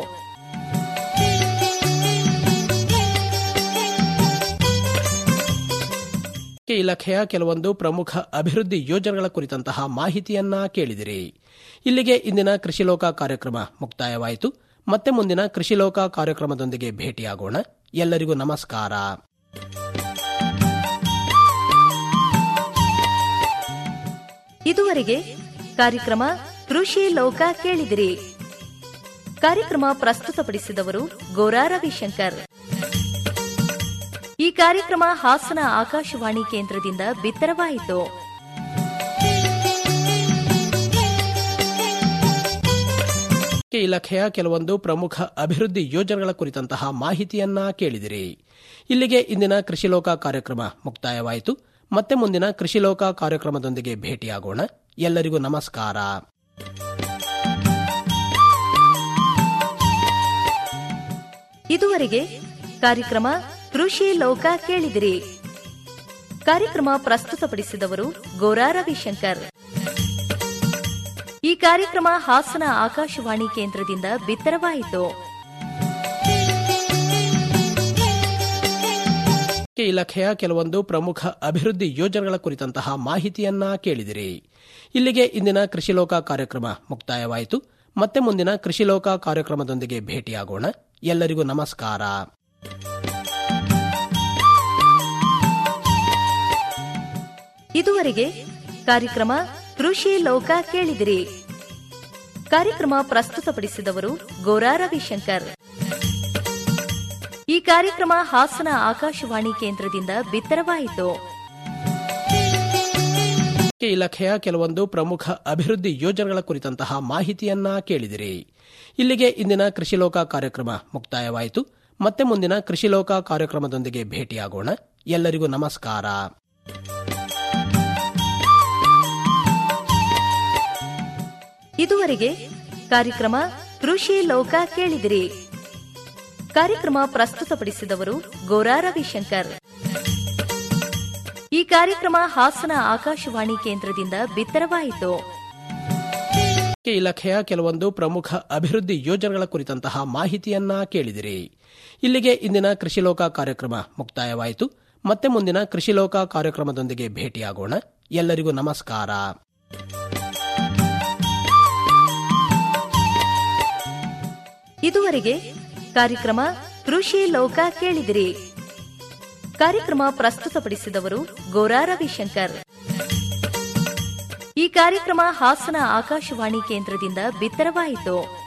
ಇಲಾಖೆಯ ಕೆಲವೊಂದು ಪ್ರಮುಖ ಅಭಿವೃದ್ಧಿ ಯೋಜನೆಗಳ ಕುರಿತಂತಹ ಮಾಹಿತಿಯನ್ನ ಕೇಳಿದಿರಿ ಇಲ್ಲಿಗೆ ಇಂದಿನ ಕೃಷಿ ಲೋಕ ಕಾರ್ಯಕ್ರಮ ಮುಕ್ತಾಯವಾಯಿತು ಮತ್ತೆ ಮುಂದಿನ ಕೃಷಿ ಲೋಕ ಕಾರ್ಯಕ್ರಮದೊಂದಿಗೆ ಭೇಟಿಯಾಗೋಣ ಎಲ್ಲರಿಗೂ ನಮಸ್ಕಾರ ಇದುವರೆಗೆ ಕಾರ್ಯಕ್ರಮ ಕೃಷಿ ಲೋಕ ಕೇಳಿದಿರಿ ಕಾರ್ಯಕ್ರಮ ಪ್ರಸ್ತುತಪಡಿಸಿದವರು ಗೋರಾ ರವಿಶಂಕರ್ ಈ ಕಾರ್ಯಕ್ರಮ ಹಾಸನ ಆಕಾಶವಾಣಿ ಕೇಂದ್ರದಿಂದ ಬಿತ್ತರವಾಯಿತು ಇಲಾಖೆಯ ಕೆಲವೊಂದು ಪ್ರಮುಖ ಅಭಿವೃದ್ಧಿ ಯೋಜನೆಗಳ ಕುರಿತಂತಹ ಮಾಹಿತಿಯನ್ನ ಕೇಳಿದಿರಿ ಇಲ್ಲಿಗೆ ಇಂದಿನ ಕೃಷಿ ಲೋಕ ಕಾರ್ಯಕ್ರಮ ಮುಕ್ತಾಯವಾಯಿತು ಮತ್ತೆ ಮುಂದಿನ ಕೃಷಿ ಲೋಕ ಕಾರ್ಯಕ್ರಮದೊಂದಿಗೆ ಭೇಟಿಯಾಗೋಣ ಎಲ್ಲರಿಗೂ ನಮಸ್ಕಾರ ಇದುವರೆಗೆ ಕಾರ್ಯಕ್ರಮ ಕೃಷಿ ಲೋಕ ಕೇಳಿದಿರಿ ಕಾರ್ಯಕ್ರಮ ಪ್ರಸ್ತುತಪಡಿಸಿದವರು ಗೋರಾ ರವಿಶಂಕರ್ ಈ ಕಾರ್ಯಕ್ರಮ ಹಾಸನ ಆಕಾಶವಾಣಿ ಕೇಂದ್ರದಿಂದ ಬಿತ್ತರವಾಯಿತು ಇಲಾಖೆಯ ಕೆಲವೊಂದು ಪ್ರಮುಖ ಅಭಿವೃದ್ಧಿ ಯೋಜನೆಗಳ ಕುರಿತಂತಹ ಮಾಹಿತಿಯನ್ನ ಕೇಳಿದಿರಿ ಇಲ್ಲಿಗೆ ಇಂದಿನ ಕೃಷಿ ಲೋಕ ಕಾರ್ಯಕ್ರಮ ಮುಕ್ತಾಯವಾಯಿತು ಮತ್ತೆ ಮುಂದಿನ ಕೃಷಿ ಲೋಕ ಕಾರ್ಯಕ್ರಮದೊಂದಿಗೆ ಭೇಟಿಯಾಗೋಣ ಎಲ್ಲರಿಗೂ ನಮಸ್ಕಾರ ಇದುವರೆಗೆ ಕಾರ್ಯಕ್ರಮ ಕೃಷಿ ಲೋಕ ಕೇಳಿದಿರಿ ಕಾರ್ಯಕ್ರಮ ಪ್ರಸ್ತುತಪಡಿಸಿದವರು ಗೋರಾ ರವಿಶಂಕರ್ ಈ ಕಾರ್ಯಕ್ರಮ ಹಾಸನ ಆಕಾಶವಾಣಿ ಕೇಂದ್ರದಿಂದ ಬಿತ್ತರವಾಯಿತು ಇಲಾಖೆಯ ಕೆಲವೊಂದು ಪ್ರಮುಖ ಅಭಿವೃದ್ಧಿ ಯೋಜನೆಗಳ ಕುರಿತಂತಹ ಮಾಹಿತಿಯನ್ನ ಕೇಳಿದಿರಿ ಇಲ್ಲಿಗೆ ಇಂದಿನ ಕೃಷಿ ಲೋಕ ಕಾರ್ಯಕ್ರಮ ಮುಕ್ತಾಯವಾಯಿತು ಮತ್ತೆ ಮುಂದಿನ ಕೃಷಿ ಲೋಕ ಕಾರ್ಯಕ್ರಮದೊಂದಿಗೆ ಭೇಟಿಯಾಗೋಣ ಎಲ್ಲರಿಗೂ ನಮಸ್ಕಾರ ಇದುವರೆಗೆ ಕಾರ್ಯಕ್ರಮ ಕೃಷಿ ಲೋಕ ಕೇಳಿದಿರಿ ಕಾರ್ಯಕ್ರಮ ಪ್ರಸ್ತುತಪಡಿಸಿದವರು ಗೋರಾ ರವಿಶಂಕರ್ ಈ ಕಾರ್ಯಕ್ರಮ ಹಾಸನ ಆಕಾಶವಾಣಿ ಕೇಂದ್ರದಿಂದ ಬಿತ್ತರವಾಯಿತು ಇಲಾಖೆಯ ಕೆಲವೊಂದು ಪ್ರಮುಖ ಅಭಿವೃದ್ಧಿ ಯೋಜನೆಗಳ ಕುರಿತಂತಹ ಮಾಹಿತಿಯನ್ನ ಕೇಳಿದಿರಿ ಇಲ್ಲಿಗೆ ಇಂದಿನ ಕೃಷಿ ಲೋಕ ಕಾರ್ಯಕ್ರಮ ಮುಕ್ತಾಯವಾಯಿತು ಮತ್ತೆ ಮುಂದಿನ ಕೃಷಿ ಲೋಕ ಕಾರ್ಯಕ್ರಮದೊಂದಿಗೆ ಭೇಟಿಯಾಗೋಣ ಎಲ್ಲರಿಗೂ ನಮಸ್ಕಾರ ಇದುವರೆಗೆ ಕಾರ್ಯಕ್ರಮ ಕೃಷಿ ಲೋಕ ಕೇಳಿದಿರಿ ಕಾರ್ಯಕ್ರಮ ಪ್ರಸ್ತುತಪಡಿಸಿದವರು ಗೋರಾ ರವಿಶಂಕರ್ ಈ ಕಾರ್ಯಕ್ರಮ ಹಾಸನ ಆಕಾಶವಾಣಿ ಕೇಂದ್ರದಿಂದ ಬಿತ್ತರವಾಯಿತು